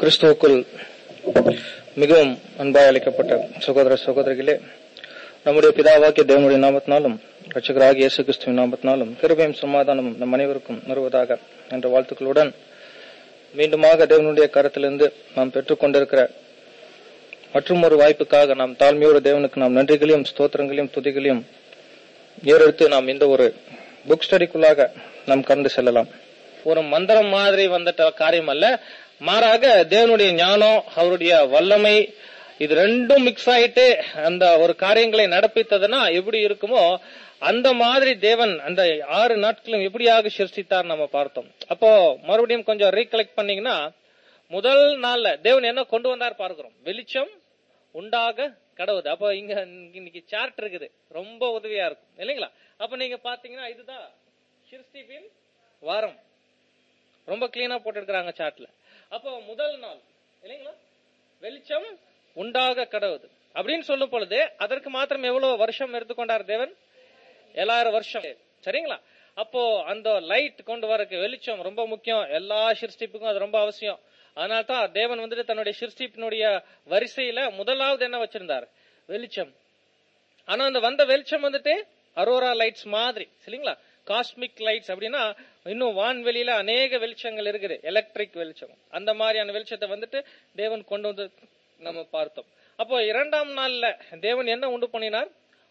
கிறிஸ்துவுக்குள் மிகவும் அன்பாய் அளிக்கப்பட்ட சகோதர சகோதரிகளே நம்முடைய பிதாவாகிய தேவனுடைய நாமத்தினாலும் ரட்சகராகிய இயேசு கிறிஸ்துவின் நாமத்தினாலும் கிருபையும் சமாதானமும் நம் அனைவருக்கும் வருவதாக என்ற வாழ்த்துக்களுடன் மீண்டுமாக தேவனுடைய கரத்திலிருந்து நாம் பெற்றுக்கொண்டிருக்கிற மற்றும் ஒரு வாய்ப்புக்காக நாம் தாழ்மையோடு தேவனுக்கு நாம் நன்றிகளையும் ஸ்தோத்திரங்களையும் துதிகளையும் ஏறெடுத்து நாம் இந்த ஒரு புக் ஸ்டடிக்குள்ளாக நாம் கடந்து செல்லலாம் ஒரு மந்திரம் மாதிரி வந்துட்ட காரியம் அல்ல மாறாக தேவனுடைய ஞானம் அவருடைய வல்லமை இது ரெண்டும் மிக்ஸ் ஆயிட்டு அந்த ஒரு காரியங்களை நடப்பித்ததுன்னா எப்படி இருக்குமோ அந்த மாதிரி தேவன் அந்த ஆறு நாட்களும் எப்படியாக சிருஷ்டித்தார் நம்ம பார்த்தோம் அப்போ மறுபடியும் கொஞ்சம் ரீகலெக்ட் பண்ணீங்கன்னா முதல் நாள்ல தேவன் என்ன கொண்டு வந்தார் பார்க்கிறோம் வெளிச்சம் உண்டாக கடவுது அப்போ இங்க இன்னைக்கு சார்ட் இருக்குது ரொம்ப உதவியா இருக்கும் இல்லைங்களா அப்ப நீங்க பாத்தீங்கன்னா இதுதான் சிருஷ்டிப்பின் வாரம் ரொம்ப கிளீனா போட்டுருக்காங்க சார்ட்ல அப்போ முதல் நாள் இல்லைங்களா வெளிச்சம் உண்டாக கடவுது அப்படின்னு சொல்லும் பொழுது அதற்கு மாத்திரம் எவ்வளவு வருஷம் எடுத்துக்கொண்டார் தேவன் எல்லாயிரம் வருஷம் சரிங்களா அப்போ அந்த லைட் கொண்டு வரக்கு வெளிச்சம் ரொம்ப முக்கியம் எல்லா சிருஷ்டிப்புக்கும் அது ரொம்ப அவசியம் அதனால தான் தேவன் வந்துட்டு தன்னுடைய சிருஷ்டிப்பினுடைய வரிசையில முதலாவது என்ன வச்சிருந்தார் வெளிச்சம் ஆனா அந்த வந்த வெளிச்சம் வந்துட்டு அரோரா லைட்ஸ் மாதிரி சரிங்களா காஸ்மிக் லைட்ஸ் அப்படின்னா இன்னும் வான்வெளியில அநேக வெளிச்சங்கள் இருக்குது எலக்ட்ரிக் வெளிச்சம் அந்த மாதிரியான வெளிச்சத்தை வந்துட்டு தேவன் கொண்டு வந்து நம்ம பார்த்தோம் அப்போ இரண்டாம் நாள்ல தேவன் என்ன உண்டு பண்ணினார்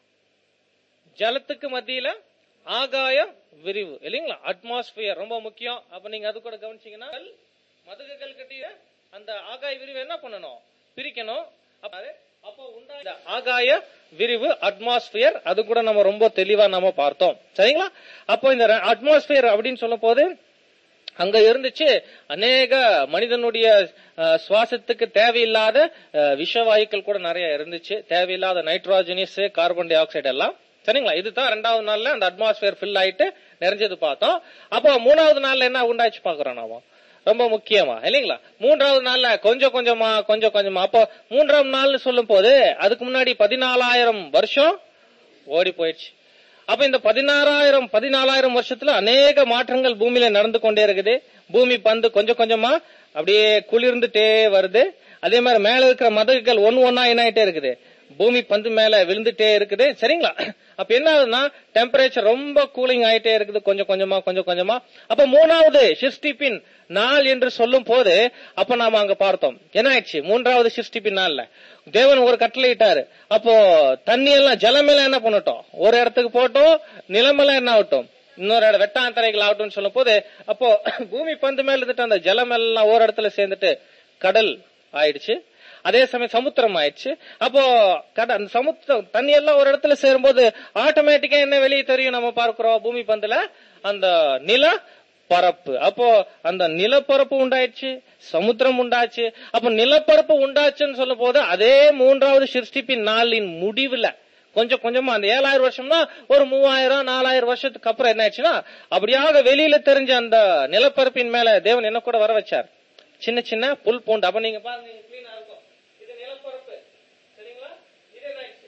ஜலத்துக்கு மத்தியில ஆகாய விரிவு இல்லைங்களா அட்மாஸ்பியர் ரொம்ப முக்கியம் அப்ப நீங்க அது கூட கவனிச்சீங்கன்னா மதுகுகள் கட்டிய அந்த ஆகாய விரிவு என்ன பண்ணணும் பிரிக்கணும் அப்போ உண்டாய ஆகாய விரிவு அட்மாஸ்பியர் அது கூட நம்ம ரொம்ப தெளிவா நம்ம பார்த்தோம் சரிங்களா அப்போ இந்த அட்மாஸ்பியர் அப்படின்னு சொல்லும் போது அங்க இருந்துச்சு அநேக மனிதனுடைய சுவாசத்துக்கு தேவையில்லாத விஷவாயுக்கள் கூட நிறைய இருந்துச்சு தேவையில்லாத நைட்ரோஜனியஸ் கார்பன் டை ஆக்சைடு எல்லாம் சரிங்களா இதுதான் ரெண்டாவது நாள்ல அந்த அட்மாஸ்பியர் ஃபில் ஆயிட்டு நிறைஞ்சது பார்த்தோம் அப்போ மூணாவது நாள்ல என்ன உண்டாச்சு பாக்குறோம் நாம ரொம்ப முக்கியமா இல்லைங்களா மூன்றாவது நாள்ல கொஞ்சம் கொஞ்சமா கொஞ்சம் கொஞ்சமா அப்போ மூன்றாம் நாள்னு சொல்லும் போது அதுக்கு முன்னாடி பதினாலாயிரம் வருஷம் ஓடி போயிடுச்சு அப்ப இந்த பதினாறாயிரம் பதினாலாயிரம் வருஷத்துல அநேக மாற்றங்கள் பூமியில நடந்து கொண்டே இருக்குது பூமி பந்து கொஞ்சம் கொஞ்சமா அப்படியே குளிர்ந்துட்டே வருது அதே மாதிரி மேல இருக்கிற மதகுகள் ஒன்னு ஒன்னா என்ன ஆயிட்டே இருக்குது பூமி பந்து மேல விழுந்துட்டே இருக்குது சரிங்களா அப்ப என்ன ஆகுதுன்னா டெம்பரேச்சர் ரொம்ப கூலிங் ஆயிட்டே இருக்குது கொஞ்சம் கொஞ்சமா கொஞ்சம் கொஞ்சமா அப்ப மூணாவது சிருஷ்டிப்பின் நாள் என்று சொல்லும் போது அப்ப நாம அங்க பார்த்தோம் என்ன ஆயிடுச்சு மூன்றாவது சிருஷ்டிப்பின் நாள்ல தேவன் ஒரு கட்டளை இட்டாரு அப்போ தண்ணி எல்லாம் ஜலமெல்லாம் என்ன பண்ணட்டும் ஒரு இடத்துக்கு போட்டோம் நிலமெல்லாம் என்ன ஆகட்டும் இன்னொரு இடம் வெட்டாந்தரைகள் ஆகட்டும் சொல்லும் போது அப்போ பூமி பந்து மேல இருந்துட்டு அந்த ஜலம் எல்லாம் ஒரு இடத்துல சேர்ந்துட்டு கடல் ஆயிடுச்சு அதே சமயம் சமுத்திரம் ஆயிடுச்சு அப்போ அந்த சமுத்திரம் தண்ணி எல்லாம் ஒரு இடத்துல சேரும்போது ஆட்டோமேட்டிக்கா என்ன வெளியே தெரியும் நம்ம பார்க்கிறோம் பூமி பந்துல அந்த நில பரப்பு அப்போ அந்த நிலப்பரப்பு உண்டாயிடுச்சு சமுத்திரம் உண்டாச்சு அப்ப நிலப்பரப்பு உண்டாச்சுன்னு சொல்லும் போது அதே மூன்றாவது சிருஷ்டிப்பின் நாளின் முடிவுல கொஞ்சம் கொஞ்சமா அந்த ஏழாயிரம் வருஷம்னா ஒரு மூவாயிரம் நாலாயிரம் வருஷத்துக்கு அப்புறம் என்ன ஆச்சுன்னா அப்படியாக வெளியில தெரிஞ்ச அந்த நிலப்பரப்பின் மேல தேவன் என்ன கூட வர வச்சார் சின்ன சின்ன புல் பூண்டு அப்ப நீங்க பாருங்க கிளீனா இருக்கும் இது நிலப்பரப்பு சரிங்களா இது என்ன ஆயிடுச்சு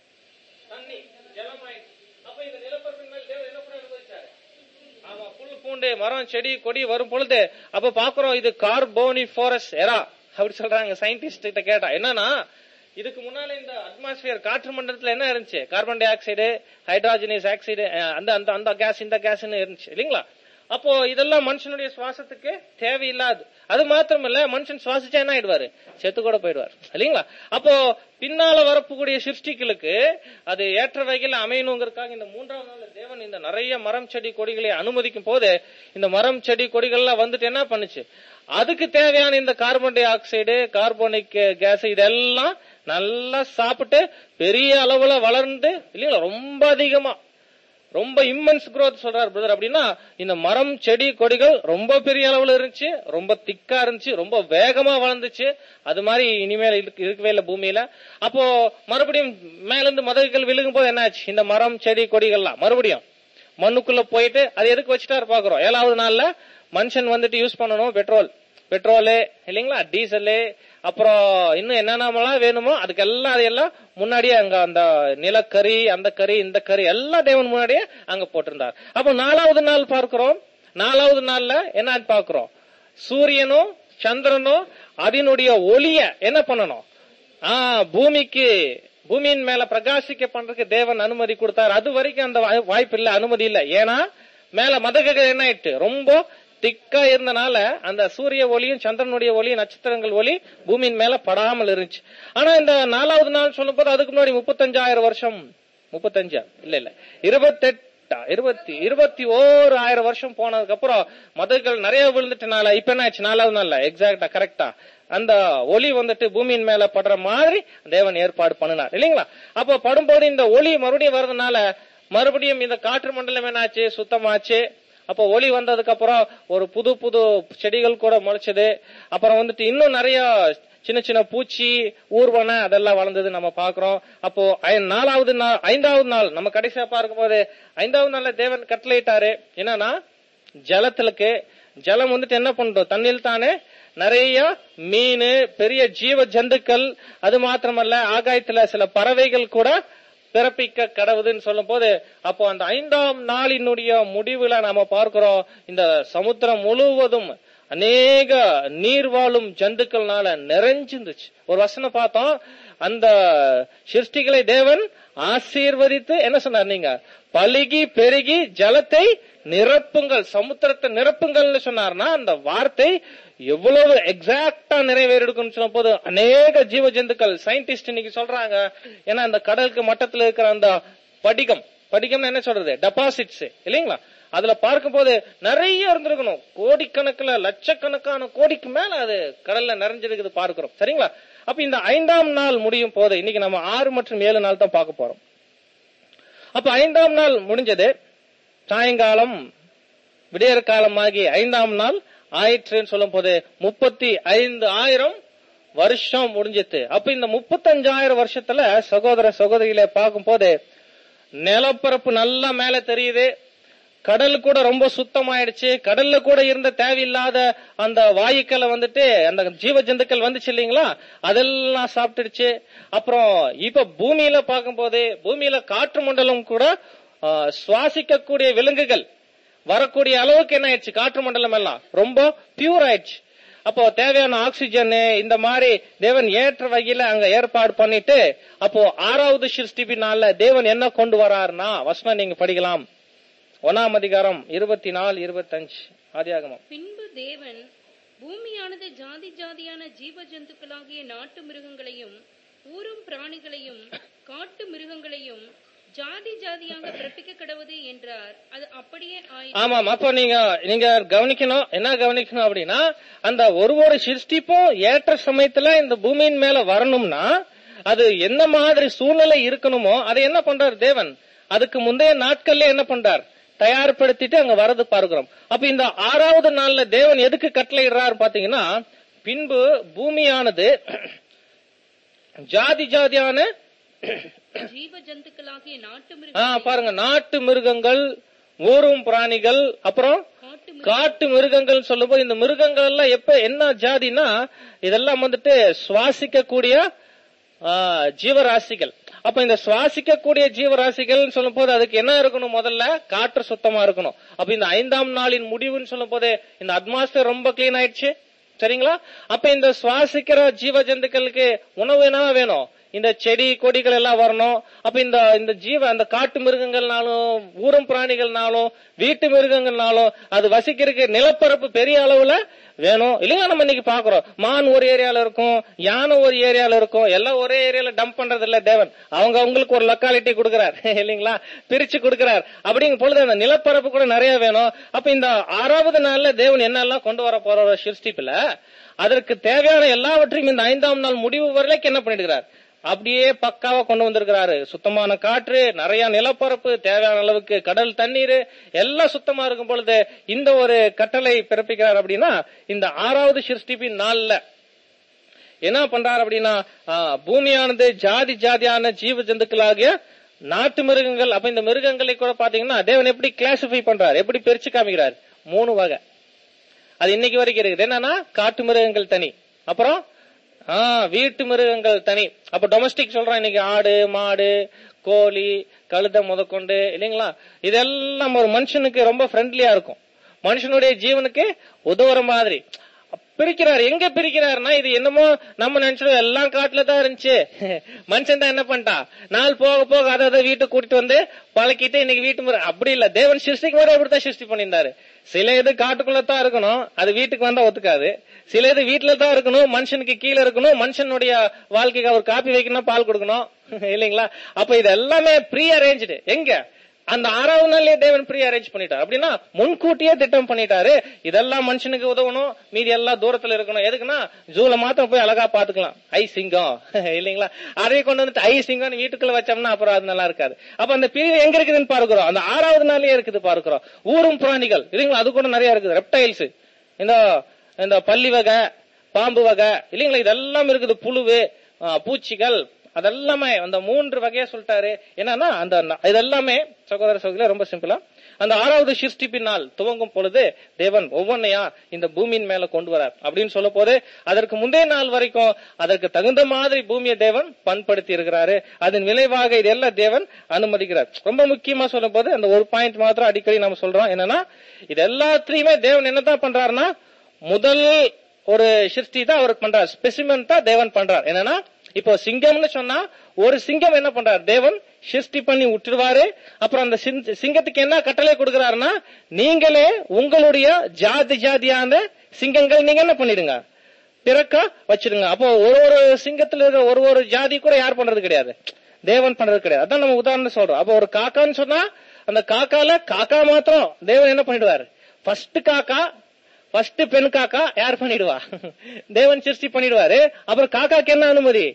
தண்ணி ஜலம் ஆயிடுச்சு அப்ப இந்த நிலப்பரப்பின் மேல தேவன் என்ன கூட அனுபவிச்சாரு ஆமா புல் பூண்டு மரம் செடி கொடி வரும் பொழுது அப்ப பாக்குறோம் இது கார்போனி ஃபாரஸ்ட் எரா அப்படி சொல்றாங்க சயின்டிஸ்ட் கிட்ட கேட்டா என்னன்னா இதுக்கு முன்னால இந்த அட்மாஸ்பியர் காற்று மண்டலத்துல என்ன இருந்துச்சு carbon dioxide hydrogenous oxide அந்த அந்த அந்த கேஸ் இந்த கேஸ்ன்னு இருந்துச்சு இல்லைங்களா அப்போ இதெல்லாம் மனுஷனுடைய சுவாசத்துக்கு தேவையில்லாது அது மாத்திரம் இல்ல மனுஷன் சுவாசிச்சா என்ன ஆயிடுவாரு செத்து கூட போயிடுவார் இல்லைங்களா அப்போ பின்னால வரக்கூடிய சிருஷ்டிகளுக்கு அது ஏற்ற வகையில் அமையணுங்கிறதுக்காக இந்த மூன்றாம் நாள் தேவன் இந்த நிறைய மரம் செடி கொடிகளை அனுமதிக்கும் போது இந்த மரம் செடி கொடிகள்லாம் வந்துட்டு என்ன பண்ணுச்சு அதுக்கு தேவையான இந்த carbon dioxide carbonic gas இதெல்லாம் நல்லா சாப்பிட்டு பெரிய அளவுல வளர்ந்து இல்லைங்களா ரொம்ப அதிகமா ரொம்ப இம்மன்ஸ் குரோத் சொல்றாரு பிரதர் அப்படின்னா இந்த மரம் செடி கொடிகள் ரொம்ப பெரிய அளவுல இருந்துச்சு ரொம்ப திக்கா இருந்துச்சு ரொம்ப வேகமா வளர்ந்துச்சு அது மாதிரி இனிமேல் இருக்கவே இல்லை பூமியில அப்போ மறுபடியும் மேல இருந்து மதகுகள் விழுகும் போது என்னாச்சு இந்த மரம் செடி கொடிகள்லாம் மறுபடியும் மண்ணுக்குள்ள போயிட்டு அது எதுக்கு வச்சுட்டாரு பாக்குறோம் ஏழாவது நாள்ல மனுஷன் வந்துட்டு யூஸ் பண்ணணும் பெட்ரோல் பெட்ரோலு இல்லைங்களா டீசலு அப்புறம் இன்னும் என்னென்னலாம் வேணுமோ அதுக்கெல்லாம் அதையெல்லாம் முன்னாடியே அங்க அந்த நிலக்கரி அந்த கறி இந்த கறி எல்லாம் தேவன் முன்னாடியே அங்க போட்டிருந்தார் அப்போ நாலாவது நாள் பார்க்கிறோம் நாலாவது நாள்ல என்னன்னு பாக்குறோம் சூரியனும் சந்திரனும் அதனுடைய ஒளிய என்ன பண்ணணும் ஆ பூமிக்கு பூமியின் மேல பிரகாசிக்க பண்றதுக்கு தேவன் அனுமதி கொடுத்தாரு அது வரைக்கும் அந்த வாய்- வாய்ப்பு இல்ல அனுமதி இல்ல ஏன்னா மேல மதகுகள் என்ன ஆயிட்டு ரொம்ப திக்கா இருந்தனால அந்த சூரிய ஒளியும் சந்திரனுடைய ஒளியும் நட்சத்திரங்கள் ஒளி பூமியின் மேல படாமல் இருந்துச்சு ஆனா இந்த நாலாவது நாள் சொல்லும் போது அதுக்கு முன்னாடி முப்பத்தஞ்சாயிரம் வருஷம் முப்பத்தஞ்சா இல்ல இல்ல இருபத்தெட்டா இருபத்தி இருபத்தி ஓரு ஆயிரம் வருஷம் போனதுக்கு அப்புறம் மதகுகள் நிறைய விழுந்துட்டனால இப்ப என்ன ஆச்சு நாலாவது நாள்ல எக்ஸாக்டா கரெக்டா அந்த ஒளி வந்துட்டு பூமியின் மேல படுற மாதிரி தேவன் ஏற்பாடு பண்ணினார் இல்லைங்களா அப்போ படும்போது இந்த ஒளி மறுபடியும் வர்றதுனால மறுபடியும் இந்த காற்று மண்டலம் என்னாச்சு சுத்தமாச்சு அப்போ ஒளி வந்ததுக்கு அப்புறம் ஒரு புது புது செடிகள் கூட முளைச்சது அப்புறம் வந்துட்டு இன்னும் நிறைய சின்ன சின்ன பூச்சி ஊர்வன அதெல்லாம் வளர்ந்தது நம்ம பாக்குறோம் அப்போ ஐ- நாலாவது நாள் ஐந்தாவது நாள் நம்ம கடைசியா பார்க்கும்போது ஐந்தாவது நாள்ல தேவன் கட்டளையிட்டாரு என்னன்னா ஜலத்துலக்கு ஜலம் வந்துட்டு என்ன பண்றோம் தண்ணியில் தானே நிறைய மீன் பெரிய ஜீவ ஜந்துக்கள் அது மாத்திரமல்ல ஆகாயத்துல சில பறவைகள் கூட பிறப்பிக்க கடவுதுன்னு சொல்லும் போது அப்போ அந்த ஐந்தாம் நாளினுடைய முடிவுல நாம பார்க்கிறோம் இந்த சமுத்திரம் முழுவதும் அநேக நீர் வாழும் ஜந்துக்கள்னால நிறைஞ்சிருந்துச்சு ஒரு வசனம் பார்த்தோம் அந்த சிருஷ்டிகளை தேவன் ஆசீர்வதித்து என்ன சொன்னார் நீங்க பலுகி பெருகி ஜலத்தை நிரப்புங்கள் சமுத்திரத்தை நிரப்புங்கள்னு சொன்னார்னா அந்த வார்த்தை எவ்வளவு எக்ஸாக்டா நிறைவேறிடுக்குன்னு சொல்லும் போது அநேக ஜீவ ஜந்துக்கள் சயின்டிஸ்ட் இன்னைக்கு சொல்றாங்க ஏன்னா அந்த கடலுக்கு மட்டத்துல இருக்கிற அந்த படிகம் படிகம்னு என்ன சொல்றது டெபாசிட்ஸ் இல்லைங்களா அதுல பார்க்கும்போது நிறைய இருந்திருக்கணும் கோடிக்கணக்குல லட்சக்கணக்கான கோடிக்கு மேல அது கடல்ல நிறைஞ்சிருக்குது பார்க்கிறோம் சரிங்களா அப்ப இந்த ஐந்தாம் நாள் முடியும் போது இன்னைக்கு நம்ம ஆறு மற்றும் ஏழு நாள் தான் பார்க்க போறோம் அப்ப ஐந்தாம் நாள் முடிஞ்சது சாயங்காலம் விடியற் காலமாகி ஐந்தாம் நாள் ஆயிற்றுன்னு சொல்லும் போது முப்பத்தி ஐந்து ஆயிரம் வருஷம் முடிஞ்சிட்டு அப்ப இந்த முப்பத்தஞ்சாயிரம் வருஷத்துல சகோதர சகோதரிகளை பார்க்கும் போது நிலப்பரப்பு நல்லா மேல தெரியுது கடல் கூட ரொம்ப சுத்தமாயிடுச்சு கடல்ல கூட இருந்த தேவையில்லாத அந்த வாயுக்களை வந்துட்டு அந்த ஜீவ ஜந்துக்கள் வந்துச்சு இல்லைங்களா அதெல்லாம் சாப்பிட்டுடுச்சு அப்புறம் இப்ப பூமியில பார்க்கும்போது பூமியில காற்று மண்டலம் கூட ஆ, சுவாசிக்கக்கூடிய விலங்குகள் வரக்கூடிய அளவுக்கு என்ன ஆயிடுச்சு காற்று மண்டலம் எல்லாம் ரொம்ப பியூர் ஆயிடுச்சு அப்போ தேவையான ஆக்சிஜன் இந்த மாதிரி தேவன் ஏற்ற வகையில அங்க ஏற்பாடு பண்ணிட்டு அப்போ ஆறாவது சிருஷ்டிபி நாள்ல தேவன் என்ன கொண்டு வராருன்னா வசனம் நீங்க படிக்கலாம் ஒன்னாம் அதிகாரம் இருபத்தி நாலு இருபத்தஞ்சு ஆதியாகமம் பின்பு தேவன் பூமியானது ஜாதி ஜாதியான ஜீவ ஜந்துக்களாகிய நாட்டு மிருகங்களையும் ஊரும் பிராணிகளையும் காட்டு மிருகங்களையும் ஜாதி ஜாதியாக பிறப்பிக்க கடவுது என்றார் அது அப்படியே ஆயிற்று ஆமாம் அப்ப நீங்க நீங்க கவனிக்கணும் என்ன கவனிக்கணும் அப்படின்னா அந்த ஒரு ஒரு சிருஷ்டிப்பும் ஏற்ற சமயத்துல இந்த பூமியின் மேல வரணும்னா அது என்ன மாதிரி சூழ்நிலை இருக்கணுமோ அதை என்ன பண்றார் தேவன் அதுக்கு முந்தைய நாட்கள்ல என்ன பண்றார் தயார்படுத்திட்டு அங்க வரது பார்க்கிறோம் அப்ப இந்த ஆறாவது நாள்ல தேவன் எதுக்கு கட்டளையிடுறாரு பாத்தீங்கன்னா பின்பு பூமியானது ஜாதி ஜாதியான ஜீவ ஜந்துக்களாகிய நாட்டு ஆ, மிருகம் பாருங்க நாட்டு மிருகங்கள் ஊரும் பிராணிகள் அப்புறம் காட்டு காட்டு மிருகங்கள் சொல்லும்போது இந்த மிருகங்கள் எல்லாம் எப்ப என்ன ஜாதினா இதெல்லாம் வந்துட்டு சுவாசிக்கக்கூடிய ஆ, ஜீவராசிகள் அப்ப இந்த சுவாசிக்கக்கூடிய ஜீவராசிகள் சொல்லும் போது அதுக்கு என்ன இருக்கணும் முதல்ல காற்று சுத்தமா இருக்கணும் அப்ப இந்த ஐந்தாம் நாளின் முடிவுன்னு சொல்லும் போது இந்த அட்மாஸ்பியர் ரொம்ப கிளீன் ஆயிடுச்சு சரிங்களா அப்ப இந்த சுவாசிக்கிற ஜீவ ஜந்துக்களுக்கு உணவு என்ன வேணும் இந்த செடி கொடிகள் எல்லாம் வரணும் அப்ப இந்த இந்த ஜீவ அந்த காட்டு மிருகங்கள்னாலும் ஊரும் பிராணிகள்னாலும் வீட்டு மிருகங்கள்னாலும் அது வசிக்கிறதுக்கு நிலப்பரப்பு பெரிய அளவுல வேணும் இல்லைங்க நம்ம இன்னைக்கு பாக்குறோம் மான் ஒரு ஏரியால இருக்கும் யானை ஒரு ஏரியால இருக்கும் எல்லாம் ஒரே ஏரியால டம்ப் பண்றது இல்ல தேவன் அவங்க அவங்களுக்கு ஒரு லொக்காலிட்டி கொடுக்கிறார் இல்லைங்களா பிரிச்சு கொடுக்கிறார் அப்படிங்கும் பொழுது அந்த நிலப்பரப்பு கூட நிறைய வேணும் அப்ப இந்த ஆறாவது நாள்ல தேவன் என்னெல்லாம் கொண்டு வர போற சிருஷ்டிப்புல அதற்கு தேவையான எல்லாவற்றையும் இந்த ஐந்தாம் நாள் முடிவு வரைக்கும் என்ன பண்ணிடுகிறார் அப்படியே பக்காவா கொண்டு வந்திருக்கிறாரு சுத்தமான காற்று நிறைய நிலப்பரப்பு தேவையான அளவுக்கு கடல் தண்ணீர் எல்லாம் சுத்தமா இருக்கும் பொழுது இந்த ஒரு கட்டளை பிறப்பிக்கிறார் அப்படின்னா இந்த ஆறாவது சிருஷ்டிப்பின் நாள்ல என்ன பண்றாரு அப்படின்னா ஆ, பூமியானது ஜாதி ஜாதியான ஜீவ ஜந்துக்களாகிய நாட்டு மிருகங்கள் அப்ப இந்த மிருகங்களை கூட பாத்தீங்கன்னா தேவன் எப்படி கிளாசிஃபை பண்றாரு எப்படி பிரிச்சு காமிக்கிறார் மூணு வகை அது இன்னைக்கு வரைக்கும் இருக்குது என்னன்னா காட்டு மிருகங்கள் தனி அப்புறம் ஆ, வீட்டு மிருகங்கள் தனி அப்ப டொமஸ்டிக் சொல்றோம் இன்னைக்கு ஆடு மாடு கோழி கழுதை முதற்கொண்டு இல்லைங்களா இதெல்லாம் ஒரு மனுஷனுக்கு ரொம்ப ஃப்ரெண்ட்லியா இருக்கும் மனுஷனுடைய ஜீவனுக்கு உதவுற மாதிரி பிரிக்கிறார் எங்க பிரிக்கிறாருன்னா இது என்னமோ நம்ம நினைச்சோம் எல்லாம் காட்டுல தான் இருந்துச்சு மனுஷன் தான் என்ன பண்ணிட்டான் நாள் போக போக அதை அதை வீட்டுக்கு கூட்டிட்டு வந்து பழக்கிட்டு இன்னைக்கு வீட்டு முறை அப்படி இல்ல தேவன் சிருஷ்டிக்கு முறை அப்படித்தான் சிருஷ்டி பண்ணியிருந்தாரு சில இது காட்டுக்குள்ள தான் இருக்கணும் அது வீட்டுக்கு வந்தா ஒத்துக்காது சில இது வீட்டுல தான் இருக்கணும் மனுஷனுக்கு கீழே இருக்கணும் மனுஷனுடைய வாழ்க்கைக்கு அவர் காப்பி வைக்கணும் பால் கொடுக்கணும் இல்லைங்களா அப்ப இது எல்லாமே ப்ரீ அரேஞ்சு எங்க அந்த ஆறாவது நாள்லயே தேவன் ப்ரீ அரேஞ்ச் பண்ணிட்டார் அப்படின்னா முன்கூட்டியே திட்டம் பண்ணிட்டாரு இதெல்லாம் மனுஷனுக்கு உதவணும் மீதி எல்லாம் தூரத்துல இருக்கணும் எதுக்குன்னா ஜூல மாத்திரம் போய் அழகா பாத்துக்கலாம் ஐ சிங்கம் இல்லைங்களா அதையே கொண்டு வந்துட்டு ஐ சிங்கம் வீட்டுக்குள்ள வச்சோம்னா அப்புறம் அது நல்லா இருக்காது அப்ப அந்த பிரிவு எங்க இருக்குதுன்னு பார்க்கிறோம் அந்த ஆறாவது நாள்லயே இருக்குது பார்க்கிறோம் ஊரும் பிராணிகள் இல்லைங்களா அது கூட நிறைய இருக்குது ரெப்டைல்ஸ் இந்த இந்த பள்ளி வகை பாம்பு வகை இல்லைங்களா இதெல்லாம் இருக்குது புழுவு ஆ, பூச்சிகள் அதெல்லாமே அந்த மூன்று வகையா சொல்லிட்டாரு என்னன்னா அந்த ந- இதெல்லாமே சகோதர சகோதரி ரொம்ப சிம்பிளா அந்த ஆறாவது சிருஷ்டிப்பினால் துவங்கும் பொழுது தேவன் ஒவ்வொன்னையா இந்த பூமியின் மேல கொண்டு வரார் அப்படின்னு சொல்ல போது அதற்கு முந்தைய நாள் வரைக்கும் அதற்கு தகுந்த மாதிரி பூமியை தேவன் பண்படுத்தி இருக்கிறாரு அதன் விளைவாக இதெல்லாம் தேவன் அனுமதிக்கிறார் ரொம்ப முக்கியமா சொல்லும் போது அந்த ஒரு பாயிண்ட் மாத்திரம் அடிக்கடி நம்ம சொல்றோம் என்னன்னா இது எல்லாத்துலயுமே தேவன் என்னதான் பண்றாருன்னா முதல் ஒரு சிருஷ்டி தான் அவர் பண்றார் ஸ்பெசிமென் தான் தேவன் பண்றார் என்னன்னா இப்போ சிங்கம்னு சொன்னா ஒரு சிங்கம் என்ன பண்றார் தேவன் சிருஷ்டி பண்ணி விட்டுருவாரு அப்புறம் அந்த சிங்க- சிங்கத்துக்கு என்ன கட்டளை கொடுக்கறாருன்னா நீங்களே உங்களுடைய ஜாதி ஜாதியான சிங்கங்கள் நீங்க என்ன பண்ணிடுங்க பிறக்க வச்சிடுங்க அப்போ ஒரு ஒரு சிங்கத்துல இருக்கிற ஒரு ஒரு ஜாதி கூட யார் பண்றது கிடையாது தேவன் பண்றது கிடையாது அதான் நம்ம உதாரணம் சொல்றோம் அப்போ ஒரு காக்கான்னு சொன்னா அந்த காக்கால காக்கா மாத்திரம் தேவன் என்ன பண்ணிடுவாரு ஃபர்ஸ்ட் காக்கா ஃபர்ஸ்ட் பெண் காக்கா யார் பண்ணிடுவா தேவன் சிருஷ்டி பண்ணிடுவாரு அப்புறம் காக்காக்கு என்ன அனுமதி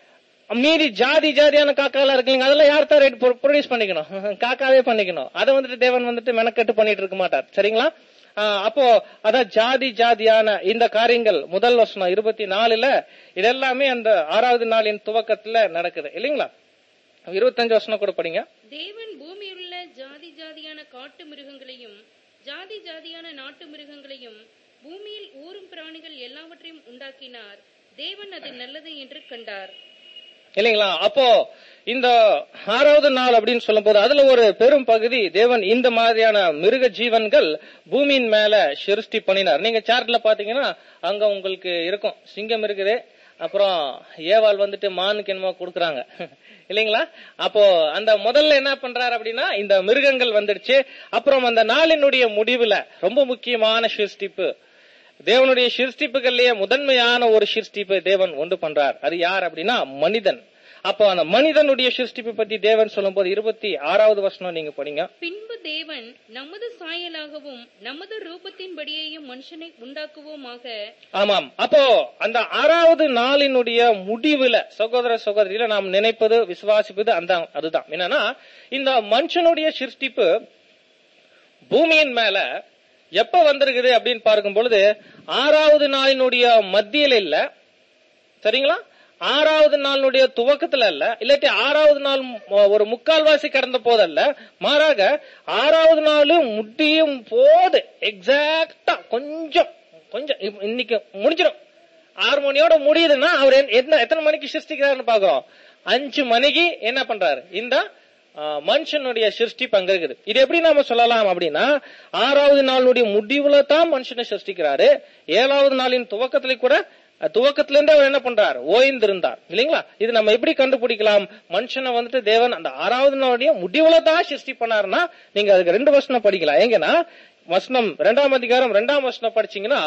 மீதி ஜாதி ஜாதியான காக்காலாம் இருக்குங்க அதெல்லாம் யார் தான் ரேட் ப்ரொடியூஸ் பண்ணிக்கணும் காக்காவே பண்ணிக்கணும் அதை வந்துட்டு தேவன் வந்துட்டு மெனக்கெட்டு பண்ணிட்டு இருக்க மாட்டார் சரிங்களா ஆஹ் அப்போ அதான் ஜாதி ஜாதியான இந்த காரியங்கள் முதல் வருஷம் இருபத்தி நாலுல இதெல்லாமே அந்த ஆறாவது நாளின் துவக்கத்துல நடக்குது இல்லைங்களா இருபத்தஞ்சு வருஷம் கூட படிங்க தேவன் பூமியிலுள்ள ஜாதி ஜாதியான காட்டு மிருகங்களையும் ஜாதி ஜாதியான நாட்டு மிருகங்களையும் பூமியில் ஊரும் பிராணிகள் எல்லாவற்றையும் உண்டாக்கினார் தேவன் அது நல்லது என்று கண்டார் இல்லைங்களா அப்போ இந்த ஆறாவது நாள் அப்படின்னு சொல்லும் போது அதுல ஒரு பெரும் பகுதி தேவன் இந்த மாதிரியான மிருக ஜீவன்கள் பூமியின் மேல சிருஷ்டி பண்ணினார் நீங்க சார்ட்ல பாத்தீங்கன்னா அங்க உங்களுக்கு இருக்கும் சிங்கம் இருக்குது அப்புறம் ஏவாள் வந்துட்டு மானுக்கு என்னமோ கொடுக்குறாங்க இல்லைங்களா அப்போ அந்த முதல்ல என்ன பண்றாரு அப்படின்னா இந்த மிருகங்கள் வந்துடுச்சு அப்புறம் அந்த நாளினுடைய முடிவுல ரொம்ப முக்கியமான சிருஷ்டிப்பு தேவனுடைய சிருஷ்டிப்புகள்லயே முதன்மையான ஒரு சிருஷ்டிப்பை தேவன் உண்டு பண்றார் அது யார் அப்படின்னா மனிதன் அப்போ அந்த மனிதனுடைய சிருஷ்டிப்பை பத்தி தேவன் சொல்லும்போது இருபத்தி ஆறாவது வருஷம் நீங்க படிங்க பின்பு தேவன் நமது சாயலாகவும் நமது ரூபத்தின்படியேயும் மனுஷனை உண்டாக்குவோமாக ஆமாம் அப்போ அந்த ஆறாவது நாளினுடைய முடிவுல சகோதர சகோதரியில நாம் நினைப்பது விசுவாசிப்பது அந்த அதுதான் என்னன்னா இந்த மனுஷனுடைய சிருஷ்டிப்பு பூமியின் மேல எப்ப வந்திருக்குது அப்படின்னு பார்க்கும் பொழுது ஆறாவது நாளினுடைய மத்தியில இல்ல சரிங்களா ஆறாவது நாளுடைய துவக்கத்துல அல்ல இல்லாட்டி ஆறாவது நாள் மு- ஒரு முக்கால்வாசி கடந்த போதல்ல மாறாக ஆறாவது நாள் முடியும் போது எக்ஸாக்டா கொஞ்சம் கொஞ்சம் இப்ப இன்னைக்கு முடிஞ்சிடும் ஆறு மணியோட முடியுதுன்னா அவர் என்ன- என்ன எத்தனை மணிக்கு சிருஷ்டிக்கிறாருன்னு பாக்குறோம் அஞ்சு மணிக்கு என்ன பண்றாரு இந்த ஆ, மனுஷனுடைய சிருஷ்டி பங்கு இருக்குது இது எப்படி நாம சொல்லலாம் அப்படின்னா ஆறாவது நாளுடைய முடிவுல தான் மனுஷனை சிருஷ்டிக்கிறாரு ஏழாவது நாளின் துவக்கத்துல கூட அஹ், துவக்கத்துல இருந்தே அவர் என்ன பண்றார் ஓய்ந்திருந்தார் இல்லைங்களா இது நம்ம எப்படி கண்டுபிடிக்கலாம் மனுஷனை வந்துட்டு தேவன் அந்த ஆறாவது நாளுடைய முடிவுல தான் சிருஷ்டி பண்ணாருன்னா நீங்க அதுக்கு ரெண்டு வசனம் படிக்கலாம் ஏங்கன்னா வசனம் ரெண்டாம் அதிகாரம் ரெண்டாம் வசனம் படிச்சீங்கன்னா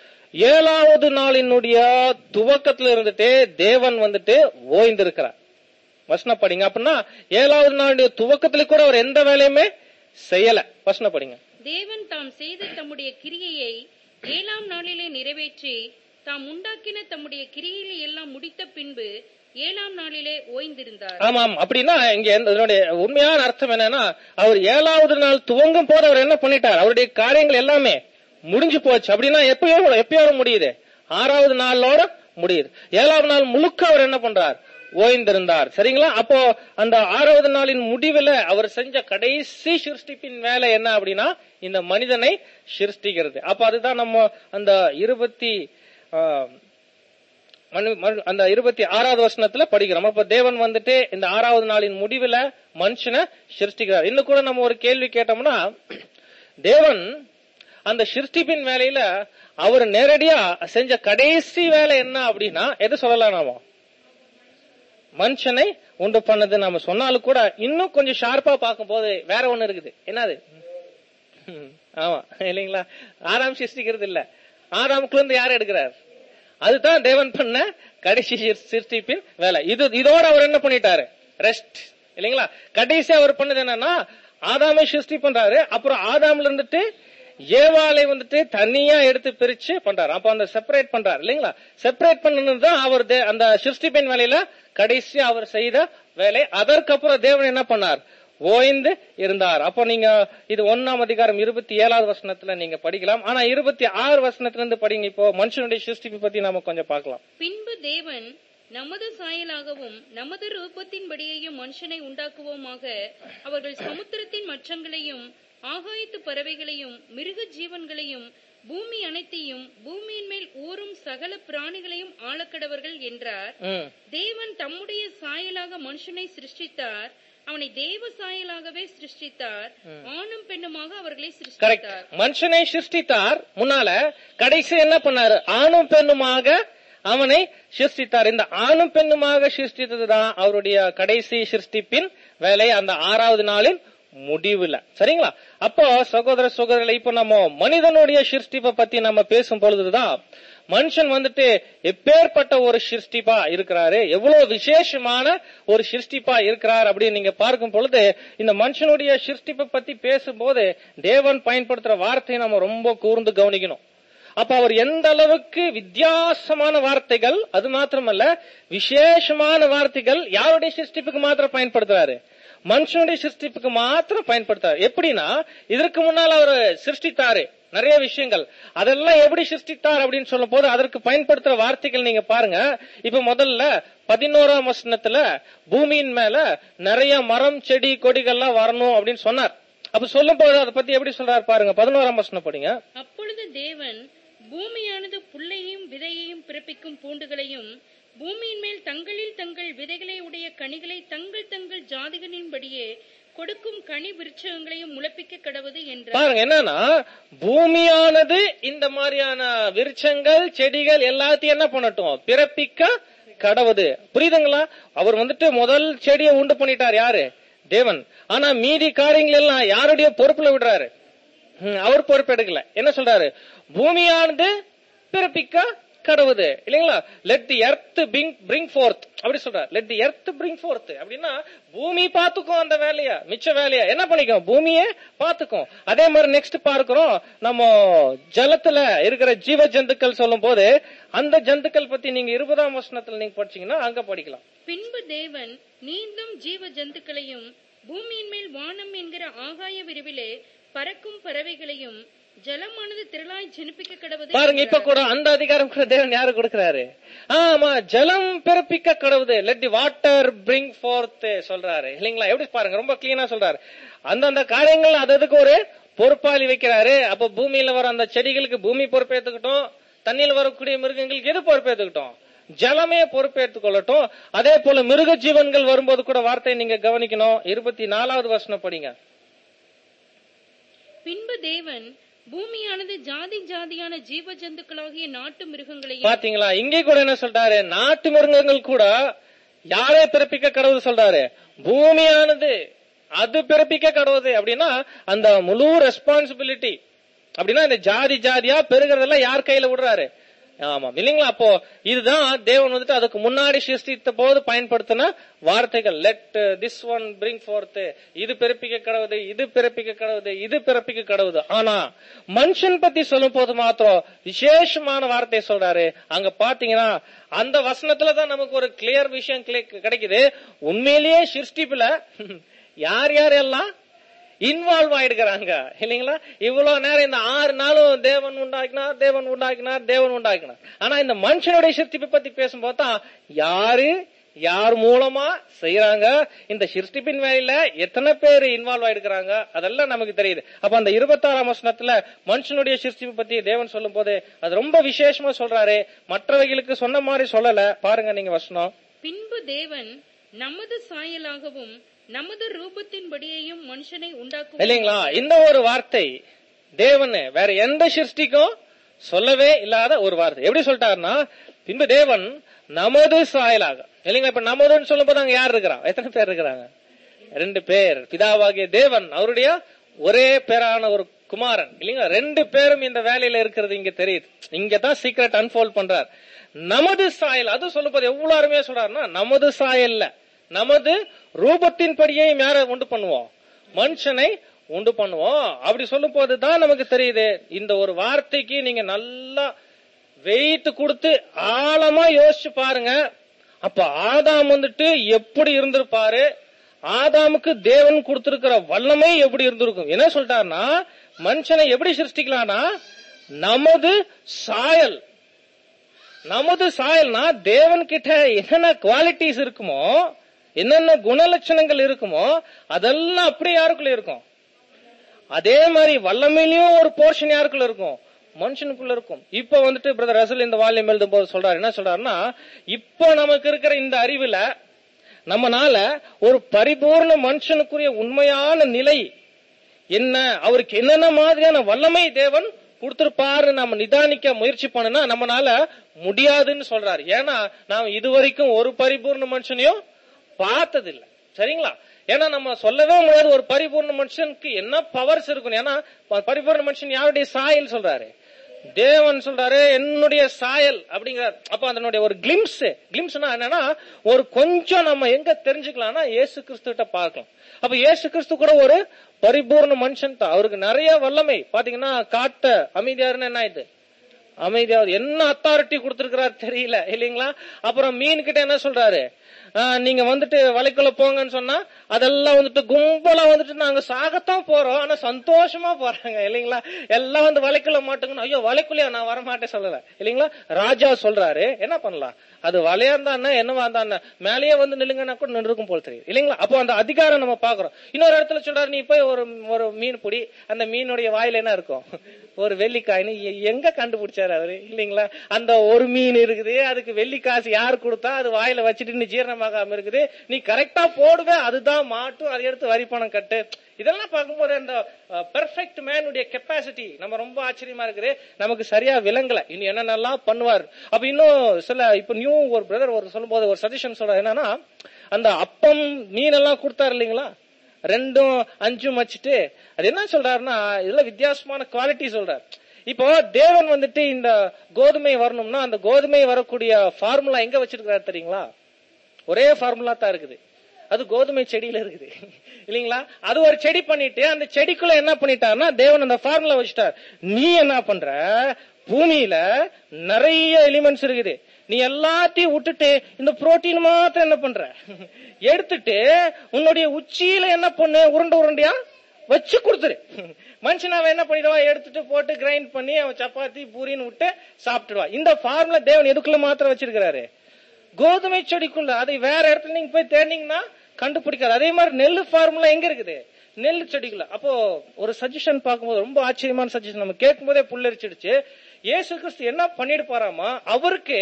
ஏழாவது நாளினுடைய துவக்கத்துல இருந்துட்டே தேவன் வந்துட்டு ஓய்ந்திருக்கிறார் வசனம் படிங்க அப்படின்னா ஏழாவது நாளுடைய துவக்கத்துல கூட அவர் எந்த வேலையுமே செய்யல வசனம் படிங்க தேவன் தாம் செய்த தம்முடைய கிரியையை ஏழாம் நாளிலே நிறைவேற்றி தாம் உண்டாக்கின தம்முடைய கிரியைகளை எல்லாம் முடித்த பின்பு ஏழாம் நாளிலே ஓய்ந்திருந்தார் ஆமாம் அப்படின்னா இங்க எந்த- இதனுடைய உண்மையான அர்த்தம் என்னன்னா அவர் ஏழாவது நாள் துவங்கும் போது அவர் என்ன பண்ணிட்டார் அவருடைய காரியங்கள் எல்லாமே முடிஞ்சு போச்சு அப்படின்னா எப்பயோ எப்பயோட முடியுது ஆறாவது நாளோட முடியுது ஏழாவது நாள் முழுக்க அவர் என்ன பண்றார் ஓய்ந்திருந்தார் சரிங்களா அப்போ அந்த ஆறாவது நாளின் முடிவுல அவர் செஞ்ச கடைசி சிருஷ்டிப்பின் வேலை என்ன அப்படின்னா இந்த மனிதனை சிருஷ்டிக்கிறது அப்ப அதுதான் நம்ம அந்த இருபத்தி ஆஹ், மனு- மனு- அந்த இருபத்தி ஆறாவது வசனத்துல படிக்கிறோம் அப்ப தேவன் வந்துட்டு இந்த ஆறாவது நாளின் முடிவுல மனுஷனை சிருஷ்டிக்கிறார் இன்னும் கூட நம்ம ஒரு கேள்வி கேட்டோம்னா தேவன் அந்த சிருஷ்டிப்பின் வேலையில அவர் நேரடியா செஞ்ச கடைசி வேலை என்ன அப்படின்னா எது சொல்லலாம் நாம மனுஷனை உண்டு பண்ணது நாம சொன்னாலும் கூட இன்னும் கொஞ்சம் ஷார்ப்பா பார்க்கும்போது வேற ஒண்ணு இருக்குது என்னது ம், ஆமா இல்லைங்களா ஆறாம் சிருஷ்டிக்கிறது இல்ல ஆறாமுக்குள்ள இருந்து யார் எடுக்கிறார் அதுதான் தேவன் பண்ண கடைசி சிரு- சிருஷ்டிப்பின் வேலை இது இதோட அவர் என்ன பண்ணிட்டாரு ரெஸ்ட் இல்லைங்களா கடைசி அவர் பண்ணது என்னன்னா ஆதாமை சிருஷ்டி பண்றாரு அப்புறம் ஆதாம்ல இருந்துட்டு ஏவாளை வந்துட்டு தனியா எடுத்து பிரிச்சு பண்றாரு அப்ப அந்த செப்பரேட் பண்றாரு இல்லைங்களா செப்பரேட் பண்ணது தான் அவர் தே- அந்த சிருஷ்டிப்பின் வேலையில கடைசி அவர் செய்த வேலை அதற்கப்புறம் தேவன் என்ன பண்ணார் ஓய்ந்து இருந்தார் அப்போ நீங்க இது ஒன்னாம் அதிகாரம் இருபத்தி ஏழாவது வசனத்துல நீங்க படிக்கலாம் ஆனா இருபத்தி ஆறு வசனத்துல இருந்து படிங்க இப்போ மனுஷனுடைய சிருஷ்டிப்பை பத்தி நாம கொஞ்சம் பார்க்கலாம் பின்பு தேவன் நமது சாயலாகவும் நமது ரூபத்தின்படியையும் மனுஷனை உண்டாக்குவோமாக அவர்கள் சமுத்திரத்தின் மச்சங்களையும் ஆகாயத்து பறவைகளையும் மிருக ஜீவன்களையும் பூமி அனைத்தையும் பூமியின் மேல் ஊறும் சகல பிராணிகளையும் ஆளக்கடவர்கள் என்றார் ம். தேவன் தம்முடைய சாயலாக மனுஷனை சிருஷ்டித்தார் அவனை தேவ சாயலாகவே சிருஷ்டித்தார் ஆணும் பெண்ணுமாக அவர்களை கரெக்ட் சிருஷ்டித்தார் மனுஷனை சிருஷ்டித்தார் முன்னால கடைசி என்ன பண்ணாரு ஆணும் பெண்ணுமாக அவனை சிருஷ்டித்தார் இந்த ஆணும் பெண்ணுமாக சிருஷ்டித்ததுதான் அவருடைய கடைசி சிருஷ்டிப்பின் வேலை அந்த ஆறாவது நாளின் முடிவுல சரிங்களா அப்போ சகோதர சகோதரர்களை இப்போ நம்ம மனிதனுடைய சிருஷ்டிப்பை பத்தி நம்ம பேசும் பொழுதுதான் மனுஷன் வந்துட்டு எப்பேற்பட்ட ஒரு சிருஷ்டிப்பா இருக்கிறாரு எவ்வளவு விசேஷமான ஒரு சிருஷ்டிப்பா இருக்கிறார் அப்படின்னு நீங்க பார்க்கும் பொழுது இந்த மனுஷனுடைய சிருஷ்டிப்பை பத்தி பேசும்போது தேவன் பயன்படுத்துற வார்த்தையை நம்ம ரொம்ப கூர்ந்து கவனிக்கணும் அப்ப அவர் எந்த அளவுக்கு வித்தியாசமான வார்த்தைகள் அது மாத்திரமல்ல விசேஷமான வார்த்தைகள் யாருடைய சிருஷ்டிப்புக்கு மாத்திரம் பயன்படுத்துறாரு மனுஷனுடைய சிருஷ்டிப்புக்கு மாத்திரம் பயன்படுத்தாரு எப்படின்னா இதற்கு முன்னால் அவர் சிருஷ்டித்தாரு நிறைய விஷயங்கள் அதெல்லாம் எப்படி சிருஷ்டித்தார் அப்படின்னு சொல்லும் போது அதற்கு பயன்படுத்துற வார்த்தைகள் நீங்க பாருங்க இப்ப முதல்ல பதினோராம் வசனத்துல பூமியின் மேல நிறைய மரம் செடி கொடிகள்லாம் வரணும் அப்படின்னு சொன்னார் அப்ப சொல்லும் போது அதை பத்தி எப்படி சொல்றாரு பாருங்க பதினோராம் வசனம் படிங்க அப்பொழுது தேவன் பூமியானது புல்லையும் விதையையும் பிறப்பிக்கும் பூண்டுகளையும் பூமியின் மேல் தங்களில் தங்கள் விதைகளை உடைய கனிகளை தங்கள் தங்கள் ஜாதிகளின்படியே கொடுக்கும் கனி விருட்சகங்களையும் முளைப்பிக்க கடவுது என்றார் பாருங்க என்னன்னா பூமியானது இந்த மாதிரியான விருட்சங்கள் செடிகள் எல்லாத்தையும் என்ன பண்ணட்டும் பிறப்பிக்க கடவுது புரியுதுங்களா அவர் வந்துட்டு முதல் செடியை உண்டு பண்ணிட்டார் யாரு தேவன் ஆனா மீதி காரியங்கள் எல்லாம் யாருடைய பொறுப்புல விடுறாரு ம், அவர் பொறுப்பு எடுக்கல என்ன சொல்றாரு பூமியானது பிறப்பிக்க கடவுது இல்லைங்களா let the earth bring bring forth அப்படி சொல்றாரு let the earth bring forth அப்படின்னா பூமி பாத்துக்கும் அந்த வேலைய மிச்ச வேலைய என்ன பண்ணிக்கும் பூமியே பாத்துக்கும் அதே மாதிரி நெக்ஸ்ட் பார்க்கிறோம் நம்ம ஜலத்துல இருக்கிற ஜீவ ஜந்துக்கள் சொல்லும் போது அந்த ஜந்துக்கள் பத்தி நீங்க இருபதாம் வசனத்துல நீங்க படிச்சீங்கன்னா அங்க படிக்கலாம் பின்பு தேவன் நீந்தும் ஜீவ ஜந்துக்களையும் பூமியின் மேல் வானம் என்கிற ஆகாய விரிவிலே பறக்கும் பறவைகளையும் ஜலமானது திரளாய் ஜனிப்பிக்க கடவுது பாருங்க இப்ப கூட அந்த அதிகாரம் கூட தேவன் யாரு கொடுக்கிறாரு ஆமா ஜலம் பிறப்பிக்க கடவுது let the water bring forth சொல்றாரு இல்லைங்களா எப்படி பாருங்க ரொம்ப கிளீனா சொல்றாரு அந்தந்த காரியங்கள் அது அதுக்கு ஒரு பொறுப்பாளி வைக்கிறாரு அப்ப பூமியில வர அந்த செடிகளுக்கு பூமி பொறுப்பேத்துக்கிட்டோம் தண்ணியில வரக்கூடிய மிருகங்களுக்கு எது பொறுப்பேத்துக்கிட்டோம் ஜலமே பொறுப்பேற்றுக் கொள்ளட்டும் அதே போல மிருக ஜீவன்கள் வரும்போது கூட வார்த்தையை நீங்க கவனிக்கணும் இருபத்தி நாலாவது வசனம் படிங்க பின்பு தேவன் பூமியானது ஜாதி ஜாதியான ஜீவ ஜந்துக்களாகிய நாட்டு மிருகங்களையும் பாத்தீங்களா இங்கே கூட என்ன சொல்றாரு நாட்டு மிருகங்கள் கூட யாரே பிறப்பிக்க கடவுள் சொல்றாரு பூமியானது அது பிறப்பிக்க கடவுது அப்படின்னா அந்த முழு ரெஸ்பான்சிபிலிட்டி அப்படின்னா இந்த ஜாதி ஜாதியா பெருகிறதெல்லாம் யார் கையில விடுறாரு ஆமா இல்லைங்களா அப்போ இதுதான் தேவன் வந்துட்டு அதுக்கு முன்னாடி சிருஷ்டித்த போது பயன்படுத்தின வார்த்தைகள் let this one bring forth இது பிறப்பிக்க கடவுது இது பிறப்பிக்க கடவுது இது பிறப்பிக்க கடவுது ஆனா மனுஷன் பத்தி சொல்லும் போது மாத்திரம் விசேஷமான வார்த்தை சொல்றாரு அங்க பாத்தீங்கன்னா அந்த வசனத்துல தான் நமக்கு ஒரு கிளியர் விஷயம் கிளி- கிடைக்குது உண்மையிலேயே சிருஷ்டிப்புல யார் யாரெல்லாம் இன்வால்வ் ஆயிடுக்கிறாங்க இல்லைங்களா இவ்வளவு நேரம் இந்த ஆறு நாளும் தேவன் உண்டாக்கினார் தேவன் உண்டாக்கினார் தேவன் உண்டாக்கினார் ஆனா இந்த மனுஷனுடைய சிருஷ்டிப்பை பத்தி பேசும்போது தான் யாரு யார் மூலமா செய்யறாங்க இந்த சிருஷ்டிப்பின் வேலையில எத்தனை பேர் இன்வால்வ் ஆயிடுக்கிறாங்க அதெல்லாம் நமக்கு தெரியுது அப்ப அந்த இருபத்தாறாம் வசனத்துல மனுஷனுடைய சிருஷ்டிப்பை பத்தி தேவன் சொல்லும் போது அது ரொம்ப விசேஷமா சொல்றாரு மற்றவைகளுக்கு சொன்ன மாதிரி சொல்லல பாருங்க நீங்க வசனம் பின்பு தேவன் நமது சாயலாகவும் நமது ரூபத்தின்படியையும் மனுஷனை உண்டாக்குவோம் இல்லைங்களா இந்த ஒரு வார்த்தை தேவன் வேற எந்த சிருஷ்டிக்கும் சொல்லவே இல்லாத ஒரு வார்த்தை எப்படி சொல்லிட்டாருன்னா பின்பு தேவன் நமது சாயலாக இல்லைங்களா இப்ப நமதுன்னு சொல்லும் போது அங்க யார் இருக்கிறா எத்தனை பேர் இருக்கிறாங்க ரெண்டு பேர் பிதாவாகிய தேவன் அவருடைய ஒரே பேரான ஒரு குமாரன் இல்லைங்களா ரெண்டு பேரும் இந்த வேலையில இருக்கிறது இங்க தெரியுது இங்க தான் சீக்கிரட் அன்ஃபோல்ட் பண்றார் நமது சாயல் அது சொல்லும் போது எவ்வளவு அருமையா சொல்றாருன்னா நமது சாயல்ல நமது ரூபத்தின்படியே யார உண்டு பண்ணுவோம் மனுஷனை உண்டு பண்ணுவோம் அப்படி சொல்லும் போதுதான் நமக்கு தெரியுது இந்த ஒரு வார்த்தைக்கு நீங்க நல்லா வெயிட் கொடுத்து ஆழமா யோசிச்சு பாருங்க அப்ப ஆதாம் வந்துட்டு எப்படி இருந்திருப்பாரு ஆதாமுக்கு தேவன் கொடுத்திருக்கிற வல்லமை எப்படி இருந்திருக்கும் என்ன சொல்லிட்டாருன்னா மனுஷனை எப்படி சிருஷ்டிக்கலாம்னா நமது சாயல் நமது சாயல்னா தேவன் கிட்ட என்னென்ன குவாலிட்டிஸ் இருக்குமோ என்னென்ன குணலட்சணங்கள் இருக்குமோ அதெல்லாம் அப்படியே யாருக்குள்ள இருக்கும் அதே மாதிரி வல்லமையிலயும் ஒரு போர்ஷன் யாருக்குள்ள இருக்கும் மனுஷனுக்குள்ள இருக்கும் இப்ப வந்துட்டு பிரதர் ரசல் இந்த வால்யூம் எழுதும் போது சொல்றாரு என்ன சொல்றாருன்னா இப்போ நமக்கு இருக்கிற இந்த அறிவுல நம்மனால ஒரு பரிபூர்ண மனுஷனுக்குரிய உண்மையான நிலை என்ன அவருக்கு என்னென்ன மாதிரியான வல்லமை தேவன் கொடுத்திருப்பாரு நம்ம நிதானிக்க முயற்சி பண்ணுனா நம்மனால முடியாதுன்னு சொல்றாரு ஏன்னா நாம் இதுவரைக்கும் ஒரு பரிபூர்ண மனுஷனையும் பார்த்ததில்லை சரிங்களா ஏன்னா நம்ம சொல்லவே முடியாது ஒரு பரிபூர்ண மனுஷனுக்கு என்ன பவர்ஸ் இருக்கும் ஏன்னா ப- பரிபூர்ண மனுஷன் யாருடைய சாயல் சொல்றாரு தேவன் சொல்றாரு என்னுடைய சாயல் அப்படிங்கிறார் அப்ப அதனுடைய ஒரு கிளிம்ஸ் கிளிம்ஸ்னா என்னன்னா ஒரு கொஞ்சம் நம்ம எங்க தெரிஞ்சுக்கலாம்னா இயேசு கிறிஸ்து கிட்ட பார்க்கலாம் அப்ப இயேசு கிறிஸ்து கூட ஒரு பரிபூர்ண மனுஷன் தான் அவருக்கு நிறைய வல்லமை பாத்தீங்கன்னா காட்ட அமைதியாருன்னு என்ன ஆயிடுது அமைதியா என்ன அத்தாரிட்டி கொடுத்திருக்கிறாரு தெரியல இல்லைங்களா அப்புறம் மீன் கிட்ட என்ன சொல்றாரு ஆஹ், நீங்க வந்துட்டு வலைக்குள்ள போங்கன்னு சொன்னா அதெல்லாம் வந்துட்டு கும்பலா வந்துட்டு நாங்க சாகத்தான் போறோம் ஆனா சந்தோஷமா போறாங்க இல்லைங்களா எல்லாம் வந்து வலைக்குள்ள மாட்டுங்கன்னு ஐயோ வலைக்குள்ளயா நான் வரமாட்டேன் சொல்லல இல்லைங்களா ராஜா சொல்றாரு என்ன பண்ணலாம் அது வலையா இருந்தா என்னவா இருந்தா மேலேயே வந்து நில்லுங்கன்னா கூட நின்றுக்கும் போல தெரியும் இல்லைங்களா அப்போ அந்த அதிகாரம் நம்ம பாக்குறோம் இன்னொரு இடத்துல சொல்றாரு நீ போய் ஒரு ஒரு மீன் பிடி அந்த மீனுடைய வாயில என்ன இருக்கும் ஒரு வெள்ளிக்காயின்னு எ- எங்க கண்டுபிடிச்சாரு அவரு இல்லைங்களா அந்த ஒரு மீன் இருக்குது அதுக்கு வெள்ளி காசு யார் கொடுத்தா அது வாயில வச்சுட்டு நீ ஜீரணமாகாம இருக்குது நீ கரெக்டா போடுவே அதுதான் மாட்டும் அதை எடுத்து வரி பணம் கட்டு இதெல்லாம் பார்க்கும்போது அந்த பெர்ஃபெக்ட் மேனுடைய கெப்பாசிட்டி நம்ம ரொம்ப ஆச்சரியமா இருக்குது நமக்கு சரியா விளங்கல இன்னும் என்னென்னலாம் பண்ணுவார் அப்ப இன்னும் சில இப்ப நியூ ஒரு பிரதர் ஒரு சொல்லும்போது ஒரு சஜஷன் சொல்ற என்னன்னா அந்த அப்பம் மீன் எல்லாம் கொடுத்தாரு இல்லைங்களா ரெண்டும் அஞ்சும் வச்சுட்டு அது என்ன சொல்றாருன்னா இதுல வித்தியாசமான குவாலிட்டி சொல்றாரு இப்போ தேவன் வந்துட்டு இந்த கோதுமை வரணும்னா அந்த கோதுமை வரக்கூடிய ஃபார்முலா எங்க வச்சிருக்காரு தெரியுங்களா ஒரே ஃபார்முலா தான் இருக்குது அது கோதுமை செடியில இருக்குது இல்லைங்களா அது ஒரு செடி பண்ணிட்டு அந்த செடிக்குள்ள என்ன பண்ணிட்டாருன்னா தேவன் அந்த ஃபார்முலா வச்சுட்டார் நீ என்ன பண்ற பூமியில நிறைய எலிமெண்ட்ஸ் இருக்குது நீ எல்லாத்தையும் விட்டுட்டு இந்த புரோட்டீன் மாத்திரம் என்ன பண்ற எடுத்துட்டு உன்னுடைய உச்சியில என்ன பண்ணு உருண்டை உருண்டையா வச்சு கொடுத்துரு மனுஷன் அவன் என்ன பண்ணிடுவான் எடுத்துட்டு போட்டு கிரைண்ட் பண்ணி அவன் சப்பாத்தி பூரின்னு விட்டு சாப்பிட்டுடுவான் இந்த ஃபார்முலா தேவன் எதுக்குள்ள மாத்திரம் வச்சிருக்கிறாரு கோதுமை செடிக்குள்ள அதை வேற இடத்துல நீங்க போய் தேடினீங்கன்னா கண்டுபிடிக்காது அதே மாதிரி நெல் ஃபார்முலா எங்க இருக்குது நெல் செடிக்குள்ள அப்போ ஒரு சஜஷன் பார்க்கும்போது ரொம்ப ஆச்சரியமான சஜஷன் நம்ம கேட்கும் போதே புல்லரிச்சிடுச்சு இயேசு கிறிஸ்து என்ன பண்ணிட்டு போறாமா அவருக்கு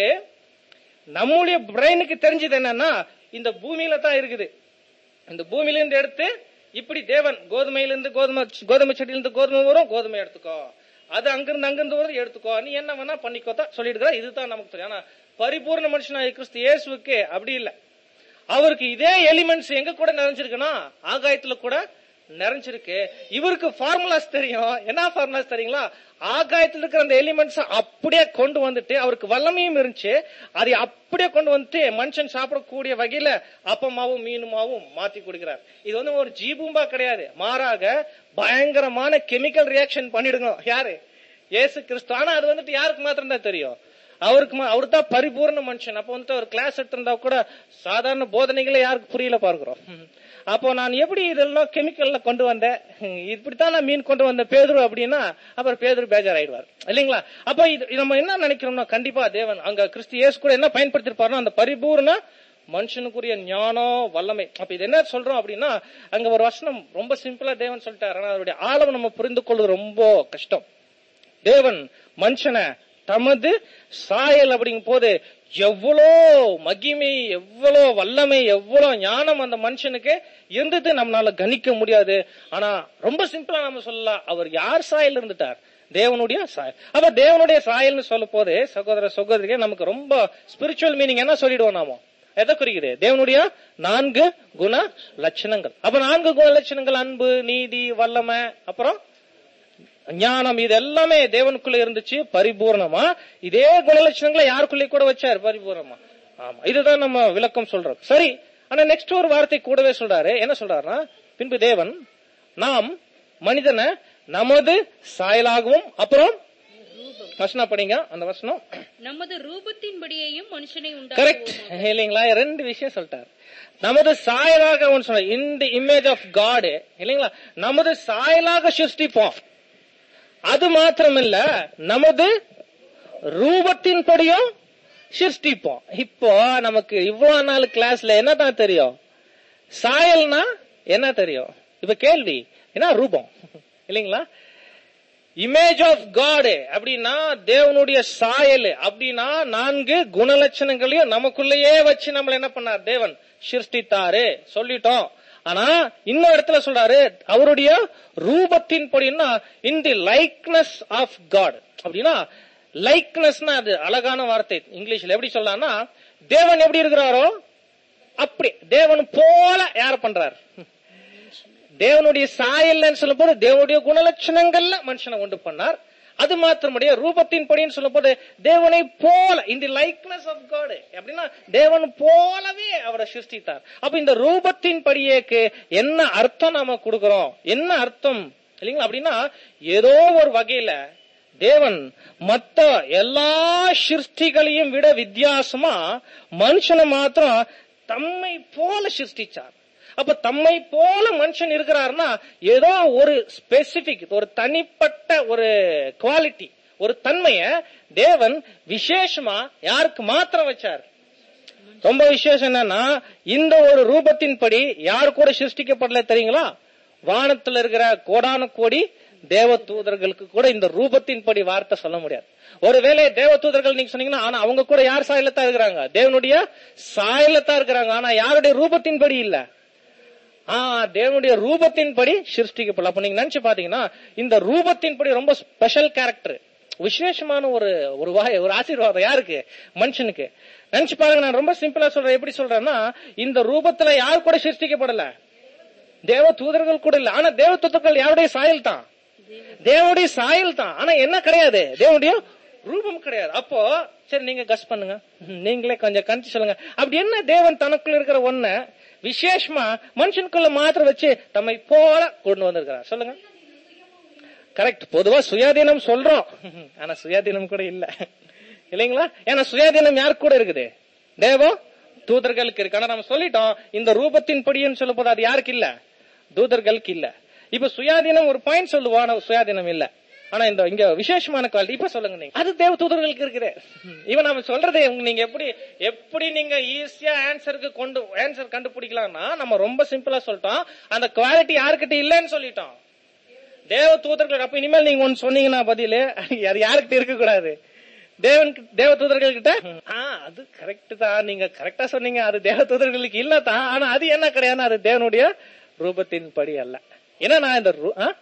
நம்முடைய பிரெயினுக்கு தெரிஞ்சது என்னன்னா இந்த பூமியில தான் இருக்குது இந்த பூமியில இருந்து எடுத்து இப்படி தேவன் கோதுமையில இருந்து கோதுமை கோதுமை செடியில இருந்து கோதுமை வரும் கோதுமை எடுத்துக்கோ அது அங்கிருந்து அங்கிருந்து வரும் எடுத்துக்கோ நீ என்ன வேணா பண்ணிக்கோ தான் சொல்லிட்டு இதுதான் நமக்கு தெரியும் ஆனா பரிபூர்ண மனுஷனாய கிறிஸ்து இயேசுவுக்கு அப்படி இல்ல அவருக்கு இதே எலிமெண்ட்ஸ் எங்க கூட நிறைஞ்சிருக்குன்னா ஆகாயத்துல கூட நிறைஞ்சிருக்கு இவருக்கு ஃபார்முலாஸ் தெரியும் என்ன ஃபார்முலாஸ் தெரியுங்களா ஆகாயத்துல இருக்கிற அந்த எலிமெண்ட்ஸ் அப்படியே கொண்டு வந்துட்டு அவருக்கு வல்லமையும் இருந்துச்சு அதை அப்படியே கொண்டு வந்துட்டு மனுஷன் சாப்பிடக்கூடிய வகையில அப்பமாவும் மீனுமாவும் மாத்தி கொடுக்கிறார் இது வந்து ஒரு ஜீபூம்பா கிடையாது மாறாக பயங்கரமான கெமிக்கல் ரியாக்ஷன் பண்ணிடுங்க யாரு இயேசு கிறிஸ்து ஆனா அது வந்துட்டு யாருக்கு மாத்திரம் தான் தெரியும் அவருக்கு அவர் தான் பரிபூர்ண மனுஷன் அப்ப வந்துட்டு ஒரு கிளாஸ் எடுத்திருந்தா கூட சாதாரண போதனைகளே யாருக்கு புரியல பார்க்கிறோம் அப்போ நான் எப்படி இதெல்லாம் கெமிக்கல்ல கொண்டு வந்தேன் ஹம், இப்படித்தான் நான் மீன் கொண்டு வந்தேன் பேதுரு அப்படின்னா அப்புறம் பேதுரு பேஜார் ஆயிடுவார் இல்லைங்களா அப்ப இது நம்ம என்ன நினைக்கிறோம்னா கண்டிப்பா தேவன் அங்க கிறிஸ்து இயேசு கூட என்ன பயன்படுத்திருப்பாருன்னா அந்த பரிபூர்ண மனுஷனுக்குரிய ஞானம் வல்லமை அப்ப இது என்ன சொல்றோம் அப்படின்னா அங்க ஒரு வசனம் ரொம்ப சிம்பிளா தேவன் சொல்லிட்டாரு ஆனா அதோடைய ஆழம் நம்ம புரிந்து கொள்வது ரொம்ப கஷ்டம் தேவன் மனுஷனை தமது சாயல் அப்படிங்கும் போது எவ்வளோ மகிமை எவ்வளோ வல்லமை எவ்வளோ ஞானம் அந்த மனுஷனுக்கு இருந்தது நம்மளால கணிக்க முடியாது ஆனா ரொம்ப சிம்பிளா நம்ம சொல்லலாம் அவர் யார் சாயல் இருந்துட்டார் தேவனுடைய சாயல் அப்ப தேவனுடைய சாயல்னு சொல்லும் போது சகோதர சகோதரிக்கு நமக்கு ரொம்ப ஸ்பிரிச்சுவல் மீனிங் என்ன சொல்லிடுவோம் நாம எதை குறிக்குது தேவனுடைய நான்கு குண லட்சணங்கள் அப்ப நான்கு குண லட்சணங்கள் அன்பு நீதி வல்லமை அப்புறம் ஞானம் இது எல்லாமே தேவனுக்குள்ள இருந்துச்சு பரிபூர்ணமா இதே குணலட்சணங்களை யாருக்குள்ளே கூட வச்சாரு பரிபூர்ணமா ஆமா இதுதான் நம்ம விளக்கம் சொல்றோம் சரி ஆனா நெக்ஸ்ட் ஒரு வார்த்தை கூடவே சொல்றாரு என்ன சொல்றாருன்னா பின்பு தேவன் நாம் மனிதனை நமது சாயலாகவும் அப்புறம் வசனம் படிங்க அந்த வசனம் நமது ரூபத்தின்படியையும் மனுஷனை கரெக்ட் உண்டாக்குவோம் இல்லைங்களா ரெண்டு விஷயம் சொல்லிட்டார் நமது சாயலாக அவன் சொன்ன இந்த இமேஜ் ஆஃப் காடு இல்லைங்களா நமது சாயலாக சிருஷ்டிப்போம் அது மாத்திரமில்ல நமது ரூபத்தின்படியும் சிருஷ்டிப்போம் இப்போ நமக்கு இவ்வளவு நாள் கிளாஸ்ல என்னதான் தெரியும் சாயல்னா என்ன தெரியும் இப்ப கேள்வி என்ன ரூபம் இல்லைங்களா இமேஜ் ஆஃப் காடு அப்படின்னா தேவனுடைய சாயல் அப்படின்னா நான்கு குணலட்சணங்களையும் நமக்குள்ளேயே வச்சு நம்மள என்ன பண்ணார் தேவன் சிருஷ்டித்தாரு சொல்லிட்டோம் ஆனா இன்னொரு இடத்துல சொல்றாரு அவருடைய ரூபத்தின் படின்னா in the likeness of God அப்படின்னா லைக்னஸ்னா அது அழகான வார்த்தை இங்கிலீஷ்ல எப்படி சொல்லலாம்னா தேவன் எப்படி இருக்கிறாரோ அப்படி தேவன் போல யார் பண்றார் தேவனுடைய சாயல்னு சொல்லும் போது தேவனுடைய குணலட்சணங்கள்ல மனுஷனை உண்டு பண்ணார் அது மாத்திரமுடைய ரூபத்தின் படின்னு சொல்லும் போது தேவனை போல இந்த லைக்னஸ் ஆஃப் காட் அப்படின்னா தேவன் போலவே அவரை சிருஷ்டித்தார் அப்ப இந்த ரூபத்தின் படியேக்கு என்ன அர்த்தம் நாம கொடுக்கிறோம் என்ன அர்த்தம் இல்லைங்களா அப்படின்னா ஏதோ ஒரு வகையில தேவன் மத்த எல்லா சிருஷ்டிகளையும் விட வித்தியாசமா மனுஷனை மாத்திரம் தம்மை போல சிருஷ்டிச்சார் அப்ப தம்மை போல மனுஷன் இருக்கிறாருன்னா ஏதோ ஒரு ஸ்பெசிபிக் ஒரு தனிப்பட்ட ஒரு குவாலிட்டி ஒரு தன்மைய தேவன் விசேஷமா யாருக்கு மாத்திரம் வச்சார் ரொம்ப விசேஷம் என்னன்னா இந்த ஒரு ரூபத்தின்படி யாரு கூட சிருஷ்டிக்கப்படல தெரியுங்களா வானத்துல இருக்கிற கோடான கோடி தேவ தூதர்களுக்கு கூட இந்த ரூபத்தின்படி வார்த்தை சொல்ல முடியாது ஒருவேளை தேவ தூதர்கள் நீங்க சொன்னீங்கன்னா ஆனா அவங்க கூட யார் சாயலத்தான் இருக்கிறாங்க தேவனுடைய சாயலத்தான் இருக்கிறாங்க ஆனா யாருடைய ரூபத்தின்படி இல்ல ஆ தேவனுடைய ரூபத்தின்படி சிருஷ்டிக்கப்படல அப்ப நீங்க நினைச்சு பாத்தீங்கன்னா இந்த ரூபத்தின்படி ரொம்ப ஸ்பெஷல் கேரக்டர் விசேஷமான ஒரு ஒரு வாய் ஒரு ஆசீர்வாதம் யாருக்கு மனுஷனுக்கு நினைச்சு பாருங்க நான் ரொம்ப சிம்பிளா சொல்றேன் எப்படி சொல்றேன்னா இந்த ரூபத்துல யார் கூட சிருஷ்டிக்கப்படல தேவ தூதர்கள் கூட இல்ல ஆனா தேவ தூதர்கள் யாருடைய சாயல் தான் தேவனுடைய சாயல் தான் ஆனா என்ன கிடையாது தேவனுடைய ரூபம் கிடையாது அப்போ சரி நீங்க கஸ் பண்ணுங்க நீங்களே கொஞ்சம் கணிச்சு சொல்லுங்க அப்படி என்ன தேவன் தனக்குள்ள இருக்கிற ஒன்ன விசேஷமா மனுஷனுக்குள்ள மாத்திரம் வச்சு தம்மை போல கொண்டு வந்திருக்கிறார் சொல்லுங்க கரெக்ட் பொதுவா சுயாதீனம் சொல்றோம் ஆனா சுயாதீனம் கூட இல்ல இல்லைங்களா ஏன்னா சுயாதீனம் யாருக்கு கூட இருக்குது தேவம் தூதர்களுக்கு இருக்கு ஆனா நம்ம சொல்லிட்டோம் இந்த ரூபத்தின் படின்னு சொல்லும் போது அது யாருக்கு இல்ல தூதர்களுக்கு இல்ல இப்ப சுயாதீனம் ஒரு பாயிண்ட் சொல்லுவோம் ஆனா சுயாதீனம் இல்ல ஆனா இந்த இங்க விசேஷமான குவாலிட்டி இப்ப சொல்லுங்க நீங்க அது தேவ தூதர்களுக்கு இருக்குது இவன் நம்ம சொல்றது உங்க- நீங்க எப்படி எப்படி நீங்க ஈஸியா ஆன்சருக்கு கொண்டு ஆன்சர் கண்டுபிடிக்கலாம்னா நம்ம ரொம்ப சிம்பிளா சொல்லிட்டோம் அந்த குவாலிட்டி யாருக்கிட்ட இல்லைன்னு சொல்லிட்டோம் தேவ தூதர்கள் அப்ப இனிமேல் நீங்க ஒன்னு சொன்னீங்கன்னா பதிலு அது யாருக்கிட்ட இருக்க கூடாது தேவன் தேவ தூதர்கள் கிட்ட ஆ, அது கரெக்ட் தான் நீங்க கரெக்டா சொன்னீங்க அது தேவ தூதர்களுக்கு இல்ல தான் ஆனா அது என்ன கிடையாது அது தேவனுடைய ரூபத்தின் படி அல்ல ஏன்னா நான் இந்த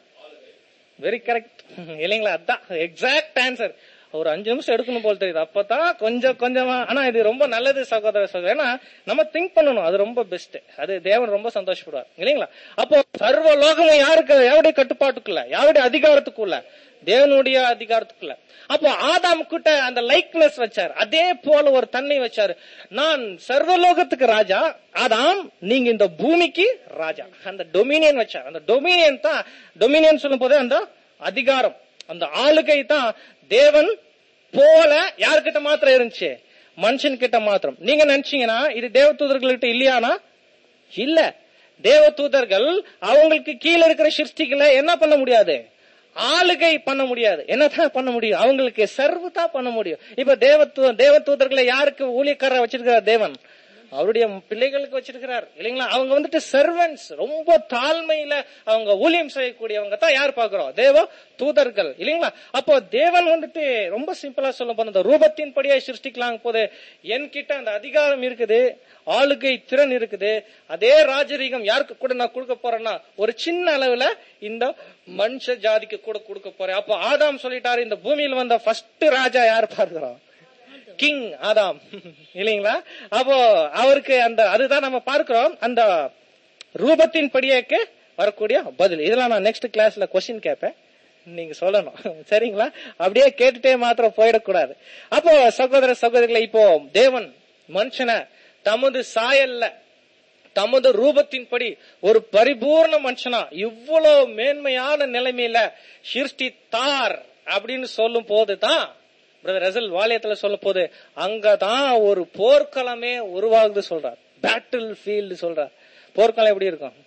வெரி கரெக்ட் இல்லைங்களா அதான் எக்ஸாக்ட் ஆன்சர் ஒரு அஞ்சு நிமிஷம் எடுக்கணும் போல தெரியுது அப்பதான் கொஞ்சம் கொஞ்சமா ஆனா இது ரொம்ப நல்லது சகோதர சகோதரி ஏன்னா நம்ம திங்க் பண்ணணும் அது ரொம்ப பெஸ்ட் அது தேவன் ரொம்ப சந்தோஷப்படுவார் இல்லைங்களா அப்போ சர்வ லோகமும் யாருக்கு யாருடைய கட்டுப்பாட்டுக்குள்ள யாருடைய அதிகாரத்துக்குள்ள தேவனுடைய அதிகாரத்துக்குள்ள அப்போ ஆதாம் கிட்ட அந்த லைக்னஸ் வச்சார் அதே போல ஒரு தன்மை வச்சாரு நான் சர்வலோகத்துக்கு ராஜா ஆதாம் நீங்க இந்த பூமிக்கு ராஜா அந்த டொமினியன் வச்சார் அந்த டொமினியன் தான் டொமினியன் சொல்லும் போது அந்த அதிகாரம் அந்த ஆளுகை தான் தேவன் போல யார்கிட்ட மாத்திரம் இருந்துச்சு மனுஷன் கிட்ட மாத்திரம் நீங்க நினைச்சீங்கன்னா இது தேவதூதர்கள்கிட்ட இல்லையானா இல்ல தேவதூதர்கள் அவங்களுக்கு கீழே இருக்கிற சிருஷ்டிகளை என்ன பண்ண முடியாது ஆளுகை பண்ண முடியாது என்னதான் பண்ண முடியும் அவங்களுக்கு சர்வ் தான் பண்ண முடியும் இப்ப தேவ தேவதூதர்களை யாருக்கு ஊழியக்காரர் வச்சிருக்கிறார் தேவன் அவருடைய பிள்ளைகளுக்கு வச்சிருக்கிறார் இல்லைங்களா அவங்க வந்துட்டு சர்வன்ஸ் ரொம்ப தாழ்மையில அவங்க ஊழியம் செய்யக்கூடியவங்க தான் யார் பாக்குறோம் தேவ தூதர்கள் இல்லைங்களா அப்போ தேவன் வந்துட்டு ரொம்ப சிம்பிளா சொல்ல போன அந்த ரூபத்தின் படியே சிருஷ்டிக்கலாம் போது என்கிட்ட அந்த அதிகாரம் இருக்குது ஆளுகை திறன் இருக்குது அதே ராஜரீகம் யாருக்கு கூட நான் கொடுக்க போறேன்னா ஒரு சின்ன அளவுல இந்த மனுஷ ஜாதிக்கு கூட கொடுக்க போறேன் அப்போ ஆதாம் சொல்லிட்டாரு இந்த பூமியில் வந்த ஃபர்ஸ்ட் ராஜா யார் பார்க்கிறோம் கிங் ஆதாம் இல்லைங்களா அப்போ அவருக்கு அந்த அதுதான் நம்ம பார்க்கிறோம் அந்த ரூபத்தின் படியேக்கு வரக்கூடிய பதில் இதெல்லாம் நான் நெக்ஸ்ட் கிளாஸ்ல கொஸ்டின் கேட்பேன் நீங்க சொல்லணும் சரிங்களா அப்படியே கேட்டுட்டே மாத்திரம் போயிடக்கூடாது அப்போ சகோதர சகோதரிகளை இப்போ தேவன் மனுஷனை தமது சாயல்ல தமது ரூபத்தின்படி ஒரு பரிபூர்ண மனுஷனா இவ்வளவு மேன்மையான நிலைமையில சிருஷ்டித்தார் அப்படின்னு சொல்லும் போதுதான் பிரதர் ரசல் வாலியத்துல சொல்ல போது அங்கதான் ஒரு போர்க்களமே உருவாகுது சொல்றார் பேட்டில் ஃபீல்டு சொல்றார் போர்க்களம் எப்படி இருக்கும்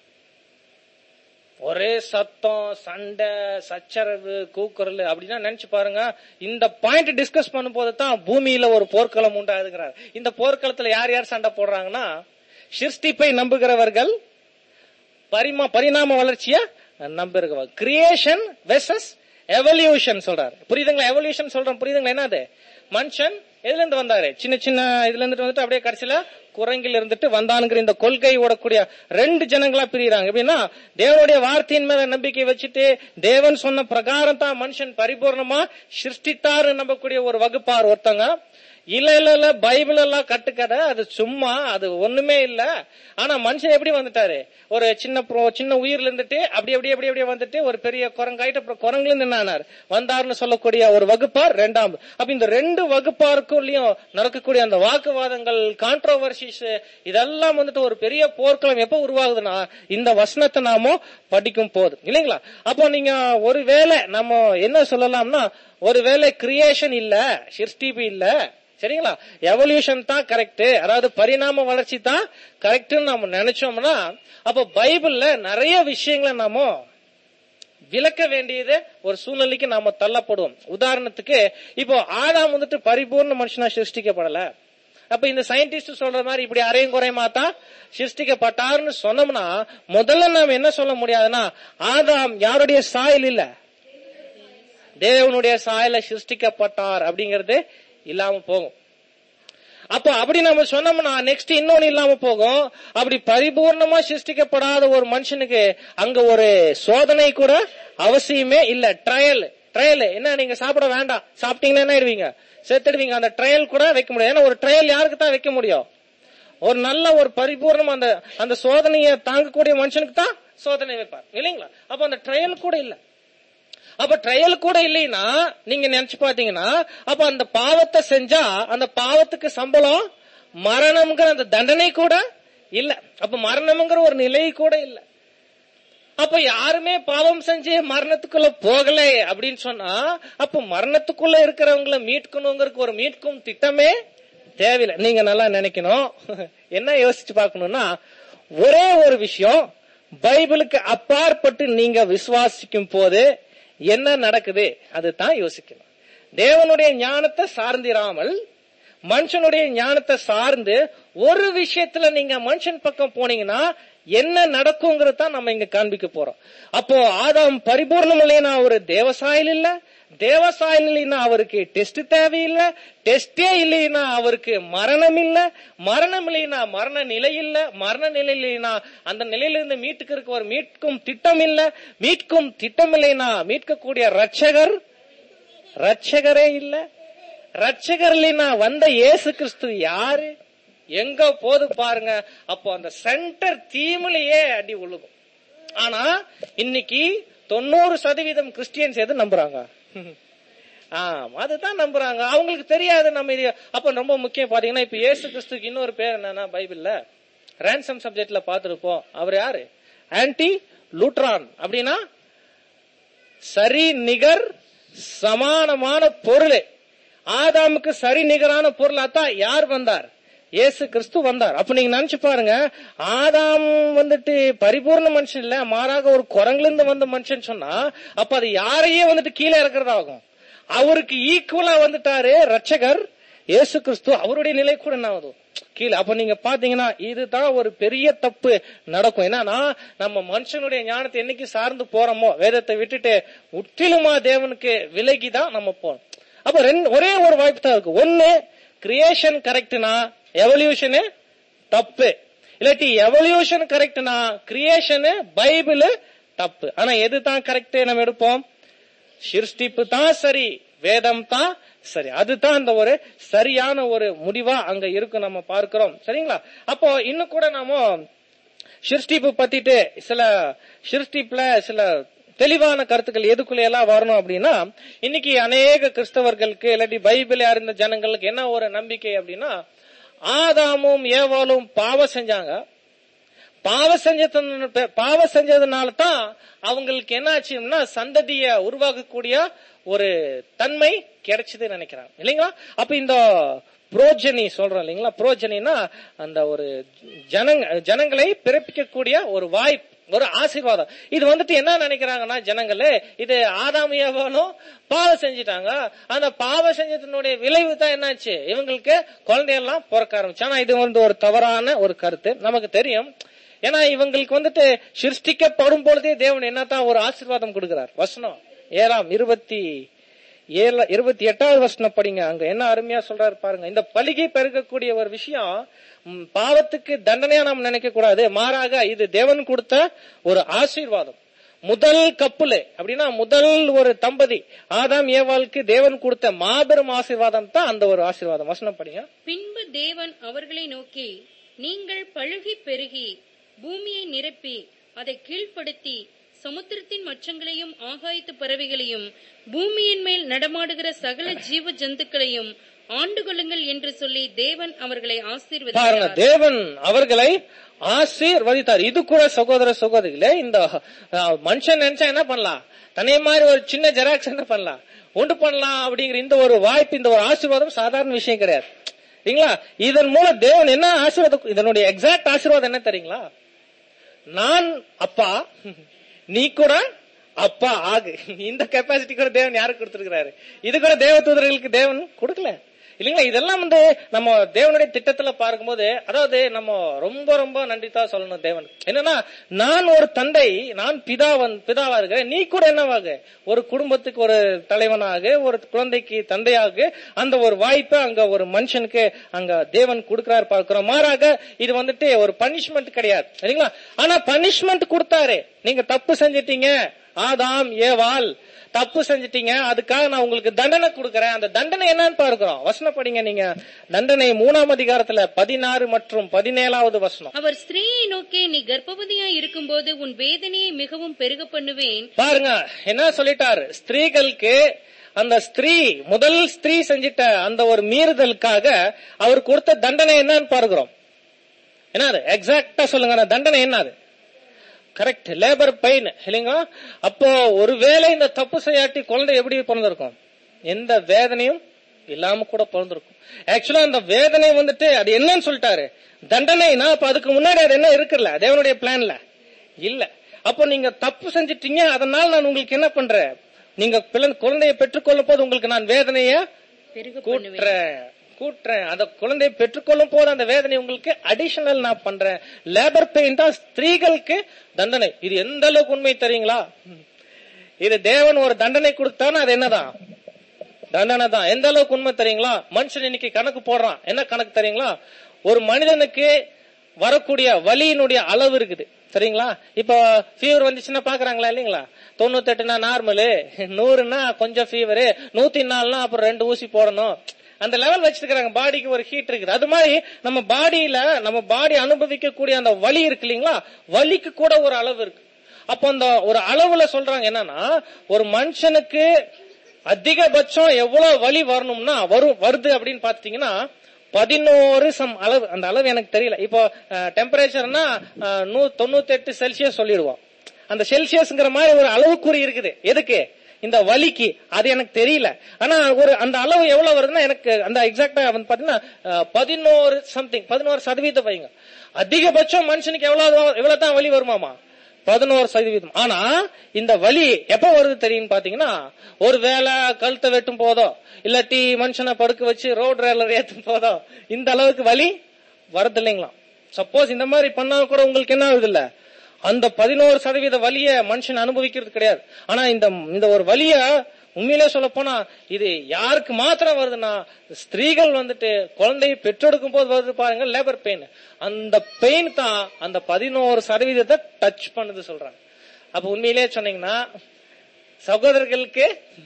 ஒரே சத்தம் சண்டை சச்சரவு கூக்குரல் அப்படின்னா நினைச்சு பாருங்க இந்த பாயிண்ட் டிஸ்கஸ் பண்ணும் போது தான் பூமியில ஒரு போர்க்களம் உண்டாதுங்கிறார் இந்த போர்க்களத்துல யார் யார் சண்டை போடுறாங்கன்னா சிருஷ்டிப்பை நம்புகிறவர்கள் பரிமா பரிணாம வளர்ச்சிய நம்புகிறவர்கள் கிரியேஷன் வெர்சஸ் எவல்யூஷன் சொல்றாரு புரியுதுங்களா எவல்யூஷன் சொல்றோம் புரியுதுங்களா என்னது மனுஷன் எதுல இருந்து வந்தாரு சின்ன சின்ன இதுல இருந்து வந்துட்டு அப்படியே கடைசியில குரங்கில் இருந்துட்டு வந்தானுங்கிற இந்த கொள்கை ஓடக்கூடிய ரெண்டு ஜனங்களா பிரிகிறாங்க எப்படின்னா தேவனுடைய வார்த்தையின் மேல நம்பிக்கை வச்சுட்டு தேவன் சொன்ன பிரகாரம் தான் மனுஷன் பரிபூர்ணமா சிருஷ்டித்தாரு நம்பக்கூடிய ஒரு வகுப்பார் ஒருத்தங்க இல்ல இல்ல இல்ல பைபிள் எல்லாம் கட்டுக்கதை அது சும்மா அது ஒண்ணுமே இல்ல ஆனா மனுஷன் எப்படி வந்துட்டாரு ஒரு சின்ன pro- சின்ன உயிர்ல இருந்துட்டு அப்படி அப்படி அப்படி அப்படியே வந்துட்டு ஒரு பெரிய குரங்காயிட்டு அப்புறம் குரங்குல இருந்து என்னானார் வந்தார்னு சொல்லக்கூடிய ஒரு வகுப்பார் ரெண்டாம் அப்ப இந்த ரெண்டு வகுப்பாருக்குள்ளயும் நடக்கக்கூடிய அந்த வாக்குவாதங்கள் கான்ட்ரோவர்சிஸ் இதெல்லாம் வந்துட்டு ஒரு பெரிய போர்க்களம் எப்ப உருவாகுதுன்னா இந்த வசனத்தை நாம படிக்கும் போது இல்லைங்களா அப்போ நீங்க ஒருவேளை நம்ம என்ன சொல்லலாம்னா ஒருவேளை கிரியேஷன் இல்ல சிருஷ்டிப்பு இல்ல சரிங்களா எவல்யூஷன் தான் கரெக்ட் அதாவது பரிணாம வளர்ச்சி தான் கரெக்ட் நாம நினைச்சோம்னா அப்ப பைபிள்ல நிறைய விஷயங்களை நாம விளக்க வேண்டியது ஒரு சூழ்நிலைக்கு நாம தள்ளப்படுவோம் உதாரணத்துக்கு இப்போ ஆதாம் வந்துட்டு பரிபூர்ண மனுஷனா சிருஷ்டிக்கப்படல அப்ப இந்த சயின்டிஸ்ட் சொல்ற மாதிரி இப்படி அரையும் குறையுமா தான் சிருஷ்டிக்கப்பட்டாருன்னு சொன்னோம்னா முதல்ல நாம என்ன சொல்ல முடியாதுன்னா ஆதாம் யாருடைய சாயல் இல்ல தேவனுடைய சாயல சிருஷ்டிக்கப்பட்டார் அப்படிங்கறது இல்லாம போகும் அப்போ அப்படி நம்ம சொன்னோம்னா நெக்ஸ்ட் இன்னொன்னு இல்லாம போகும் அப்படி பரிபூர்ணமா சிருஷ்டிக்கப்படாத ஒரு மனுஷனுக்கு அங்க ஒரு சோதனை கூட அவசியமே இல்ல ட்ரையல் ட்ரையல் என்ன நீங்க சாப்பிட வேண்டாம் சாப்பிட்டீங்கன்னா என்ன ஆயிடுவீங்க செத்துடுவீங்க அந்த ட்ரையல் கூட வைக்க முடியாது ஏன்னா ஒரு ட்ரையல் யாருக்கு தான் வைக்க முடியும் ஒரு நல்ல ஒரு பரிபூர்ணம் அந்த அந்த சோதனையை தாங்கக்கூடிய மனுஷனுக்கு தான் சோதனை வைப்பார் இல்லைங்களா அப்ப அந்த ட்ரையல் கூட இல்ல அப்ப ட்ரையல் கூட இல்லைன்னா நீங்க நினைச்சு பாத்தீங்கன்னா அப்ப அந்த பாவத்தை செஞ்சா அந்த பாவத்துக்கு சம்பளம் மரணம்ங்கிற அந்த தண்டனை கூட இல்ல அப்ப மரணம்ங்கிற ஒரு நிலை கூட இல்ல அப்ப யாருமே பாவம் செஞ்சு மரணத்துக்குள்ள போகல அப்படின்னு சொன்னா அப்ப மரணத்துக்குள்ள இருக்கிறவங்கள மீட்கணுங்கிறதுக்கு ஒரு மீட்கும் திட்டமே தேவையில்லை நீங்க நல்லா நினைக்கணும் என்ன யோசிச்சு பார்க்கணும்னா ஒரே ஒரு விஷயம் பைபிளுக்கு அப்பாற்பட்டு நீங்க விசுவாசிக்கும் போது என்ன நடக்குது அதுதான் யோசிக்கணும் தேவனுடைய ஞானத்தை சார்ந்திராமல் மனுஷனுடைய ஞானத்தை சார்ந்து ஒரு விஷயத்துல நீங்க மனுஷன் பக்கம் போனீங்கன்னா என்ன நடக்குங்கிறது தான் நம்ம இங்க காண்பிக்க போறோம் அப்போ ஆதாம் பரிபூர்ணம் இல்லைன்னா அவரு தேவசாயல் இல்ல தேவசாயல் இல்லைன்னா அவருக்கு டெஸ்ட் தேவையில்லை டெஸ்டே இல்லைன்னா அவருக்கு மரணம் இல்ல மரணம் இல்லைன்னா மரண நிலை இல்ல மரண நிலை இல்லைன்னா அந்த நிலையிலிருந்து மீட்டுக்கிறதுக்கு ஒரு மீட்கும் திட்டம் இல்ல மீட்கும் திட்டம் இல்லைன்னா மீட்கக்கூடிய ரட்சகர் ரட்சகரே இல்ல ரட்சகர் இல்லைன்னா வந்த இயேசு கிறிஸ்து யாரு எங்க போது பாருங்க அப்போ அந்த சென்டர் தீமிலேயே அடி உழுகும் ஆனா இன்னைக்கு தொண்ணூறு சதவீதம் கிறிஸ்டியன்ஸ் எது நம்புறாங்க ஆம் அதுதான் நம்புறாங்க அவங்களுக்கு தெரியாது நம்ம இது அப்ப ரொம்ப முக்கியம் பாத்தீங்கன்னா இப்ப இயேசு கிறிஸ்துக்கு இன்னொரு பேர் என்னன்னா பைபிள்ல ரேன்சம் சப்ஜெக்ட்ல பாத்துருப்போம் அவர் யாரு ஆன்டி லூட்ரான் அப்படின்னா சரி நிகர் சமானமான பொருள் ஆதாமுக்கு சரி நிகரான பொருளாத்தான் யார் வந்தார் இயேசு கிறிஸ்து வந்தார் அப்ப நீங்க நினைச்சு பாருங்க ஆதாம் வந்துட்டு பரிபூர்ண மனுஷன் இல்ல மாறாக ஒரு குரங்குல இருந்து வந்த மனுஷன் சொன்னா அப்ப அது யாரையே வந்துட்டு கீழே இறக்குறதாகும் அவருக்கு ஈக்குவலா வந்துட்டாரு ரட்சகர் இயேசு கிறிஸ்து அவருடைய நிலை கூட என்ன ஆகுது கீழே அப்ப நீங்க பாத்தீங்கன்னா இதுதான் ஒரு பெரிய தப்பு நடக்கும் என்னன்னா நம்ம மனுஷனுடைய ஞானத்தை என்னைக்கு சார்ந்து போறோமோ வேதத்தை விட்டுட்டு முற்றிலுமா தேவனுக்கு விலகி தான் நம்ம போறோம் அப்ப ரெண்டு ஒரே ஒரு வாய்ப்பு தான் இருக்கு ஒன்னு கிரியேஷன் கரெக்ட்னா எவல்யூஷனு தப்பு இல்லாட்டி எவல்யூஷன் கரெக்ட்னா கிரியேஷனு பைபிள் தப்பு ஆனா எது தான் கரெக்ட் நம்ம எடுப்போம் சிருஷ்டிப்பு தான் சரி வேதம் தான் சரி அதுதான் அந்த ஒரு சரியான ஒரு முடிவா அங்க இருக்கு நம்ம பார்க்கிறோம் சரிங்களா அப்போ இன்னும் கூட நாம சிருஷ்டிப்பு பத்திட்டு சில சிருஷ்டிப்புல சில தெளிவான கருத்துக்கள் எதுக்குள்ள எல்லாம் வரணும் அப்படின்னா இன்னைக்கு அநேக கிறிஸ்தவர்களுக்கு இல்லாட்டி பைபிளை அறிந்த ஜனங்களுக்கு என்ன ஒரு நம்பிக்கை அப்படின்னா ஆதாமும் ஏவாலும் பாவம் செஞ்சாங்க பாவ செஞ்சது பாவ செஞ்சதுனால தான் அவங்களுக்கு என்ன ஆச்சுன்னா சந்ததிய உருவாக்கக்கூடிய ஒரு தன்மை கிடைச்சதுன்னு நினைக்கிறாங்க இல்லைங்களா அப்ப இந்த புரோஜனி சொல்றோம் இல்லைங்களா புரோஜனினா அந்த ஒரு ஜனங்க ஜனங்களை பிறப்பிக்கக்கூடிய ஒரு வாய்ப்பு ஒரு ஆசீர்வாதம் இது வந்துட்டு என்ன நினைக்கிறாங்கன்னா ஜனங்களே இது ஆதாமியாவனும் பாவம் செஞ்சிட்டாங்க அந்த பாவம் செஞ்சதனுடைய விளைவு தான் என்னாச்சு இவங்களுக்கு குழந்தையெல்லாம் பிறக்க ஆரம்பிச்சு ஆனா இது வந்து ஒரு தவறான ஒரு கருத்து நமக்கு தெரியும் ஏன்னா இவங்களுக்கு வந்துட்டு சிருஷ்டிக்கப்படும் பொழுதே தேவன் என்னத்தான் ஒரு ஆசீர்வாதம் கொடுக்கிறார் வசனம் ஏழாம் இருபத்தி ஏழு இருபத்தி எட்டாவது வசனம் படிங்க அங்க என்ன அருமையா சொல்றாரு பாருங்க இந்த பலிகை பெருக்கக்கூடிய ஒரு விஷயம் ம், பாவத்துக்கு தண்டனையா நாம் நினைக்க கூடாது மாறாக இது தேவன் கொடுத்த ஒரு ஆசீர்வாதம் முதல் கப்புல அப்படின்னா முதல் ஒரு தம்பதி ஆதாம் ஏவாளுக்கு தேவன் கொடுத்த மாபெரும் ஆசீர்வாதம் தான் அந்த ஒரு ஆசீர்வாதம் வசனம் படிங்க பின்பு தேவன் அவர்களை நோக்கி நீங்கள் பழுகி பெருகி பூமியை நிரப்பி அதை கீழ்ப்படுத்தி சமுத்திரத்தின் மச்சங்களையும் ஆகாயத்து பறவைகளையும் பூமியின் மேல் நடமாடுகிற சகல ஜீவ ஜந்துக்களையும் ஆண்டு கொள்ளுங்கள் என்று சொல்லி தேவன் அவர்களை பாருங்க ஆசீர்வதித்தார் தேவன் அவர்களை ஆசீர்வதித்தார் இது கூட சகோதர சகோதரிகளே இந்த அஹ், மனுஷன் நினைச்சா என்ன பண்ணலாம் தனே மாதிரி ஒரு சின்ன ஜெராக்ஸ் என்ன பண்ணலாம் உண்டு பண்ணலாம் அப்படிங்கிற இந்த ஒரு வாய்ப்பு இந்த ஒரு ஆசீர்வாதம் சாதாரண விஷயம் கிடையாது சரிங்களா இதன் மூலம் தேவன் என்ன ஆசீர்வாதம் இதனுடைய எக்ஸாக்ட் ஆசீர்வாதம் என்ன தெரியுங்களா நான் அப்பா நீ கூட அப்பா ஆகு இந்த கெப்பாசிட்டி கூட தேவன் யாருக்கு கொடுத்திருக்கிறாரு இது கூட தேவ தூதர்களுக்கு தேவன் கொடுக்கல இல்லைங்களா இதெல்லாம் வந்து நம்ம தேவனுடைய திட்டத்துல பார்க்கும்போது அதாவது நம்ம ரொம்ப ரொம்ப நன்றி தான் சொல்லணும் தேவன் என்னன்னா நான் ஒரு தந்தை நான் பிதாவன் பிதாவா இருக்கிறேன் நீ கூட என்னவாக ஒரு குடும்பத்துக்கு ஒரு தலைவனாக ஒரு குழந்தைக்கு தந்தையாக அந்த ஒரு வாய்ப்பை அங்க ஒரு மனுஷனுக்கு அங்க தேவன் கொடுக்கிறார் பார்க்கிறோம் மாறாக இது வந்துட்டு ஒரு பனிஷ்மெண்ட் கிடையாது சரிங்களா ஆனா பனிஷ்மெண்ட் கொடுத்தாரு நீங்க தப்பு செஞ்சிட்டீங்க ஆதாம் ஏவாள் தப்பு செஞ்சிட்டீங்க அதுக்காக நான் உங்களுக்கு தண்டனை கொடுக்கறேன் அந்த தண்டனை என்னன்னு பார்க்கிறோம் வசனம் படிங்க நீங்க தண்டனை மூணாம் அதிகாரத்துல பதினாறு மற்றும் பதினேழாவது வசனம் அவர் ஸ்திரீயை நோக்கி நீ கர்ப்பவதியாய் இருக்கும்போது உன் வேதனையை மிகவும் பெருக பண்ணுவேன் பாருங்க என்ன சொல்லிட்டாரு ஸ்திரீகளுக்கு அந்த ஸ்திரீ முதல் ஸ்திரீ செஞ்சிட்ட அந்த ஒரு மீறுதலுக்காக அவர் கொடுத்த தண்டனை என்னன்னு பார்க்கிறோம் என்னது எக்ஸாக்டா சொல்லுங்க அந்த தண்டனை என்னது கரெக்ட் லேபர் பெயின் இல்லைங்க அப்போ ஒருவேளை இந்த தப்பு செய்யாட்டி குழந்தை எப்படி பிறந்திருக்கும் எந்த வேதனையும் இல்லாம கூட பிறந்திருக்கும் ஆக்சுவலா அந்த வேதனை வந்துட்டு அது என்னன்னு சொல்லிட்டாரு தண்டனைனா அப்ப அதுக்கு முன்னாடி அது என்ன இருக்குல்ல தேவனுடைய பிளான்ல இல்ல அப்போ நீங்க தப்பு செஞ்சிட்டீங்க அதனால நான் உங்களுக்கு என்ன பண்றேன் நீங்க பிள்ளை குழந்தையை பெற்றுக்கொள்ளும் போது உங்களுக்கு நான் வேதனைய பெருக பண்ணுவேன் கூட்டுறேன் கூட்டுறேன் அந்த குழந்தையை பெற்றுக்கொள்ளும் போது அந்த வேதனை உங்களுக்கு அடிஷனல் நான் பண்றேன் லேபர் பெயின் தான் ஸ்திரீகளுக்கு தண்டனை இது எந்த அளவுக்கு உண்மை தெரியுங்களா இது தேவன் ஒரு தண்டனை கொடுத்தான்னு அது என்னதான் தண்டனை தான் எந்த அளவுக்கு உண்மை தெரியுங்களா மனுஷன் இன்னைக்கு கணக்கு போடுறான் என்ன கணக்கு தெரியுங்களா ஒரு மனிதனுக்கு வரக்கூடிய வலியினுடைய அளவு இருக்குது சரிங்களா இப்போ ஃபீவர் வந்துச்சுன்னா பாக்குறாங்களா இல்லைங்களா தொண்ணூத்தெட்டுனா நார்மலு நூறுனா கொஞ்சம் ஃபீவரு நூத்தி நாலுனா அப்புறம் ரெண்டு ஊசி போடணும் அந்த லெவல் வச்சிருக்காங்க பாடிக்கு ஒரு ஹீட் இருக்குது அது மாதிரி நம்ம பாடியில நம்ம பாடி அனுபவிக்கக்கூடிய அந்த வலி இருக்கு இல்லைங்களா வலிக்கு கூட ஒரு அளவு இருக்கு அப்போ அந்த ஒரு அளவுல சொல்றாங்க என்னன்னா ஒரு மனுஷனுக்கு அதிகபட்சம் எவ்வளவு வலி வரணும்னா வரும் வருது அப்படின்னு பாத்தீங்கன்னா பதினோரு சம் அளவு அந்த அளவு எனக்கு தெரியல இப்போ டெம்பரேச்சர்னா நூ தொண்ணூத்தி எட்டு செல்சியஸ் சொல்லிடுவோம் அந்த செல்சியஸ்ங்கிற மாதிரி ஒரு அளவுக்குறி இருக்குது எதுக்கு இந்த வலிக்கு அது எனக்கு தெரியல ஆனா ஒரு அந்த அளவு எவ்வளவு வருதுன்னா எனக்கு அந்த எக்ஸாக்டா வந்து பாத்தீங்கன்னா அஹ், பதினோரு சம்திங் பதினோரு சதவீதம் வைங்க அதிகபட்சம் மனுஷனுக்கு எவ்வளவு எவ்வளவு தான் வலி வருமாமா பதினோரு சதவீதம் ஆனா இந்த வலி எப்ப வருது தெரியும் பாத்தீங்கன்னா ஒரு வேளை கழுத்தை வெட்டும் போதோ இல்லாட்டி மனுஷனை படுக்க வச்சு ரோட் ரேலர் ஏத்தும் போதோ இந்த அளவுக்கு வலி வரது இல்லைங்களா சப்போஸ் இந்த மாதிரி பண்ணா கூட உங்களுக்கு என்ன ஆகுது இல்ல அந்த பதினோரு சதவீத வலிய மனுஷன் அனுபவிக்கிறது கிடையாது ஆனா இந்த இந்த ஒரு வலிய உண்மையிலே சொல்ல போனா இது யாருக்கு மாத்திரம் வருதுன்னா ஸ்திரீகள் வந்துட்டு குழந்தையை பெற்றெடுக்கும் போது வருது பாருங்க லேபர் பெயின் அந்த பெயின் தான் அந்த பதினோரு சதவீதத்தை டச் பண்ணுது சொல்றாங்க அப்ப உண்மையிலே சொன்னீங்கன்னா சகோதரர்களுக்கு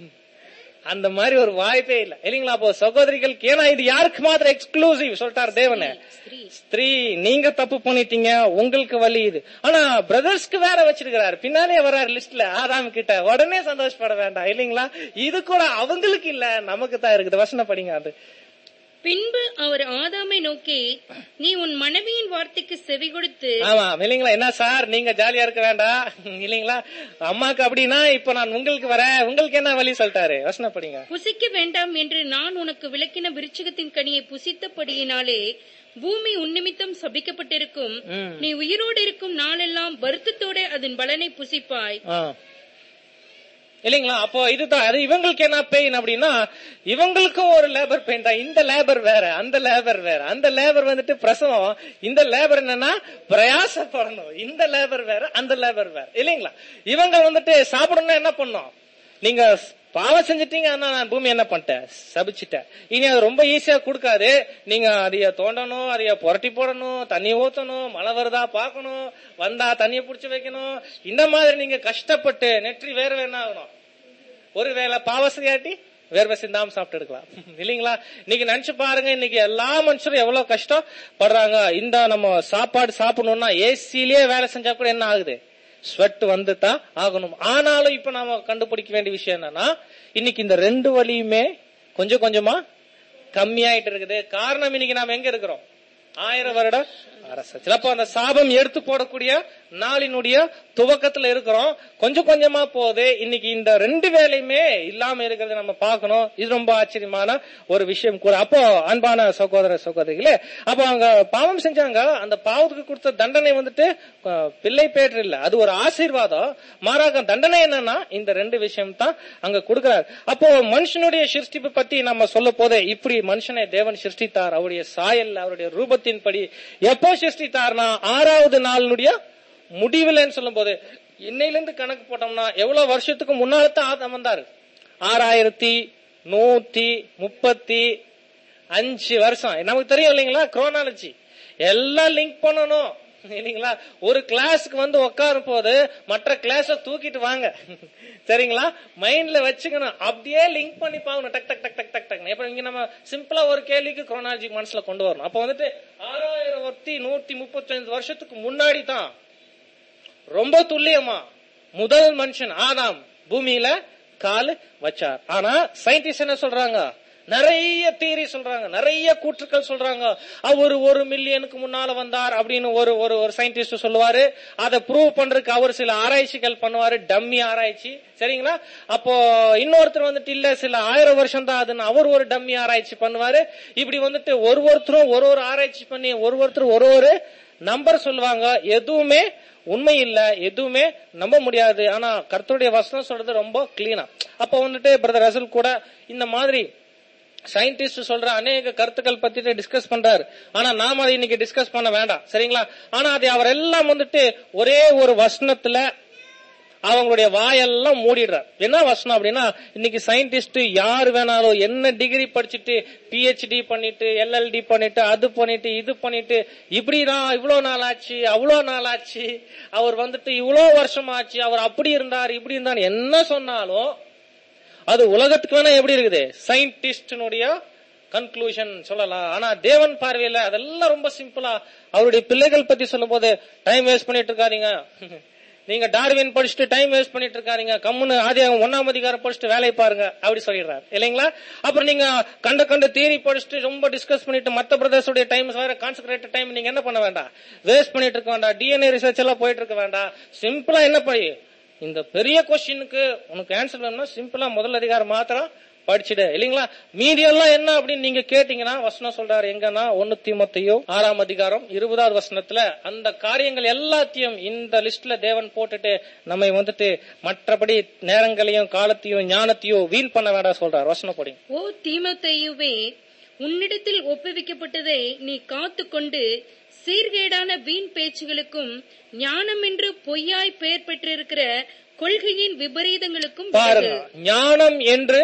அந்த மாதிரி ஒரு வாய்ப்பே இல்ல இல்லைங்களா அப்போ சகோதரிகளுக்கு ஏன்னா இது யாருக்கு மாத்திரம் எக்ஸ்க்ளூசிவ் சொல்லிட்டார் தேவனே ஸ்திரீ ஸ்திரீ நீங்க தப்பு பண்ணிட்டீங்க உங்களுக்கு வலி இது ஆனா பிரதர்ஸ்க்கு வேற வச்சிருக்கிறாரு பின்னாலே வர்றாரு லிஸ்ட்ல ஆதாம் கிட்ட உடனே சந்தோஷப்பட வேண்டாம் இல்லைங்களா இது கூட அவங்களுக்கு இல்ல நமக்கு தான் இருக்குது வசனம் படிங்க அது பின்பு அவர் ஆதாமை நோக்கி நீ உன் மனைவியின் வார்த்தைக்கு செவி கொடுத்து ஆமா இல்லைங்களா என்ன சார் நீங்க ஜாலியா இருக்க வேண்டாம் இல்லைங்களா அம்மாக்கு அப்படின்னா இப்ப நான் உங்களுக்கு வரேன் உங்களுக்கு என்ன வழி சொல்லிட்டாரு வசனம் படிங்க புசிக்க வேண்டாம் என்று நான் உனக்கு விளக்கின விருட்சகத்தின் கனியை புசித்தபடியினாலே பூமி உன்னிமித்தம் சபிக்கப்பட்டிருக்கும் ம். நீ உயிரோடு இருக்கும் நாளெல்லாம் வருத்தத்தோட அதன் பலனை புசிப்பாய் ஆ. இல்லைங்களா அப்போ இதுதான் அது இவங்களுக்கு என்ன பெயின் அப்படின்னா இவங்களுக்கும் ஒரு லேபர் பெயின் தான் இந்த லேபர் வேற அந்த லேபர் வேற அந்த லேபர் வந்துட்டு பிரசவம் இந்த லேபர் என்னன்னா பிரயாசப்படணும் இந்த லேபர் வேற அந்த லேபர் வேற இல்லைங்களா இவங்க வந்துட்டு சாப்பிடணும்னா என்ன பண்ணும் நீங்க பாவம் செஞ்சிட்டீங்க ஆனா நான் பூமி என்ன பண்ணிட்டேன் சபிச்சிட்டேன் இனி அது ரொம்ப ஈஸியா கொடுக்காது நீங்க அதைய தோண்டணும் அதைய புரட்டி போடணும் தண்ணி ஊத்தணும் மழை வருதா பார்க்கணும் வந்தா தண்ணிய புடிச்சு வைக்கணும் இந்த மாதிரி நீங்க கஷ்டப்பட்டு நெற்றி வேற என்ன ஆகணும் ஒருவேளை பாவசையாட்டி வேர்வை சிந்தாம சாப்பிட்டு எடுக்கலாம் இல்லைங்களா இன்னைக்கு நினைச்சு பாருங்க இன்னைக்கு எல்லா மனுஷரும் எவ்வளவு கஷ்டம் படுறாங்க இந்த நம்ம சாப்பாடு சாப்பிடணும்னா ஏசிலேயே வேலை செஞ்சா கூட என்ன ஆகுது ஸ்வெட் வந்து தான் ஆகணும் ஆனாலும் இப்ப நாம கண்டுபிடிக்க வேண்டிய விஷயம் என்னன்னா இன்னைக்கு இந்த ரெண்டு வழியுமே கொஞ்சம் கொஞ்சமா கம்மியாயிட்டு இருக்குது காரணம் இன்னைக்கு நாம எங்க இருக்கிறோம் ஆயிரம் வருட அரசு அப்போ அந்த சாபம் எடுத்து போடக்கூடிய நாளினுடைய துவக்கத்துல இருக்கிறோம் கொஞ்சம் கொஞ்சமா போகுது இன்னைக்கு இந்த ரெண்டு வேலையுமே இல்லாம இருக்கிறத நம்ம பார்க்கணும் இது ரொம்ப ஆச்சரியமான ஒரு விஷயம் கூட அப்போ அன்பான சகோதர சகோதரிகளே அப்போ அவங்க பாவம் செஞ்சாங்க அந்த பாவத்துக்கு கொடுத்த தண்டனை வந்துட்டு அஹ், பிள்ளை பேற்று இல்ல அது ஒரு ஆசீர்வாதம் மாறாக தண்டனை என்னன்னா இந்த ரெண்டு விஷயம் தான் அங்க கொடுக்கிறார் அப்போ மனுஷனுடைய சிருஷ்டிப்பு பத்தி நம்ம சொல்ல போதே இப்படி மனுஷனை தேவன் சிருஷ்டித்தார் அவருடைய சாயல் அவருடைய ரூபத்தின்படி எப்போ சிருஷ்டித்தார்னா ஆறாவது நாளினுடைய முடிவுலன்னு சொல்லும் போது இன்னையிலிருந்து கணக்கு போட்டோம்னா எவ்வளவு வருஷத்துக்கு முன்னால தான் ஆதாம் வந்தாரு ஆறாயிரத்தி நூத்தி முப்பத்தி அஞ்சு வருஷம் நமக்கு தெரியும் இல்லைங்களா குரோனாலஜி எல்லாம் லிங்க் பண்ணணும் இல்லைங்களா ஒரு கிளாஸ்க்கு வந்து உட்காரும் போது மற்ற கிளாஸ தூக்கிட்டு வாங்க சரிங்களா மைண்ட்ல வச்சுக்கணும் அப்படியே லிங்க் பண்ணி பாக்கணும் டக் டக் டக் டக் டக் டக் இப்ப இங்க நம்ம சிம்பிளா ஒரு கேள்விக்கு குரோனாலஜி மனசுல கொண்டு வரணும் அப்ப வந்துட்டு ஆறாயிரத்தி நூத்தி முப்பத்தஞ்சு வருஷத்துக்கு முன்னாடி தான் ரொம்ப துல்லியமா முதல் மனுஷன் ஆதாம் பூமியில கால் வச்சார் ஆனா சயின்டிஸ்ட் என்ன சொல்றாங்க நிறைய தியரி சொல்றாங்க நிறைய கூற்றுக்கள் சொல்றாங்க அவர் ஒரு மில்லியனுக்கு முன்னால வந்தார் அப்படின்னு ஒரு ஒரு ஒரு சயின்டிஸ்ட் சொல்லுவாரு அதை ப்ரூவ் பண்றதுக்கு அவர் சில ஆராய்ச்சிகள் பண்ணுவாரு டம்மி ஆராய்ச்சி சரிங்களா அப்போ இன்னொருத்தர் வந்துட்டு இல்ல சில ஆயிரம் வருஷம் தான் அதுன்னு அவர் ஒரு டம்மி ஆராய்ச்சி பண்ணுவாரு இப்படி வந்துட்டு ஒரு ஒருத்தரும் ஒரு ஒரு ஆராய்ச்சி பண்ணி ஒரு ஒருத்தர் ஒரு ஒரு நம்பர் சொல்லுவாங்க எதுவுமே உண்மை இல்ல எதுவுமே நம்ப முடியாது ஆனா கர்த்தருடைய வசனம் சொல்றது ரொம்ப கிளீனா அப்ப வந்துட்டு பிரதர் ரசல் கூட இந்த மாதிரி சயின்டிஸ்ட் சொல்ற அநேக கருத்துக்கள் பத்தி டிஸ்கஸ் பண்றாரு ஆனா நாம அதை இன்னைக்கு டிஸ்கஸ் பண்ண வேண்டாம் சரிங்களா ஆனா அது அவர் எல்லாம் வந்துட்டு ஒரே ஒரு வசனத்துல அவங்களுடைய வாயெல்லாம் மூடிடுறார் என்ன வசனம் அப்படின்னா இன்னைக்கு சயின்டிஸ்ட் யார் வேணாலும் என்ன டிகிரி படிச்சுட்டு பிஹெச்டி பண்ணிட்டு எல்எல்டி பண்ணிட்டு அது பண்ணிட்டு இது பண்ணிட்டு இப்படிதான் இவ்வளவு நாள் ஆச்சு அவ்வளவு நாள் ஆச்சு அவர் வந்துட்டு இவ்வளவு வருஷம் ஆச்சு அவர் அப்படி இருந்தார் இப்படி இருந்தார் என்ன சொன்னாலும் அது உலகத்துக்கு வேணா எப்படி இருக்குது சயின்டிஸ்டினுடைய கன்க்ளூஷன் சொல்லலாம் ஆனா தேவன் பார்வையில அதெல்லாம் ரொம்ப சிம்பிளா அவருடைய பிள்ளைகள் பத்தி சொல்லும் போது டைம் வேஸ்ட் பண்ணிட்டு இருக்காதீங்க நீங்க டார்வின் படிச்சுட்டு டைம் வேஸ்ட் பண்ணிட்டு இருக்காதீங்க கம்முன்னு ஆதியாகம் ஒன்னாம் அதிகாரம் படிச்சுட்டு வேலையை பாருங்க அப்படி சொல்லிடுறாரு இல்லைங்களா அப்புறம் நீங்க கண்ட கண்ட தியரி படிச்சுட்டு ரொம்ப டிஸ்கஸ் பண்ணிட்டு மத்த பிரதர்ஸுடைய டைம் வேற கான்சென்ட்ரேட் டைம் நீங்க என்ன பண்ண வேண்டாம் வேஸ்ட் பண்ணிட்டு இருக்க வேண்டாம் டிஎன்ஏ ரிசர்ச் எல்லாம் போயிட்டு இருக்க வேண்டாம் சிம்பிளா என்ன பண்ணி இந்த பெரிய கொஸ்டினுக்கு உனக்கு ஆன்சர் வேணும்னா சிம்பிளா முதல் அதிகாரம் மாத்திரம் படிச்சுடு இல்லைங்களா மீதி எல்லாம் என்ன அப்படின்னு நீங்க கேட்டீங்கன்னா வசனம் சொல்றாரு எங்கன்னா ஒன்னு தீமத்தையும் ஆறாம் அதிகாரம் இருபதாவது வசனத்துல அந்த காரியங்கள் எல்லாத்தையும் இந்த லிஸ்ட்ல தேவன் போட்டுட்டு நம்மை வந்துட்டு மற்றபடி நேரங்களையும் காலத்தையும் ஞானத்தையும் வீண் பண்ண வேண்டாம் சொல்றாரு வசனம் படி ஓ தீமோத்தேயுவே உன்னிடத்தில் ஒப்புவிக்கப்பட்டதை நீ காத்துக்கொண்டு சீர்கேடான வீண் பேச்சுகளுக்கும் ஞானமென்று பொய்யாய் பெயர் பெற்றிருக்கிற கொள்கையின் விபரீதங்களுக்கும் பாருங்க ஞானம் என்று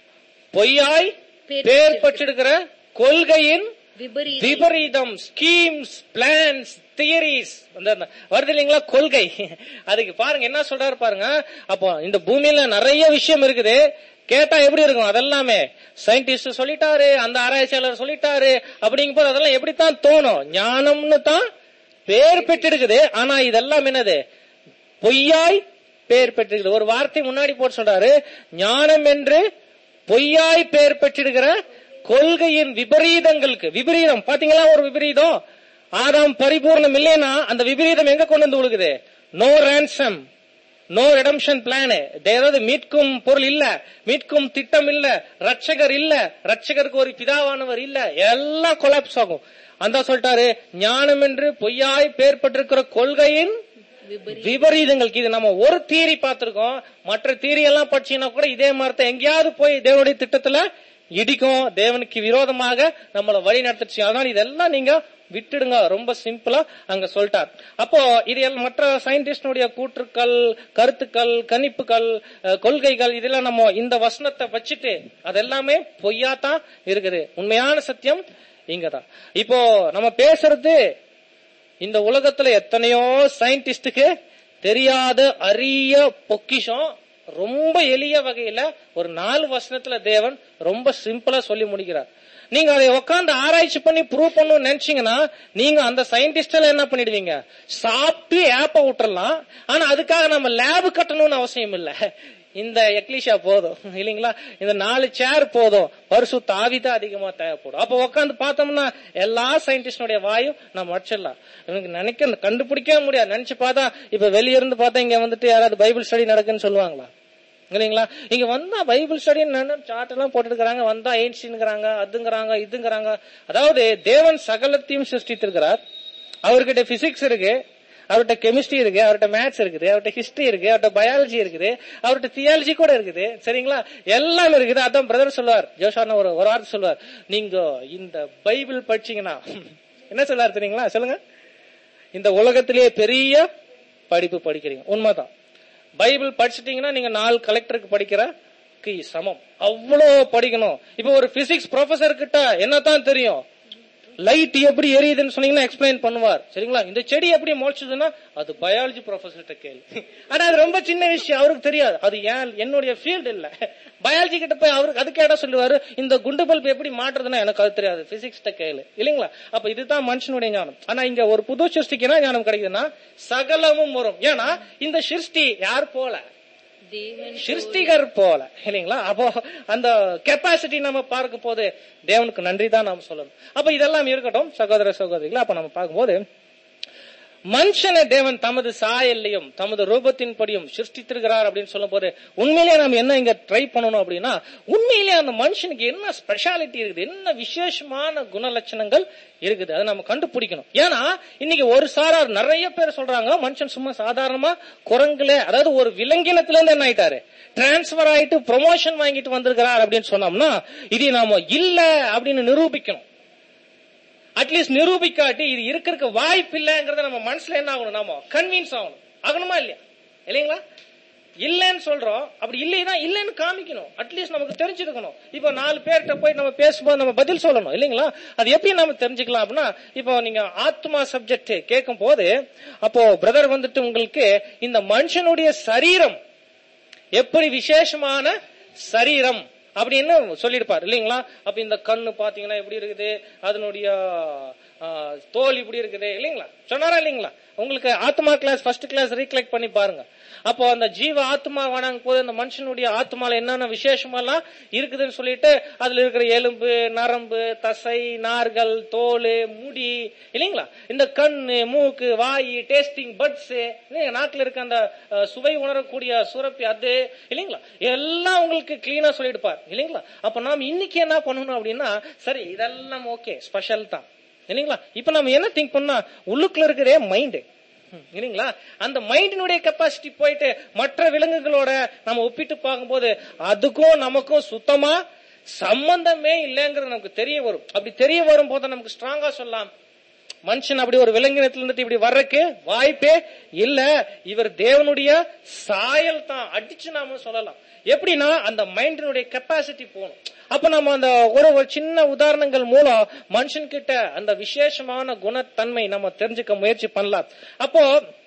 பொய்யாய் பேர் பேர் பெற்றிருக்கிற கொள்கையின் விபரீதம் விபரீதம் ஸ்கீம்ஸ் பிளான்ஸ் தியரிஸ் வருது இல்லைங்களா கொள்கை அதுக்கு பாருங்க என்ன சொல்றாரு பாருங்க அப்போ இந்த பூமியில நிறைய விஷயம் இருக்குது கேட்டா எப்படி இருக்கும் அதெல்லாமே சயின்டிஸ்ட் சொல்லிட்டாரு அந்த ஆராய்ச்சியாளர் சொல்லிட்டாரு அப்படிங்கும் போது அதெல்லாம் எப்படித்தான் தோணும் ஞானம்னு தான் பேர் பெற்றிருக்குது ஆனா இதெல்லாம் என்னது பொய்யாய் பேர் பெற்றிருக்குது ஒரு வார்த்தை முன்னாடி போட்டு சொல்றாரு ஞானம் என்று பொய்யாய் பேர் பெற்றிருக்கிற கொள்கையின் விபரீதங்களுக்கு விபரீதம் பாத்தீங்களா ஒரு விபரீதம் ஆதாம் பரிபூர்ணம் இல்லைன்னா அந்த விபரீதம் எங்க கொண்டு வந்து விழுகுது no ransom no redemption plan ஏதாவது மீட்கும் பொருள் இல்ல மீட்கும் திட்டம் இல்ல ரட்சகர் இல்ல ரட்சகருக்கு ஒரு பிதாவானவர் இல்ல எல்லாம் கொலாப்ஸ் ஆகும் அந்த சொல்லிட்டாரு ஞானம் என்று பொய்யாய் பேர் பெற்றிருக்கிற கொள்கையின் விபரீதம் விபரீதங்களுக்கு இது நம்ம ஒரு தீரி பார்த்திருக்கோம் மற்ற தீரி எல்லாம் படிச்சீங்கன்னா கூட இதே மாதிரி தான் எங்கேயாவது போய் தேவனுடைய திட்டத்துல இடிக்கும் தேவனுக்கு விரோதமாக நம்மளை வழி நடத்துச்சு அதனால இதெல்லாம் நீங்க விட்டுடுங்க ரொம்ப சிம்பிளா அங்க சொல்லிட்டார் அப்போ இது எல்லாம் மற்ற சயின்டிஸ்டுடைய கூற்றுக்கள் கருத்துக்கள் கணிப்புகள் அஹ், கொள்கைகள் இதெல்லாம் நம்ம இந்த வசனத்தை வச்சுட்டு அதெல்லாமே பொய்யாத்தான் இருக்குது உண்மையான சத்தியம் இங்கதான் இப்போ நம்ம பேசுறது இந்த உலகத்துல எத்தனையோ சயின்டிஸ்டுக்கு தெரியாத அரிய பொக்கிஷம் ரொம்ப எளிய வகையில ஒரு நாலு வசனத்துல தேவன் ரொம்ப சிம்பிளா சொல்லி முடிக்கிறார் நீங்க அதை உட்காந்து ஆராய்ச்சி பண்ணி ப்ரூவ் பண்ணணும்னு நினைச்சீங்கன்னா நீங்க அந்த சயின்டிஸ்ட் எல்லாம் என்ன பண்ணிடுவீங்க சாப்பிட்டு ஏப்ப விட்டுறலாம் ஆனா அதுக்காக நம்ம லேப் கட்டணும்னு அவசியம் இல்ல இந்த எக்லிஷா போதும் இல்லைங்களா இந்த நாலு சேர் போதும் பரிசு தாவி தான் அதிகமா தேவைப்படும் அப்ப உட்காந்து பார்த்தோம்னா எல்லா சயின்டிஸ்டனுடைய வாயும் நம்ம அடிச்சிடலாம் இவனுக்கு நினைக்க கண்டுபிடிக்கவே முடியாது நினைச்சு பார்த்தா இப்ப வெளிய இருந்து பார்த்தா இங்க வந்துட்டு யாராவது பைபிள் ஸ்டடி நடக்குன்னு சொல்லுவாங்களா இல்லைங்களா இங்க வந்தா பைபிள் ஸ்டடி சார்ட் எல்லாம் போட்டுருக்காங்க வந்தா எயின்ஸ்டின்ங்கிறாங்க அதுங்கிறாங்க இதுங்கிறாங்க அதாவது தேவன் சகலத்தையும் சிருஷ்டித்திருக்கிறார் அவர்கிட்ட பிசிக்ஸ் இருக்கு அவர்கிட்ட கெமிஸ்ட்ரி இருக்கு அவர்கிட்ட மேத்ஸ் இருக்குது அவர்கிட்ட ஹிஸ்டரி இருக்கு அவர்கிட்ட பயாலஜி இருக்குது அவர்கிட்ட தியாலஜி கூட இருக்குது சரிங்களா எல்லாம் இருக்குது அதான் பிரதர் சொல்லுவார் ஜோஷான ஒரு ஒரு வார்த்தை சொல்லுவார் நீங்க இந்த பைபிள் படிச்சீங்கன்னா என்ன சொல்லார் தெரியுங்களா சொல்லுங்க இந்த உலகத்திலேயே பெரிய படிப்பு படிக்கிறீங்க உண்மைதான் பைபிள் படிச்சிட்டீங்கன்னா நீங்க நாலு கலெக்டருக்கு படிக்கிற சமம் அவ்வளோ படிக்கணும் இப்போ ஒரு பிசிக்ஸ் ப்ரொஃபசர் கிட்ட என்னதான் தெரியும் லைட் எப்படி எரியுதுன்னு சொன்னீங்கன்னா எக்ஸ்பிளைன் பண்ணுவார் சரிங்களா இந்த செடி எப்படி முளைச்சதுன்னா அது பயாலஜி ப்ரொஃபசர்கிட்ட கேள்வி ஆனா அது ரொம்ப சின்ன விஷயம் அவருக்கு தெரியாது அது ஏன் என்னுடைய ஃபீல்டு இல்ல பயாலஜி கிட்ட போய் அவருக்கு அது கேட்டா சொல்லுவாரு இந்த குண்டு பல்ப் எப்படி மாற்றுறதுன்னா எனக்கு அது தெரியாது பிசிக்ஸ்ட கேளு இல்லைங்களா அப்ப இதுதான் மனுஷனுடைய ஞானம் ஆனா இங்க ஒரு புது சிருஷ்டிக்கு என்ன ஞானம் கிடைக்குதுன்னா சகலமும் வரும் ஏன்னா இந்த சிருஷ்டி யார் போல தேவன் சிருஷ்டிகர் போல இல்லைங்களா அப்போ அந்த கெப்பாசிட்டி நம்ம பார்க்க போது தேவனுக்கு நன்றி தான் நாம் சொல்லணும் அப்ப இதெல்லாம் இருக்கட்டும் சகோதர சகோதரிகளா அப்ப நம்ம பார்க்கும்போது மனுஷனை தேவன் தமது சாயல்லையும் தமது ரூபத்தின்படியும் சிருஷ்டித்திருக்கிறார் அப்படின்னு சொல்லும் போது உண்மையிலேயே நம்ம என்ன இங்க ட்ரை பண்ணணும் அப்படின்னா உண்மையிலேயே அந்த மனுஷனுக்கு என்ன ஸ்பெஷாலிட்டி இருக்குது என்ன விசேஷமான குணலட்சணங்கள் இருக்குது அதை நம்ம கண்டுபிடிக்கணும் ஏன்னா இன்னைக்கு ஒரு சாரார் நிறைய பேர் சொல்றாங்க மனுஷன் சும்மா சாதாரணமா குரங்குல அதாவது ஒரு விலங்கினத்துல இருந்து என்ன ஆயிட்டாரு டிரான்ஸ்பர் ஆயிட்டு ப்ரொமோஷன் வாங்கிட்டு வந்திருக்கிறார் அப்படின்னு சொன்னோம்னா இது நாம இல்ல அப்படின்னு நிரூபிக்கணும் அட்லீஸ்ட் நிரூபிக்காட்டி இது இருக்கிறதுக்கு வாய்ப்பு இல்லைங்கிறத நம்ம மனசுல என்ன ஆகணும் நாம கன்வின்ஸ் ஆகணும் ஆகணுமா இல்லையா இல்லைங்களா இல்லைன்னு சொல்றோம் அப்படி இல்லைன்னா இல்லைன்னு காமிக்கணும் அட்லீஸ்ட் நமக்கு தெரிஞ்சிருக்கணும் இப்போ நாலு பேர்கிட்ட போய் நம்ம பேசும்போது நம்ம பதில் சொல்லணும் இல்லைங்களா அது எப்படி நம்ம தெரிஞ்சுக்கலாம் அப்படின்னா இப்போ நீங்க ஆத்மா சப்ஜெக்ட் கேட்கும் போது அப்போ பிரதர் வந்துட்டு உங்களுக்கு இந்த மனுஷனுடைய சரீரம் எப்படி விசேஷமான சரீரம் அப்படின்னு சொல்லியிருப்பார் இல்லைங்களா அப்ப இந்த கண்ணு பாத்தீங்கன்னா எப்படி இருக்குது அதனுடைய ஆ, தோல் இப்படி இருக்குது இல்லைங்களா சொன்னாரா இல்லைங்களா உங்களுக்கு ஆத்மா கிளாஸ் ஃபர்ஸ்ட் கிளாஸ் ரீகலெக்ட் பண்ணி பாருங்க அப்போ அந்த ஜீவ ஆத்மா வணங்கும் போது அந்த மனுஷனுடைய ஆத்மால என்னென்ன விசேஷமெல்லாம் இருக்குதுன்னு சொல்லிட்டு அதுல இருக்கிற எலும்பு நரம்பு தசை நார்கள் தோல் முடி இல்லைங்களா இந்த கண்ணு மூக்கு வாய் டேஸ்டிங் பட்ஸ் நாக்குல இருக்க அந்த அஹ், சுவை உணரக்கூடிய சுரப்பி அது இல்லைங்களா எல்லாம் உங்களுக்கு கிளீனா சொல்லிடுப்பார் இல்லைங்களா அப்ப நாம் இன்னைக்கு என்ன பண்ணணும் அப்படின்னா சரி இதெல்லாம் ஓகே ஸ்பெஷல் தான் இல்லைங்களா இப்ப நம்ம என்ன திங்க் பண்ணா உள்ளுக்குள்ள இருக்கிறே மைண்டு இல்லைங்களா அந்த மைண்டினுடைய கெப்பாசிட்டி போயிட்டு மற்ற விலங்குகளோட நம்ம ஒப்பிட்டு பார்க்கும்போது அதுக்கும் நமக்கும் சுத்தமா சம்பந்தமே இல்லைங்கிறது நமக்கு தெரிய வரும் அப்படி தெரிய வரும் போது நமக்கு ஸ்ட்ராங்கா சொல்லலாம் மனுஷன் அப்படி ஒரு விலங்கினத்துல இருந்துட்டு இப்படி வர்றதுக்கு வாய்ப்பே இல்ல இவர் தேவனுடைய சாயல் தான் அடிச்சு நாம சொல்லலாம் எப்படின்னா அந்த மைண்டினுடைய கெப்பாசிட்டி போகணும் அப்ப நம்ம அந்த ஒரு ஒரு சின்ன உதாரணங்கள் மூலம் மனுஷன் கிட்ட அந்த விசேஷமான குணத்தன்மை நம்ம தெரிஞ்சுக்க முயற்சி பண்ணலாம் அப்போ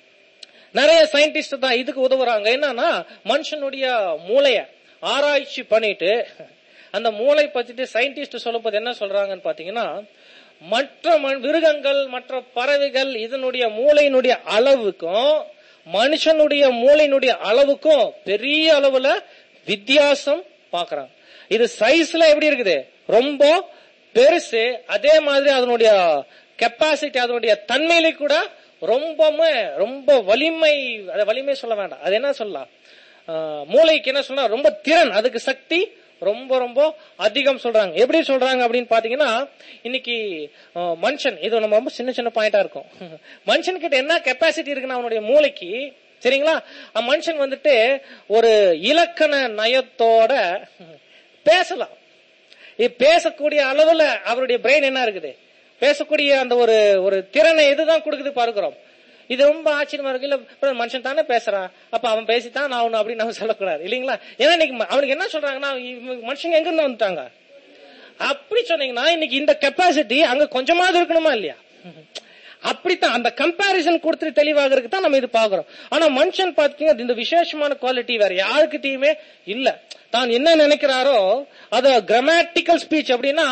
நிறைய சயின்டிஸ்ட் தான் இதுக்கு உதவுறாங்க என்னன்னா மனுஷனுடைய மூளைய ஆராய்ச்சி பண்ணிட்டு அந்த மூளை பத்திட்டு சயின்டிஸ்ட் சொல்லும்போது என்ன சொல்றாங்கன்னு பாத்தீங்கன்னா மற்ற ம- மிருகங்கள் மற்ற பறவைகள் இதனுடைய மூளையினுடைய அளவுக்கும் மனுஷனுடைய மூளையினுடைய அளவுக்கும் பெரிய அளவுல வித்தியாசம் பாக்குறாங்க இது சைஸ்ல எப்படி இருக்குது ரொம்ப பெருசு அதே மாதிரி அதனுடைய கெப்பாசிட்டி அதனுடைய தன்மையில கூட ரொம்பவுமே ரொம்ப வலிமை அது வலிமை சொல்ல வேண்டாம் அது என்ன சொல்லலாம் ஆஹ், மூளைக்கு என்ன சொல்லலாம் ரொம்ப திறன் அதுக்கு சக்தி ரொம்ப ரொம்ப அதிகம் சொல்றாங்க எப்படி சொல்றாங்க அப்படின்னு பாத்தீங்கன்னா இன்னைக்கு ஆஹ், மனுஷன் இது நம்ம ரொம்ப சின்ன சின்ன பாயிண்டா இருக்கும் மனுஷன் கிட்ட என்ன கெப்பாசிட்டி இருக்குன்னா அவனுடைய மூளைக்கு சரிங்களா அஹ் மனுஷன் வந்துட்டு ஒரு இலக்கண நயத்தோட பேசலாம் இது பேசக்கூடிய அளவுல அவருடைய பிரெயின் என்ன இருக்குது பேசக்கூடிய அந்த ஒரு ஒரு திறனை எதுதான் கொடுக்குது பார்க்கிறோம் இது ரொம்ப ஆச்சரியமா இருக்கு இல்ல brother, மனுஷன் தானே பேசுறான் அப்ப அவன் பேசித்தான் நான் அவனு அப்படின்னு நம்ம சொல்லக்கூடாது இல்லீங்களா ஏன்னா இன்னைக்கு ம- அவனுக்கு என்ன சொல்றாங்கன்னா இவங்க மனுஷங்க எங்க இருந்து வந்துட்டாங்க அப்படி சொன்னீங்கன்னா இன்னைக்கு இந்த கெப்பாசிட்டி அங்க கொஞ்சமாவது இருக்கணுமா இல்லையா அப்படித்தான் அந்த கம்பாரிசன் கொடுத்துட்டு தெளிவாகிறதுக்கு தான் நம்ம இது பாக்குறோம் ஆனா மனுஷன் பாத்தீங்கன்னா இந்த விசேஷமான குவாலிட்டி வேற யாருக்கிட்டயுமே இல்ல தான் என்ன நினைக்கிறாரோ அத கிராமட்டிக்கல் ஸ்பீச் அப்படின்னா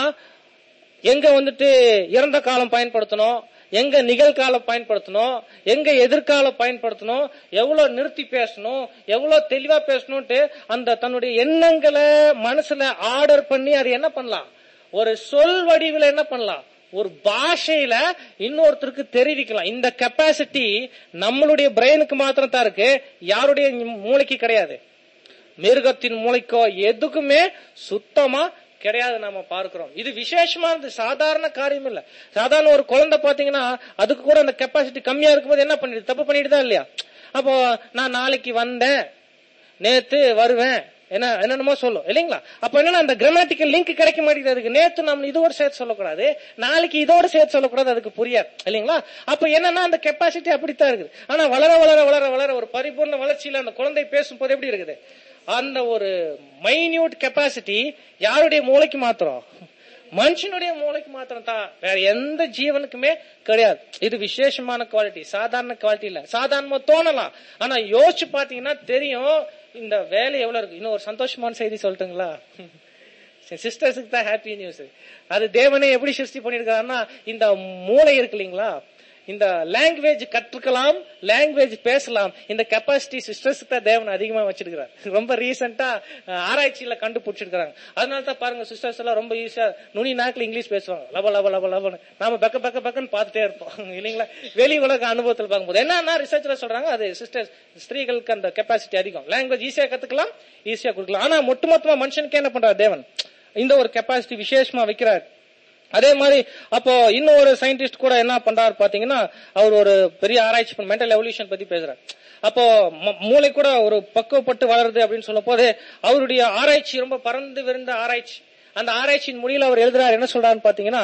எங்க வந்துட்டு இறந்த காலம் பயன்படுத்தணும் எங்க நிகழ்காலம் பயன்படுத்தணும் எங்க எதிர்காலம் பயன்படுத்தணும் எவ்வளவு நிறுத்தி பேசணும் எவ்வளவு தெளிவா பேசணும்ட்டு அந்த தன்னுடைய எண்ணங்களை மனசுல ஆர்டர் பண்ணி அது என்ன பண்ணலாம் ஒரு சொல் வடிவில் என்ன பண்ணலாம் ஒரு பாஷையில இன்னொருத்தருக்கு தெரிவிக்கலாம் இந்த கெப்பாசிட்டி நம்மளுடைய பிரெயினுக்கு மாத்திரம் தான் இருக்கு யாருடைய மூளைக்கு கிடையாது மிருகத்தின் மூளைக்கோ எதுக்குமே சுத்தமா கிடையாது நாம பார்க்கிறோம் இது விசேஷமானது சாதாரண காரியம் இல்ல சாதாரண ஒரு குழந்தை பாத்தீங்கன்னா அதுக்கு கூட அந்த கெப்பாசிட்டி கம்மியா இருக்கும்போது என்ன பண்ணிடுது தப்பு பண்ணிடுதா இல்லையா அப்போ நான் நாளைக்கு வந்தேன் நேத்து வருவேன் என்ன என்னென்னமோ சொல்லும் இல்லைங்களா அப்ப என்னன்னா அந்த கிராமட்டிக்கல் லிங்க் கிடைக்க மாட்டேங்குது அதுக்கு நேத்து நம்ம இதோட சேர்த்து சொல்லக்கூடாது நாளைக்கு இதோட சேர்த்து சொல்லக்கூடாது அதுக்கு புரியாது இல்லைங்களா அப்ப என்னன்னா அந்த கெப்பாசிட்டி அப்படித்தான் இருக்குது ஆனா வளர வளர வளர வளர ஒரு பரிபூர்ண வளர்ச்சியில அந்த குழந்தை பேசும்போது எப்படி இருக்குது அந்த ஒரு மைன்யூட் கெப்பாசிட்டி யாருடைய மூளைக்கு மாத்திரம் மனுஷனுடைய மூளைக்கு மாத்திரம் தான் வேற எந்த ஜீவனுக்குமே கிடையாது இது விசேஷமான குவாலிட்டி சாதாரண குவாலிட்டி இல்ல சாதாரணமா தோணலாம் ஆனா யோசிச்சு பாத்தீங்கன்னா தெரியும் இந்த வேலை எவ்வளவு இருக்கு இன்னும் ஒரு சந்தோஷமான செய்தி சொல்லட்டுங்களா சிஸ்டர்ஸுக்கு தான் ஹாப்பி நியூஸ் அது தேவனே எப்படி சிருஷ்டி பண்ணிருக்காருன்னா இந்த மூளை இருக்கு இல்லைங்களா இந்த லாங்குவேஜ் கற்றுக்கலாம் லாங்குவேஜ் பேசலாம் இந்த கெப்பாசிட்டி சிஸ்டர்ஸுக்கு தான் தேவன் அதிகமா வச்சிருக்கிறார் ரொம்ப ரீசெண்டா ஆராய்ச்சியில கண்டுபிடிச்சிருக்காங்க அதனால தான் பாருங்க சிஸ்டர்ஸ் எல்லாம் ரொம்ப ஈஸியா நுனி நாக்கில் இங்கிலீஷ் பேசுவாங்க லவ லவ லவ லவன்னு நாம பக்க பக்க பக்கன்னு பார்த்துட்டே இருப்போம் இல்லைங்களா வெளி உலக அனுபவத்தில் பார்க்கும்போது என்னன்னா ரிசர்ச்ல சொல்றாங்க அது சிஸ்டர்ஸ் ஸ்திரீகளுக்கு அந்த கெப்பாசிட்டி அதிகம் லாங்குவேஜ் ஈஸியா கத்துக்கலாம் ஈஸியா கொடுக்கலாம் ஆனா ஒட்டுமொத்தமா மனுஷனுக்கு என்ன பண்றாரு தேவன் இந்த ஒரு கெப்பாசிட்டி விசேஷமா வைக்கிறார் அதே மாதிரி அப்போ இன்னும் ஒரு சயின்டிஸ்ட் கூட என்ன பண்றாரு பாத்தீங்கன்னா அவர் ஒரு பெரிய ஆராய்ச்சி பண்ண மென்டல் எவல்யூஷன் பத்தி பேசுறாரு அப்போ ம- மூளை கூட ஒரு பக்குவப்பட்டு வளருது அப்படின்னு சொல்லும் போது அவருடைய ஆராய்ச்சி ரொம்ப பறந்து விருந்த ஆராய்ச்சி அந்த ஆராய்ச்சியின் முடியல அவர் எழுதுறாரு என்ன சொல்றாருன்னு பாத்தீங்கன்னா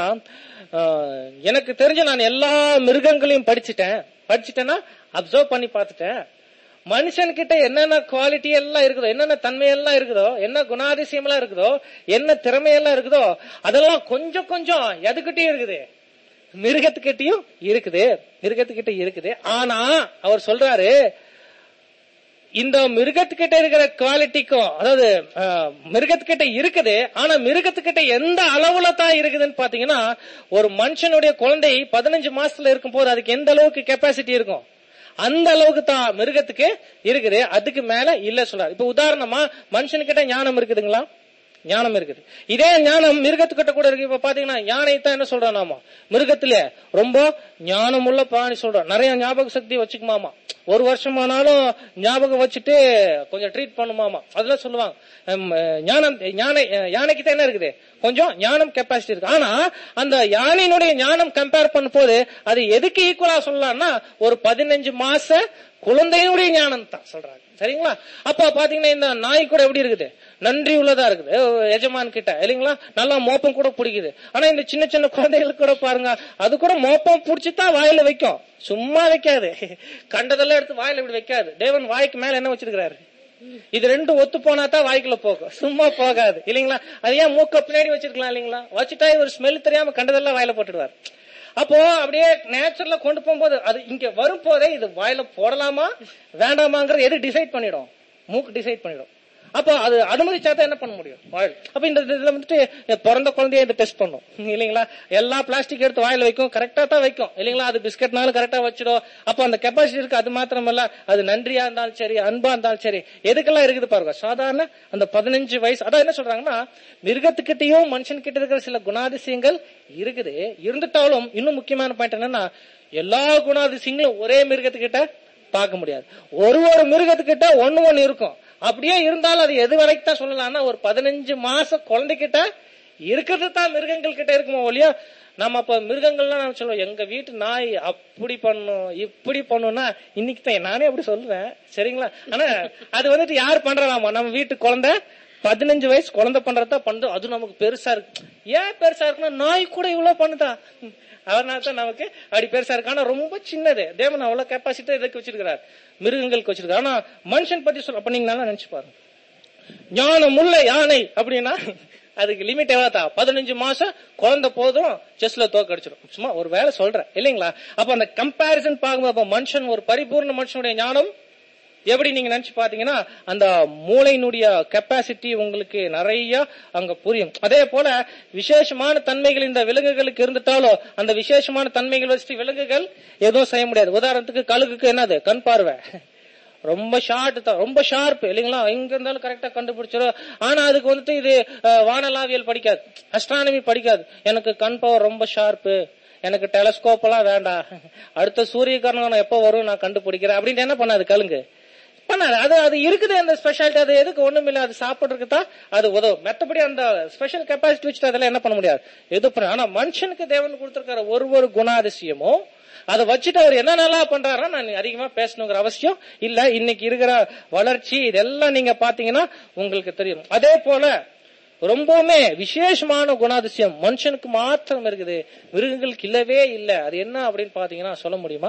ஆஹ், எனக்கு தெரிஞ்ச நான் எல்லா மிருகங்களையும் படிச்சுட்டேன் படிச்சுட்டேன்னா அப்சர்வ் பண்ணி பார்த்துட்டேன் மனுஷன்கிட்ட என்னென்ன குவாலிட்டி எல்லாம் இருக்குதோ என்னென்ன தன்மை எல்லாம் இருக்குதோ என்ன குணாதிசயம் எல்லாம் இருக்குதோ என்ன திறமையெல்லாம் இருக்குதோ அதெல்லாம் கொஞ்சம் கொஞ்சம் எதுக்கிட்டயும் இருக்குது மிருகத்துக்கிட்டயும் இருக்குது மிருகத்துக்கிட்ட இருக்குது ஆனா அவர் சொல்றாரு இந்த மிருகத்துக்கிட்ட இருக்கிற குவாலிட்டிக்கும் அதாவது அஹ், மிருகத்துக்கிட்ட இருக்குது ஆனா மிருகத்துக்கிட்ட எந்த அளவுல தான் இருக்குதுன்னு பாத்தீங்கன்னா ஒரு மனுஷனுடைய குழந்தை பதினஞ்சு மாசத்துல இருக்கும் போது அதுக்கு எந்த அளவுக்கு கெப்பாசிட்டி இருக்கும் அந்த அளவுக்கு தான் மிருகத்துக்கு இருக்குது அதுக்கு மேல இல்ல சொல்றாரு இப்ப உதாரணமா மனுஷனுக்கிட்ட ஞானம் இருக்குதுங்களா ஞானம் இருக்குது இதே ஞானம் மிருகத்துக்கிட்ட கூட இருக்கு இப்ப பாத்தீங்கன்னா யானை தான் என்ன சொல்றோம் நாம மிருகத்திலே ரொம்ப ஞானமுள்ள பிராணி சொல்றோம் நிறைய ஞாபக சக்தி வச்சுக்குமாமா ஒரு வருஷமானாலும் ஞாபகம் வச்சுட்டு கொஞ்சம் ட்ரீட் பண்ணுமாமா அதெல்லாம் சொல்லுவாங்க ஹம், ஞானம் யானை யானைக்கு தான் என்ன இருக்குது கொஞ்சம் ஞானம் கெப்பாசிட்டி இருக்கு ஆனா அந்த யானையினுடைய ஞானம் கம்பேர் பண்ணும் போது அது எதுக்கு ஈக்குவலா சொல்லலாம்னா ஒரு பதினஞ்சு மாச குழந்தையினுடைய ஞானம் தான் சொல்றாங்க சரிங்களா அப்ப பாத்தீங்கன்னா இந்த நாய் கூட எப்படி இருக்குது நன்றி உள்ளதா இருக்குது அஹ் எஜமான் கிட்ட இல்லைங்களா நல்லா மோப்பம் கூட பிடிக்குது ஆனா இந்த சின்ன சின்ன குழந்தைகளுக்கு கூட பாருங்க அது கூட மோப்பம் பிடிச்சிதான் வாயில வைக்கும் சும்மா வைக்காது கண்டதெல்லாம் எடுத்து வாயில இப்படி வைக்காது தேவன் வாய்க்கு மேல என்ன வச்சிருக்கிறாரு இது ரெண்டும் ஒத்து போனா தான் வாய்க்குள்ள போகும் சும்மா போகாது இல்லைங்களா அது ஏன் மூக்க பின்னாடி வச்சிருக்கலாம் இல்லைங்களா வச்சுட்டா ஒரு ஸ்மெல் தெரியாம கண்டதெல்லாம் வாயில போட்டுடுவார் அப்போ அப்படியே நேச்சுரலா கொண்டு போகும்போது அது இங்க வரும் போதே இது வாயில போடலாமா வேண்டாமாங்கிறது எது டிசைட் பண்ணிடும் மூக்கு டிசைட் பண்ணிடும் அப்போ அது அனுமதிச்சா தான் என்ன பண்ண முடியும் வாயில் அப்ப இந்த இதுல வந்துட்டு பிறந்த குழந்தைய இதை டெஸ்ட் பண்ணும் இல்லைங்களா எல்லா பிளாஸ்டிக் எடுத்து வாயில வைக்கும் கரெக்டா தான் வைக்கும் இல்லைங்களா அது பிஸ்கட்னாலும் கரெக்டா வச்சிடும் அப்போ அந்த கெப்பாசிட்டி இருக்கு அது மாத்திரமல்ல அது நன்றியா இருந்தாலும் சரி அன்பா இருந்தாலும் சரி எதுக்கெல்லாம் இருக்குது பாருங்க சாதாரண அந்த பதினஞ்சு வயசு அதான் என்ன சொல்றாங்கன்னா மிருகத்துக்கிட்டயும் மனுஷன் கிட்ட இருக்கிற சில குணாதிசயங்கள் இருக்குது இருந்துட்டாலும் இன்னும் முக்கியமான பாயிண்ட் என்னன்னா எல்லா குணாதிசயங்களும் ஒரே மிருகத்துக்கிட்ட பார்க்க முடியாது ஒரு ஒரு மிருகத்துக்கிட்ட ஒண்ணு ஒண்ணு இருக்கும் அப்படியே இருந்தாலும் அது எது வரைக்கும் தான் சொல்லலாம்னா ஒரு பதினஞ்சு மாசம் குழந்தைகிட்ட இருக்கிறது தான் மிருகங்கள் கிட்ட இருக்குமோ ஒழியா நம்ம அப்ப மிருகங்கள்லாம் நம்ம சொல்லுவோம் எங்க வீட்டு நாய் அப்படி பண்ணும் இப்படி பண்ணும்னா இன்னைக்கு தான் நானே அப்படி சொல்லுவேன் சரிங்களா ஆனா அது வந்துட்டு யார் பண்றாமா நம்ம வீட்டு குழந்தை பதினஞ்சு வயசு குழந்தை பண்றதா பண்றோம் அது நமக்கு பெருசா இருக்கு ஏன் பெருசா இருக்குன்னா நாய் கூட இவ்வளவு பண்ணுதா அதனால தான் நமக்கு அப்படி பெருசா இருக்கு ஆனா ரொம்ப சின்னது தேவன் அவ்வளவு கெப்பாசிட்டி இதுக்கு வச்சிருக்கிறார் மிருகங்களுக்கு வச்சிருக்காரு ஆனா மனுஷன் பத்தி சொல்ல அப்ப நீங்க நல்லா நினைச்சு பாருங்க ஞானம் உள்ள யானை அப்படின்னா அதுக்கு லிமிட் எவ்வளவு தான் பதினஞ்சு மாசம் குழந்தை போதும் செஸ்ல தோக்கடிச்சிடும் சும்மா ஒரு வேலை சொல்றேன் இல்லைங்களா அப்ப அந்த கம்பாரிசன் பார்க்கும்போது அப்ப மனுஷன் ஒரு பரிபூர்ண மனுஷனுடைய ஞானம் எப்படி நீங்க நினைச்சு பாத்தீங்கன்னா அந்த மூளையினுடைய கெப்பாசிட்டி உங்களுக்கு நிறைய அங்க புரியும் அதே போல விசேஷமான தன்மைகள் இந்த விலங்குகளுக்கு இருந்துட்டாலும் அந்த விசேஷமான தன்மைகள் வச்சுட்டு விலங்குகள் எதுவும் செய்ய முடியாது உதாரணத்துக்கு கழுகுக்கு என்னது கண் பார்வை ரொம்ப ஷார்ட் தான் ரொம்ப ஷார்ப் இல்லைங்களா எங்க இருந்தாலும் கரெக்டா கண்டுபிடிச்சிடும் ஆனா அதுக்கு வந்துட்டு இது அஹ், வானளாவியல் படிக்காது அஸ்ட்ரானமி படிக்காது எனக்கு கண் பவர் ரொம்ப ஷார்ப்பு எனக்கு டெலஸ்கோப் எல்லாம் வேண்டாம் அடுத்த சூரிய கிரகணம் எப்போ வரும் நான் கண்டுபிடிக்கிறேன் அப்படின்னு என்ன பண்ணாது கழுங்கு பண்ணாது அது அது இருக்குது அந்த ஸ்பெஷாலிட்டி அது எதுக்கு ஒண்ணும் இல்ல அது சாப்பிடுறதுக்கு தான் அது உதவும் மத்தபடி அந்த ஸ்பெஷல் கெப்பாசிட்டி வச்சுட்டு அதெல்லாம் என்ன பண்ண முடியாது எது பண்ண ஆனா மனுஷனுக்கு தேவன் கொடுத்திருக்கிற ஒரு ஒரு குணாதிசயமும் அதை வச்சுட்டு அவர் என்ன நல்லா பண்றாரா நான் அதிகமா பேசணுங்கிற அவசியம் இல்ல இன்னைக்கு இருக்கிற வளர்ச்சி இதெல்லாம் நீங்க பாத்தீங்கன்னா உங்களுக்கு தெரியும் அதே போல ரொம்பவுமே விசேஷமான குணாதிசயம் மனுஷனுக்கு மாத்திரம் இருக்குது மிருகங்களுக்கு இல்லவே இல்ல அது என்ன அப்படின்னு பாத்தீங்கன்னா சொல்ல முடியுமா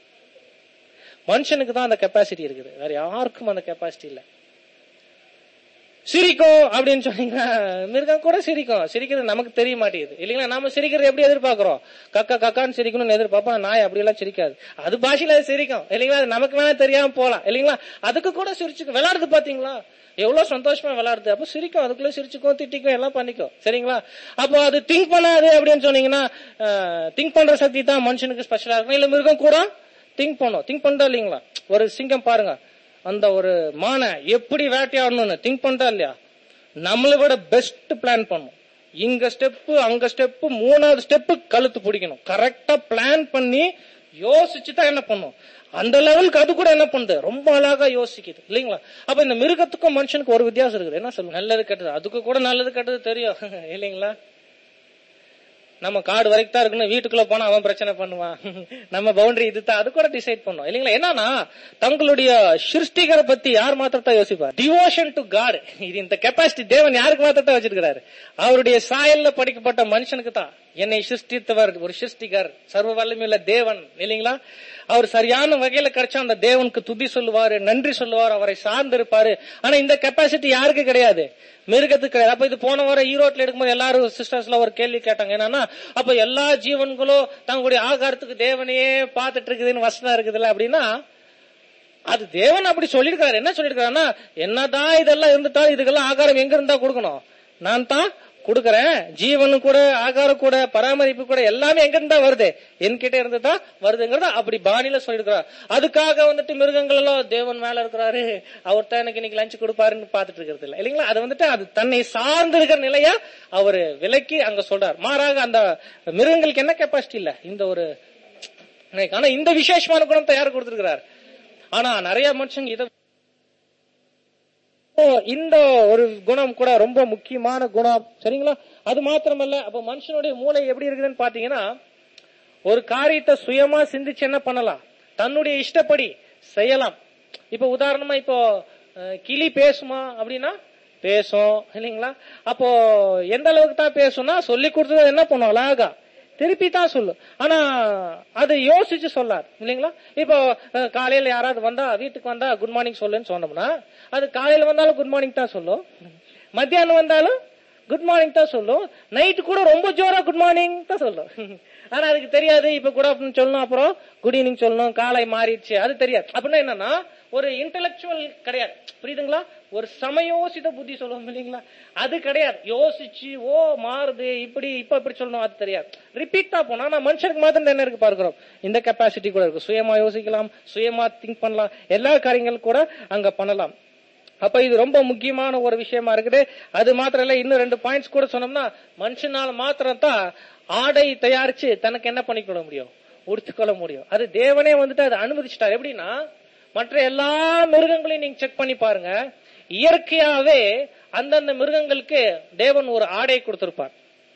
மனுஷனுக்கு தான் அந்த கெப்பாசிட்டி இருக்குது வேற யாருக்கும் அந்த கெப்பாசிட்டி இல்ல சிரிக்கும் அப்படின்னு சொன்னீங்கன்னா மிருகம் கூட சிரிக்கும் சிரிக்கிறது நமக்கு தெரிய மாட்டேங்குது இல்லைங்களா நாம சிரிக்கிறது எப்படி எதிர்பார்க்கிறோம் கக்கா கக்கான்னு சிரிக்கணும்னு எதிர்பார்ப்போம் நாய் அப்படி எல்லாம் சிரிக்காது அது பாஷையில அது சிரிக்கும் இல்லைங்களா அது நமக்கு வேணா தெரியாம போலாம் இல்லைங்களா அதுக்கு கூட சிரிச்சுக்கும் விளையாடுது பாத்தீங்களா எவ்வளவு சந்தோஷமா விளையாடுது அப்ப சிரிக்கும் அதுக்குள்ள சிரிச்சுக்கும் திட்டிக்கும் எல்லாம் பண்ணிக்கும் சரிங்களா அப்போ அது திங்க் பண்ணாது அப்படின்னு சொன்னீங்கன்னா திங்க் பண்ற சக்தி தான் மனுஷனுக்கு ஸ்பெஷலா இருக்கும் இல்ல மிருகம் கூட திங்க் பண்ணும் திங்க் பண்றா இல்லைங்களா ஒரு சிங்கம் பாருங்க அந்த ஒரு மானை எப்படி வேட்டையாடணும்னு திங்க் பண்றா இல்லையா நம்மளை விட பெஸ்ட் பிளான் பண்ணும் இங்க ஸ்டெப்பு அங்க ஸ்டெப்பு மூணாவது ஸ்டெப்பு கழுத்து பிடிக்கணும் கரெக்டா பிளான் பண்ணி யோசிச்சு தான் என்ன பண்ணும் அந்த லெவலுக்கு அது கூட என்ன பண்ணுது ரொம்ப அழகா யோசிக்குது இல்லைங்களா அப்ப இந்த மிருகத்துக்கும் மனுஷனுக்கு ஒரு வித்தியாசம் இருக்குது என்ன சொல்லுங்க நல்லது கெட்டது அதுக்கு கூட நல்லது கெட்டது தெரியும் இல்லைங்களா நம்ம காடு வரைக்கும் தான் இருக்கணும் வீட்டுக்குள்ள போனா அவன் பிரச்சனை பண்ணுவான் நம்ம பவுண்டரி இது தான் அது கூட டிசைட் பண்ணும் இல்லைங்களா என்னன்னா தங்களுடைய சிருஷ்டிகரை பத்தி யார் மாத்திரத்தான் யோசிப்பார் டிவோஷன் டு காட் இது இந்த கெப்பாசிட்டி தேவன் யாருக்கு மாத்திரத்தான் வச்சிருக்கிறாரு அவருடைய சாயல்ல படிக்கப்பட்ட மனுஷனுக்கு தான் என்னை சிருஷ்டித்தவர் ஒரு சிருஷ்டிகர் சர்வ வல்லமையுள்ள தேவன் இல்லைங்களா அவர் சரியான வகையில கிடைச்சா அந்த தேவனுக்கு துதி சொல்லுவாரு நன்றி சொல்லுவார் அவரை சார்ந்து இருப்பாரு ஆனா இந்த கெப்பாசிட்டி யாருக்கு கிடையாது மிருகத்துக்கு கிடையாது அப்ப இது போன வாரம் ஈரோட்ல எடுக்கும்போது எல்லாரும் சிஸ்டர்ஸ்ல ஒரு கேள்வி கேட்டாங்க என்னன்னா அப்ப எல்லா ஜீவன்களும் தங்களுடைய ஆகாரத்துக்கு தேவனையே பார்த்துட்டு இருக்குதுன்னு வசனம் இருக்குதுல்ல அப்படின்னா அது தேவன் அப்படி சொல்லிருக்காரு என்ன சொல்லிருக்காருன்னா என்னதான் இதெல்லாம் இருந்துட்டாலும் இதுக்கெல்லாம் ஆகாரம் எங்க இருந்தா கொடுக்கணும் நான் தான் கொடுக்கறேன் ஜீவனு கூட ஆகாரம் கூட பராமரிப்பு கூட எல்லாமே எங்க இருந்தா வருது என்கிட்ட இருந்து தான் வருதுங்கிறத அப்படி பாணியில சொல்லிருக்கிறார் அதுக்காக வந்துட்டு மிருகங்கள் எல்லாம் தேவன் மேல இருக்கிறாரு அவர் தான் எனக்கு இன்னைக்கு லஞ்ச் கொடுப்பாருன்னு பாத்துட்டு இருக்கிறது இல்ல இல்லைங்களா அது வந்துட்டு அது தன்னை சார்ந்து இருக்கிற நிலையா அவர் விலக்கி அங்க சொல்றார் மாறாக அந்த மிருகங்களுக்கு என்ன கெப்பாசிட்டி இல்ல இந்த ஒரு ஆனா இந்த விசேஷமான குணத்தை யாரு கொடுத்திருக்கிறார் ஆனா நிறைய மனுஷங்க இதை இந்த ஒரு குணம் கூட ரொம்ப முக்கியமான குணம் சரிங்களா அது மாத்திரமல்ல அப்ப மனுஷனுடைய மூளை எப்படி இருக்குதுன்னு பாத்தீங்கன்னா ஒரு காரியத்தை சுயமா சிந்திச்சு என்ன பண்ணலாம் தன்னுடைய இஷ்டப்படி செய்யலாம் இப்போ உதாரணமா இப்போ அஹ், கிளி பேசுமா அப்படின்னா பேசும் இல்லைங்களா அப்போ எந்த அளவுக்கு தான் பேசும்னா சொல்லி கொடுத்தது என்ன பண்ணும் அழகா திருப்பி தான் சொல்லும் ஆனா அது யோசிச்சு சொல்லாது இல்லைங்களா இப்போ அஹ், காலையில யாராவது வந்தா வீட்டுக்கு வந்தா குட் மார்னிங் சொல்லுன்னு சொன்னோம்னா அது காலையில வந்தாலும் குட் மார்னிங் தான் சொல்லும் மத்தியானம் வந்தாலும் குட் மார்னிங் தான் சொல்லும் நைட்டு கூட ரொம்ப ஜோரா குட் மார்னிங் தான் சொல்லும் ஆனா அதுக்கு தெரியாது இப்ப குட் ஆஃப்டர்நூன் சொல்லணும் அப்புறம் குட் ஈவினிங் சொல்லணும் காலை மாறிடுச்சு அது தெரியாது அப்படின்னா என்னன்னா ஒரு இன்டெலெக்சுவல் கிடையாது புரியுதுங்களா ஒரு சமயோசித புத்தி சொல்லுவோம் இல்லைங்களா அது கிடையாது யோசிச்சு ஓ மாறுது இப்படி இப்ப இப்படி சொல்லணும் அது தெரியாது ரிப்பீட் தான் போனா ஆனா மனுஷனுக்கு மாத்திரம் என்ன இருக்கு பார்க்கிறோம் இந்த கெப்பாசிட்டி கூட இருக்கு சுயமா யோசிக்கலாம் சுயமா திங்க் பண்ணலாம் எல்லா காரியங்களும் கூட அங்க பண்ணலாம் அப்ப இது ரொம்ப முக்கியமான ஒரு விஷயமா இருக்குது அது மாத்திரம் இல்ல இன்னும் ரெண்டு பாயிண்ட்ஸ் கூட சொன்னோம்னா மனுஷனால மாத்திரம் தான் ஆடை தயாரிச்சு தனக்கு என்ன பண்ணிக்கொள்ள முடியும் உடுத்துக்கொள்ள முடியும் அது தேவனே வந்துட்டு அதை அனுமதிச்சிட்டார் எப்படின்னா மற்ற எல்லா மிருகங்களையும் நீங்க செக் பண்ணி பாருங்க இயற்கையாவே அந்தந்த மிருகங்களுக்கு தேவன் ஒரு ஆடை கொடுத்திருப்பார்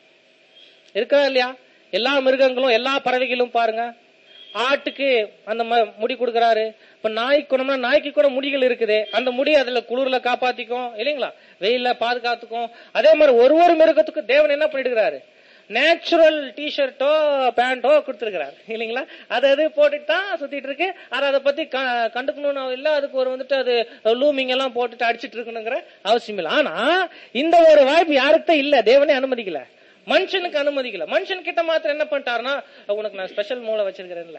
இருக்கா இல்லையா எல்லா மிருகங்களும் எல்லா பறவைகளும் பாருங்க ஆட்டுக்கு அந்த ம- முடி கொடுக்கறாரு இப்ப நாய்க்கு குணம்னா நாய்க்கு கூட முடிகள் இருக்குது அந்த முடி அதுல குளிர்ல காப்பாத்திக்கும் இல்லைங்களா வெயில்ல பாதுகாத்துக்கும் அதே மாதிரி ஒரு ஒரு மிருகத்துக்கும் தேவன் என்ன பண்ணிடுறாரு நேச்சுரல் டிஷர்ட்டோ பேண்டோ கொடுத்துருக்கிறாரு இல்லைங்களா அது அது போட்டுட்டு தான் சுத்திட்டு இருக்கு ஆனா அதை பத்தி க- கண்டுக்கணும்னு இல்ல அதுக்கு ஒரு வந்துட்டு அது லூமிங் எல்லாம் போட்டுட்டு அடிச்சிட்டு இருக்கணுங்கிற அவசியம் இல்லை ஆனா இந்த ஒரு வாய்ப்பு யாருக்கு தான் இல்ல தேவனே அனுமதிக்கல மனுஷனுக்கு அனுமதிக்கல மனுஷன் கிட்ட மாத்திரம் என்ன பண்ணிட்டாருன்னா உனக்கு நான் ஸ்பெஷல் மூளை வச்சிருக்கிறேன்ல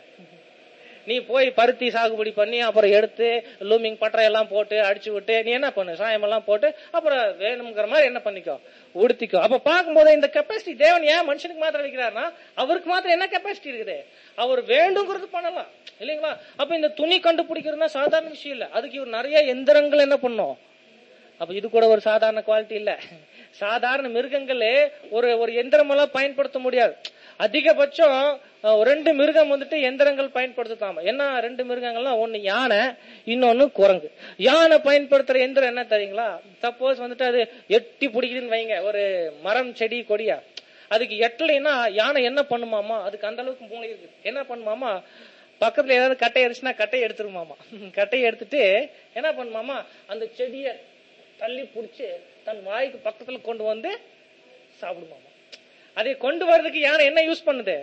நீ போய் பருத்தி சாகுபடி பண்ணி அப்புறம் எடுத்து லூமிங் பட்டறை எல்லாம் போட்டு அடிச்சு விட்டு நீ என்ன பண்ணு சாயம் எல்லாம் போட்டு அப்புறம் வேணுங்கிற மாதிரி என்ன பண்ணிக்கோ உடுத்திக்கோ அப்ப பார்க்கும்போது இந்த கெப்பாசிட்டி தேவன் ஏன் மனுஷனுக்கு மாத்திரம் வைக்கிறாருன்னா அவருக்கு மாத்திரம் என்ன கெப்பாசிட்டி இருக்குது அவர் வேண்டுங்கிறது பண்ணலாம் இல்லைங்களா அப்ப இந்த துணி கண்டுபிடிக்கிறதுனா சாதாரண விஷயம் இல்ல அதுக்கு இவர் நிறைய எந்திரங்கள் என்ன பண்ணும் அப்ப இது கூட ஒரு சாதாரண குவாலிட்டி இல்ல சாதாரண மிருகங்களே ஒரு ஒரு எந்திரம் எல்லாம் பயன்படுத்த முடியாது அதிகபட்சம் அஹ், ஒரு ரெண்டு மிருகம் வந்துட்டு எந்திரங்கள் பயன்படுத்தாம என்ன ரெண்டு மிருகங்கள்லாம் ஒண்ணு யானை இன்னொன்னு குரங்கு யானை பயன்படுத்துற எந்திரம் என்ன தெரியுங்களா சப்போஸ் வந்துட்டு அது எட்டி பிடிக்குதுன்னு வைங்க ஒரு மரம் செடி கொடியா அதுக்கு எட்டலைன்னா யானை என்ன பண்ணுமாமா அதுக்கு அந்த அளவுக்கு மூளை இருக்கு என்ன பண்ணுமாமா பக்கத்துல ஏதாவது கட்டை இருந்துச்சுன்னா கட்டையை எடுத்துருமாமா கட்டையை எடுத்துட்டு என்ன பண்ணுமாமா அந்த செடியை தள்ளி புடிச்சு தன் வாய்க்கு பக்கத்துல கொண்டு வந்து சாப்பிடுமாமா அதை கொண்டு வர்றதுக்கு யானை என்ன யூஸ் பண்ணுது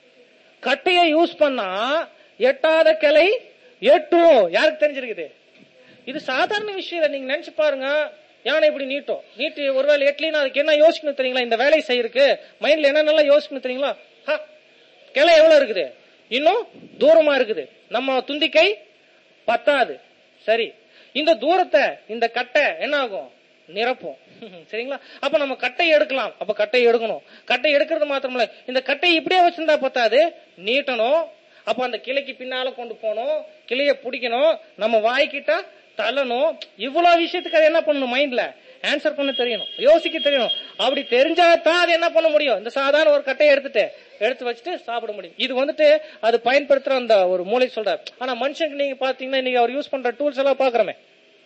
கட்டையை யூஸ் பண்ணா எட்டாத கிளை எட்டும் யாருக்கு தெரிஞ்சிருக்குது இது சாதாரண விஷயம் இல்ல நீங்க நினைச்சு பாருங்க யானை இப்படி நீட்டும் நீட்டு ஒருவேளை எட்லினா அதுக்கு என்ன யோசிக்கணும் தெரியுங்களா இந்த வேலை செய்யறதுக்கு மைண்ட்ல என்னென்னலாம் யோசிக்கணும் தெரியுங்களா ஹா, கிளை எவ்வளவு இருக்குது இன்னும் தூரமா இருக்குது நம்ம துந்திக்கை பத்தாது சரி இந்த தூரத்தை இந்த கட்டை என்ன ஆகும் நிரப்பும் சரிங்களா அப்ப நம்ம கட்டை எடுக்கலாம் அப்ப கட்டை எடுக்கணும் கட்டை எடுக்கிறது மாத்திரமல்ல இந்த கட்டை இப்படியே வச்சிருந்தா பத்தாது நீட்டணும் அப்ப அந்த கிளைக்கு பின்னால கொண்டு போகணும் கிளைய பிடிக்கணும் நம்ம வாய்க்கிட்ட தள்ளணும் இவ்வளவு விஷயத்துக்கு அது என்ன பண்ணணும் மைண்ட்ல ஆன்சர் பண்ண தெரியணும் யோசிக்க தெரியணும் அப்படி தெரிஞ்சா தான் அது என்ன பண்ண முடியும் இந்த சாதாரண ஒரு கட்டையை எடுத்துட்டு எடுத்து வச்சுட்டு சாப்பிட முடியும் இது வந்துட்டு அது பயன்படுத்துற அந்த ஒரு மூளை சொல்றாரு ஆனா மனுஷனுக்கு நீங்க பாத்தீங்கன்னா இன்னைக்கு அவர் யூஸ் பண்ற டூல்ஸ் எல்லாம் பாக்குறோமே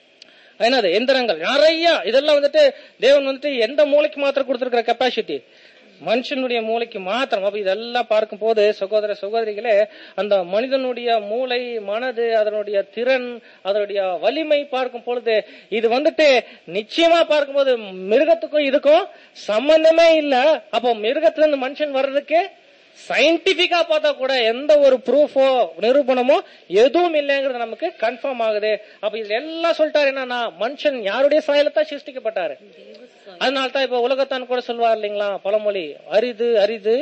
என்னது எந்திரங்கள் நிறைய இதெல்லாம் வந்துட்டு தேவன் வந்துட்டு எந்த மூளைக்கு மாத்திரம் கொடுத்திருக்கிற கெப்பாசிட்டி மனுஷனுடைய மூளைக்கு மாத்திரம் அப்ப இதெல்லாம் பார்க்கும் போது சகோதர சகோதரிகளே அந்த மனிதனுடைய மூளை மனது அதனுடைய திறன் அதனுடைய வலிமை பார்க்கும் பொழுது இது வந்துட்டு நிச்சயமா பார்க்கும்போது மிருகத்துக்கும் இதுக்கும் சம்பந்தமே இல்ல அப்போ மிருகத்துல இருந்து மனுஷன் வர்றதுக்கு சயின்டிபிக்கா பார்த்தா கூட எந்த ஒரு ப்ரூஃபோ நிரூபணமோ எதுவும் இல்லைங்கிறது நமக்கு கன்ஃபார்ம் ஆகுது அப்ப இதுல எல்லாம் சொல்லிட்டாரு என்னன்னா மனுஷன் யாருடைய சாயலத்தான் சிருஷ்டிக்கப்பட்டாரு அதனால தான் இப்ப உலகத்தான் கூட சொல்வார் இல்லைங்களா பழமொழி அரிது அரிது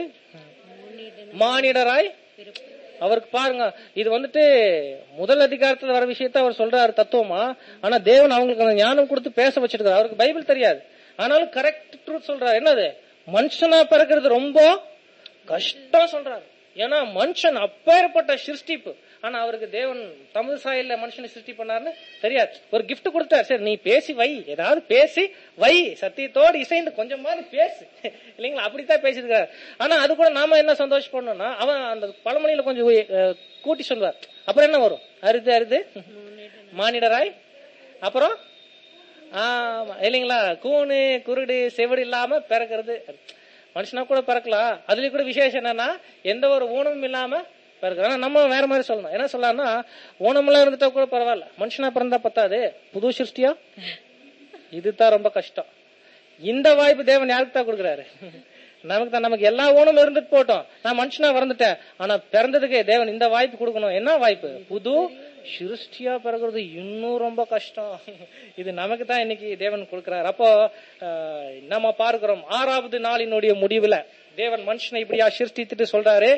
மானிடராய் அவருக்கு பாருங்க இது வந்துட்டு முதல் அதிகாரத்துல வர விஷயத்த அவர் சொல்றாரு தத்துவமா ஆனா தேவன் அவங்களுக்கு அந்த ஞானம் கொடுத்து பேச வச்சிருக்காரு அவருக்கு பைபிள் தெரியாது ஆனாலும் கரெக்ட் ட்ரூத் சொல்றாரு என்னது மனுஷனா பிறக்கிறது ரொம்ப கஷ்டம் சொல்றாரு ஏன்னா மனுஷன் அப்பேற்பட்ட சிருஷ்டிப்பு ஆனா அவருக்கு தேவன் தமிழ் சாயல்ல மனுஷனை சிருஷ்டி பண்ணாருன்னு தெரியாது ஒரு gift கொடுத்தாரு சரி நீ பேசி வை ஏதாவது பேசி வை சத்தியத்தோடு இசைந்து கொஞ்சமாவது பேசு இல்லைங்களா அப்படித்தான் பேசியிருக்காரு ஆனா அது கூட நாம என்ன சந்தோஷப்படணும்னா அவன் அந்த பழமொழியில கொஞ்சம் அஹ், கூட்டி சொல்வார் அப்புறம் என்ன வரும் அரிது அரிது மானிடராய் அப்புறம் ஆமா இல்லைங்களா கூணு குருடு செவிடு இல்லாம பிறக்கிறது மனுஷனா கூட பிறக்கலாம் அதுலயும் கூட விசேஷம் என்னன்னா எந்த ஒரு ஊனமும் இல்லாம பிறகு ஆனா நம்ம வேற மாதிரி சொல்லணும் என்ன சொல்லலாம்னா ஊனமெல்லாம் இருந்துட்டா கூட பரவாயில்ல மனுஷனா பிறந்தா பத்தாது புது சிருஷ்டியா இதுதான் ரொம்ப கஷ்டம் இந்த வாய்ப்பு தேவன் யாருக்கு தான் கொடுக்குறாரு நமக்கு தான் நமக்கு எல்லா ஊனமும் இருந்துட்டு போட்டோம் நான் மனுஷனா பிறந்துட்டேன் ஆனா பிறந்ததுக்கு தேவன் இந்த வாய்ப்பு கொடுக்கணும் என்ன வாய்ப்பு புது சிருஷ்டியா பிறகுறது இன்னும் ரொம்ப கஷ்டம் இது நமக்கு தான் இன்னைக்கு தேவன் கொடுக்கிறார் அப்போ ஆஹ், நம்ம பார்க்கிறோம் ஆறாவது நாளினுடைய முடிவுல தேவன் மனுஷனை இப்படியா சிருஷ்டித்துட்டு சொல்றாரு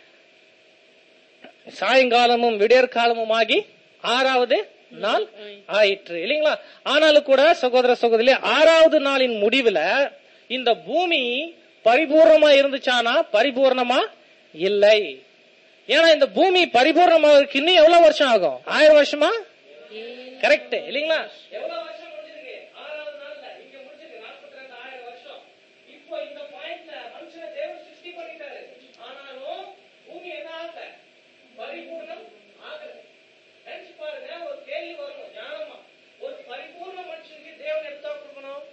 சாயங்காலமும் விடியற்காலமும் ஆகி ஆறாவது நாள் ஆயிற்று இல்லைங்களா ஆனாலும் கூட சகோதர சகோதரி ஆறாவது நாளின் முடிவுல இந்த பூமி பரிபூர்ணமா இருந்துச்சானா பரிபூர்ணமா இல்லை ஏன்னா இந்த பூமி பரிபூர்ணமா இருக்கு இன்னும் எவ்வளவு வருஷம் ஆகும் ஆயிரம் வருஷமா கரெக்ட் இல்லைங்களா எவ்வளவு வருஷம் முடிஞ்சிருக்கு ஆறாவது நாள்ல இங்க முடிஞ்சிருக்கு நாற்பத்தி ரெண்டு ஆயிரம் வருஷம் இப்போ இந்த பாயிண்ட்ல மனுஷனை தேவன் சிருஷ்டி பண்ணிட்டாரு ஆனாலும் பூமி என்ன ஆகல பரிபூர்ணம் ஆகல நினைச்சு பாருங்க ஒரு கேள்வி வரும் ஞானமா ஒரு பரிபூர்ண மனுஷனுக்கு தேவன் எடுத்தா கொடுக்கணும்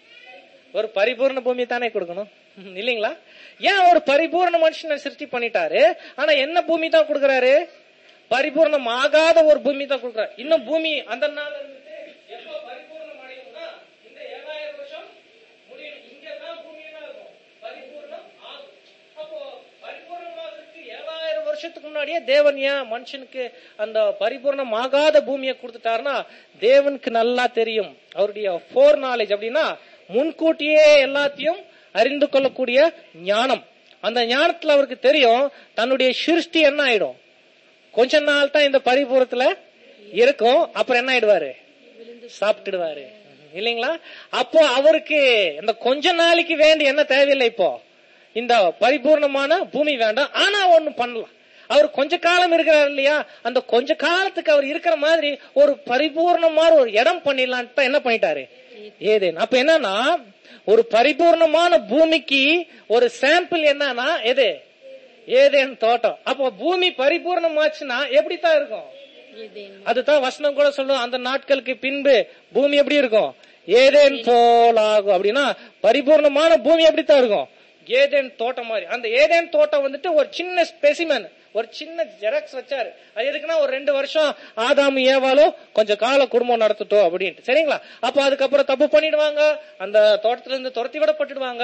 ஒரு பரிபூர்ண பூமி தானே கொடுக்கணும் இல்லீங்களா ஏன் ஒரு பரிபூர்ண மனுஷனை சிருஷ்டி பண்ணிட்டாரு ஆனா என்ன பூமி தான் கொடுக்கறாரு பரிபூர்ணம் ஆகாத ஒரு பூமி தான் கொடுக்கறாரு இன்னும் பூமி அந்த நாள் இருந்துட்டு எப்போ பரிபூர்ணம் அடையும்னா இந்த ஏழாயிரம் வருஷம் முடியும் இங்கதான் பூமி என்ன இருக்கும் பரிபூர்ணம் ஆகும் அப்போ பரிபூர்ணமாகிறதுக்கு ஏழாயிரம் வருஷத்துக்கு முன்னாடியே தேவன் ஏன் மனுஷனுக்கு அந்த பரிபூர்ணம் ஆகாத பூமியை கொடுத்துட்டாருன்னா தேவனுக்கு நல்லா தெரியும் அவருடைய ஃபோர் நாலேஜ் அப்படின்னா முன்கூட்டியே எல்லாத்தையும் அறிந்து கொள்ளக்கூடிய ஞானம் அந்த ஞானத்துல அவருக்கு தெரியும் தன்னுடைய சிருஷ்டி என்ன ஆயிடும் கொஞ்ச நாள் தான் இந்த பரிபூரத்துல இருக்கும் அப்புறம் என்ன ஆயிடுவாரு சாப்பிட்டுடுவாரு இல்லைங்களா அப்போ அவருக்கு இந்த கொஞ்ச நாளைக்கு வேண்டி என்ன தேவையில்லை இப்போ இந்த பரிபூர்ணமான பூமி வேண்டாம் ஆனா ஒண்ணு பண்ணலாம் அவர் கொஞ்ச காலம் இருக்கிறார் இல்லையா அந்த கொஞ்ச காலத்துக்கு அவர் இருக்கிற மாதிரி ஒரு பரிபூர்ணமான ஒரு இடம் பண்ணிடலான்ட்டு தான் என்ன பண்ணிட்டாரு ஏதேன் அப்ப என்னன்னா ஒரு பரிபூர்ணமான பூமிக்கு ஒரு சாம்பிள் என்னன்னா எது ஏதேன் தோட்டம் அப்போ பூமி பரிபூர்ணமாச்சுன்னா எப்படித்தான் இருக்கும் ஏதேன் அதுதான் வசனம் கூட சொல்லும் அந்த நாட்களுக்கு பின்பு பூமி எப்படி இருக்கும் ஏதேன் போலாகும் அப்படின்னா பரிபூர்ணமான பூமி எப்படித்தான் இருக்கும் ஏதேன் தோட்டம் மாதிரி அந்த ஏதேன் தோட்டம் வந்துட்டு ஒரு சின்ன ஸ்பெசிமன் ஒரு சின்ன ஜெராக்ஸ் வச்சாரு அது எதுக்குன்னா ஒரு ரெண்டு வருஷம் ஆதாமு ஏவாலும் கொஞ்சம் கால குடும்பம் நடத்தட்டும் அப்படின்ட்டு சரிங்களா அப்ப அதுக்கப்புறம் தப்பு பண்ணிடுவாங்க அந்த தோட்டத்துல இருந்து துரத்தி விடப்பட்டுடுவாங்க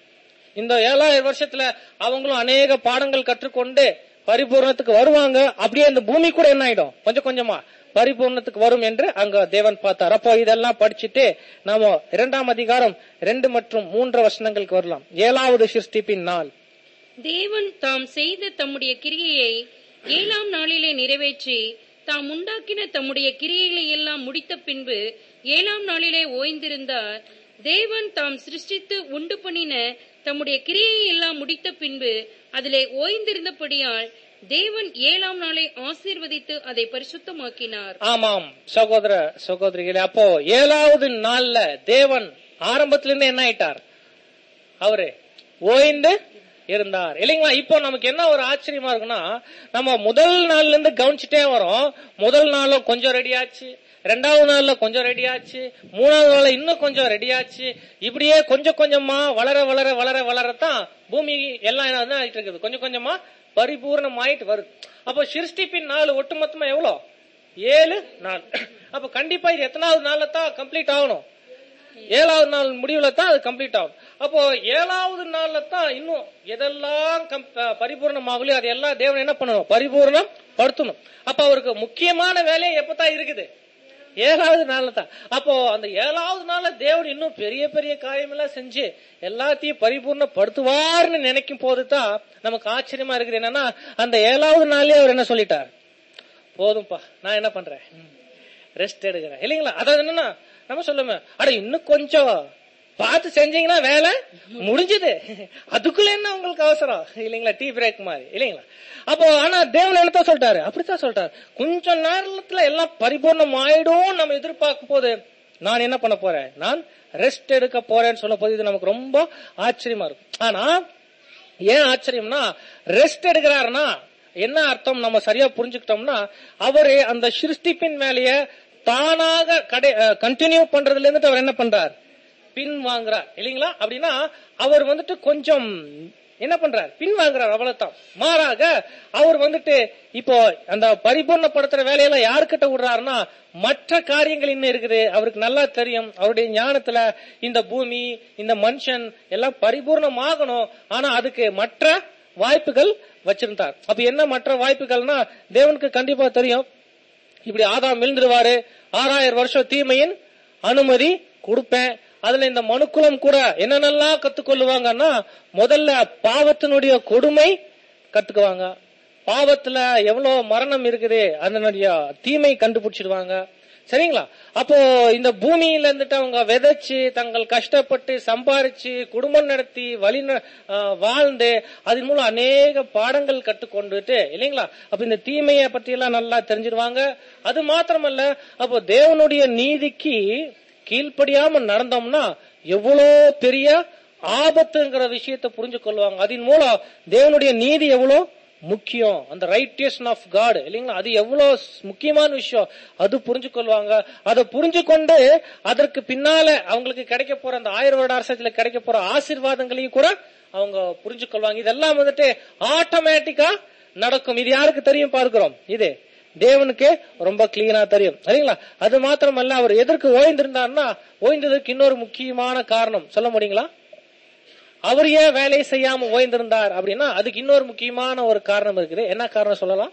இந்த ஏழாயிரம் வருஷத்துல அவங்களும் அநேக பாடங்கள் கற்றுக்கொண்டு பரிபூர்ணத்துக்கு வருவாங்க அப்படியே அந்த பூமி கூட என்ன ஆயிடும் கொஞ்சம் கொஞ்சமா பரிபூர்ணத்துக்கு வரும் என்று அங்க தேவன் பார்த்தார் அப்போ இதெல்லாம் படிச்சுட்டு நாம இரண்டாம் அதிகாரம் ரெண்டு மற்றும் மூன்று வசனங்களுக்கு வரலாம் ஏழாவது சிருஷ்டிப்பின் நாள் தேவன் தாம் செய்த தம்முடைய கிரியையை ஏழாம் நாளிலே நிறைவேற்றி தாம் உண்டாக்கின தம்முடைய கிரியைகளை எல்லாம் முடித்த பின்பு ஏழாம் நாளிலே ஓய்ந்திருந்தார் தேவன் தாம் சிருஷ்டித்து உண்டு பண்ணின தம்முடைய கிரியையை எல்லாம் முடித்த பின்பு அதிலே ஓய்ந்திருந்தபடியால் தேவன் ஏழாம் நாளை ஆசீர்வதித்து அதை பரிசுத்தமாக்கினார் ஆமாம் சகோதர சகோதரிகளே அப்போ ஏழாவது நாள்ல தேவன் ஆரம்பத்துல இருந்து என்ன ஆயிட்டார் அவரு ஓய்ந்து இருந்தார் இல்லைங்களா இப்போ நமக்கு என்ன ஒரு ஆச்சரியமா இருக்குன்னா நம்ம முதல் நாள்ல இருந்து கவனிச்சுட்டே வரோம் முதல் நாள்ல கொஞ்சம் ரெடி ஆச்சு ரெண்டாவது நாள்ல கொஞ்சம் ரெடி ஆச்சு மூணாவது நாள்ல இன்னும் கொஞ்சம் ரெடி ஆச்சு இப்படியே கொஞ்சம் கொஞ்சமா வளர வளர வளர வளரத்தான் பூமி எல்லாம் என்ன ஆயிட்டு இருக்குது கொஞ்சம் கொஞ்சமா பரிபூர்ணமாயிட்டு வருது அப்போ சிருஷ்டிப்பின் நாள் ஒட்டுமொத்தமா எவ்வளோ ஏழு நாள் அப்ப கண்டிப்பா இது எத்தனாவது நாள்ல தான் கம்ப்ளீட் ஆகணும் ஏழாவது நாள் முடிவுல தான் அது கம்ப்ளீட் ஆகும் அப்போ ஏழாவது நாள்ல தான் இன்னும் எதெல்லாம் கம்- அஹ் பரிபூர்ணமாகலையோ அது எல்லாம் தேவன் என்ன பண்ணணும் பரிபூர்ணம் படுத்தணும் அப்ப அவருக்கு முக்கியமான வேலையை எப்பதான் இருக்குது ஏழாவது நாள்ல தான் அப்போ அந்த ஏழாவது நாள்ல தேவன் இன்னும் பெரிய பெரிய காரியம் எல்லாம் செஞ்சு எல்லாத்தையும் பரிபூர்ணப்படுத்துவார்னு நினைக்கும் போது தான் நமக்கு ஆச்சரியமா இருக்குது என்னன்னா அந்த ஏழாவது நாள்லயே அவர் என்ன சொல்லிட்டார் போதும்பா நான் என்ன பண்றேன் ரெஸ்ட் எடுக்கிறேன் இல்லைங்களா அதாவது என்னன்னா நம்ம சொல்லுமே அட இன்னும் கொஞ்சம் பார்த்து செஞ்சீங்கன்னா வேலை முடிஞ்சது அதுக்குள்ள என்ன உங்களுக்கு அவசரம் இல்லைங்களா டீ பிரேக் மாதிரி இல்லைங்களா அப்போ ஆனா தேவன் என்னத்தான் சொல்லிட்டாரு அப்படித்தான் சொல்லிட்டாரு கொஞ்ச நேரத்துல எல்லாம் பரிபூர்ணம் ஆயிடும் நம்ம எதிர்பார்க்கும் போது நான் என்ன பண்ண போறேன் நான் ரெஸ்ட் எடுக்க போறேன்னு சொல்லும் போது இது நமக்கு ரொம்ப ஆச்சரியமா இருக்கும் ஆனா ஏன் ஆச்சரியம்னா ரெஸ்ட் எடுக்கிறாருன்னா என்ன அர்த்தம் நம்ம சரியா புரிஞ்சுக்கிட்டோம்னா அவரு அந்த சிருஷ்டிப்பின் மேலேயே தானாக கடை கண்டினியூ பண்றதுல இருந்துட்டு அவர் என்ன பண்றார் பின் வாங்குறார் இல்லைங்களா அப்படின்னா அவர் வந்துட்டு கொஞ்சம் என்ன பண்றார் பின் வாங்குறார் அவ்வளவுதான் மாறாக அவர் வந்துட்டு இப்போ அந்த பரிபூர்ணப்படுத்துற வேலையெல்லாம் யாருக்கிட்ட விடுறாருன்னா மற்ற காரியங்கள் இன்னும் இருக்குது அவருக்கு நல்லா தெரியும் அவருடைய ஞானத்துல இந்த பூமி இந்த மனுஷன் எல்லாம் பரிபூர்ணமாகணும் ஆனா அதுக்கு மற்ற வாய்ப்புகள் வச்சிருந்தார் அப்ப என்ன மற்ற வாய்ப்புகள்னா தேவனுக்கு கண்டிப்பா தெரியும் இப்படி ஆதாம் விழுந்துருவாரு ஆறாயிரம் வருஷம் தீமையின் அனுமதி கொடுப்பேன் அதுல இந்த மனுக்குலம் கூட என்னென்னலாம் கத்துக்கொள்ளுவாங்கன்னா முதல்ல பாவத்தினுடைய கொடுமை கத்துக்குவாங்க பாவத்துல எவ்வளவு மரணம் இருக்குது அதனுடைய தீமை கண்டுபிடிச்சிடுவாங்க சரிங்களா அப்போ இந்த பூமியில இருந்துட்டு அவங்க விதைச்சு தங்கள் கஷ்டப்பட்டு சம்பாரிச்சு குடும்பம் நடத்தி வழி ந- ஆஹ் வாழ்ந்து அதன் மூலம் அநேக பாடங்கள் கற்றுக்கொண்டுட்டு இல்லைங்களா அப்ப இந்த தீமையை பத்தி எல்லாம் நல்லா தெரிஞ்சிருவாங்க அது மாத்திரமல்ல அப்போ தேவனுடைய நீதிக்கு கீழ்ப்படியாம நடந்தோம்னா எவ்வளோ பெரிய ஆபத்துங்கிற விஷயத்தை புரிஞ்சு கொள்வாங்க அதன் மூலம் தேவனுடைய நீதி எவ்வளோ முக்கியம் அந்த ரைட்டியஸ்ன் ஆஃப் காட் இல்லைங்களா அது எவ்வளவு முக்கியமான விஷயம் அது புரிஞ்சு கொள்வாங்க அதை புரிஞ்சு கொண்டு அதற்கு பின்னால அவங்களுக்கு கிடைக்க போற அந்த ஆயிரம் வருட அரசத்துல கிடைக்க போற ஆசீர்வாதங்களையும் கூட அவங்க புரிஞ்சு கொள்வாங்க இதெல்லாம் வந்துட்டு ஆட்டோமேட்டிக்கா நடக்கும் இது யாருக்கு தெரியும் பார்க்கிறோம் இது தேவனுக்கு ரொம்ப கிளீனா தெரியும் சரிங்களா அது மாத்திரமல்ல அவர் எதற்கு ஓய்ந்திருந்தார்னா ஓய்ந்ததற்கு இன்னொரு முக்கியமான காரணம் சொல்ல முடியுங்களா அவர் ஏன் வேலையை செய்யாம ஓய்ந்திருந்தார் அப்படின்னா அதுக்கு இன்னொரு முக்கியமான ஒரு காரணம் இருக்குது என்ன காரணம் சொல்லலாம்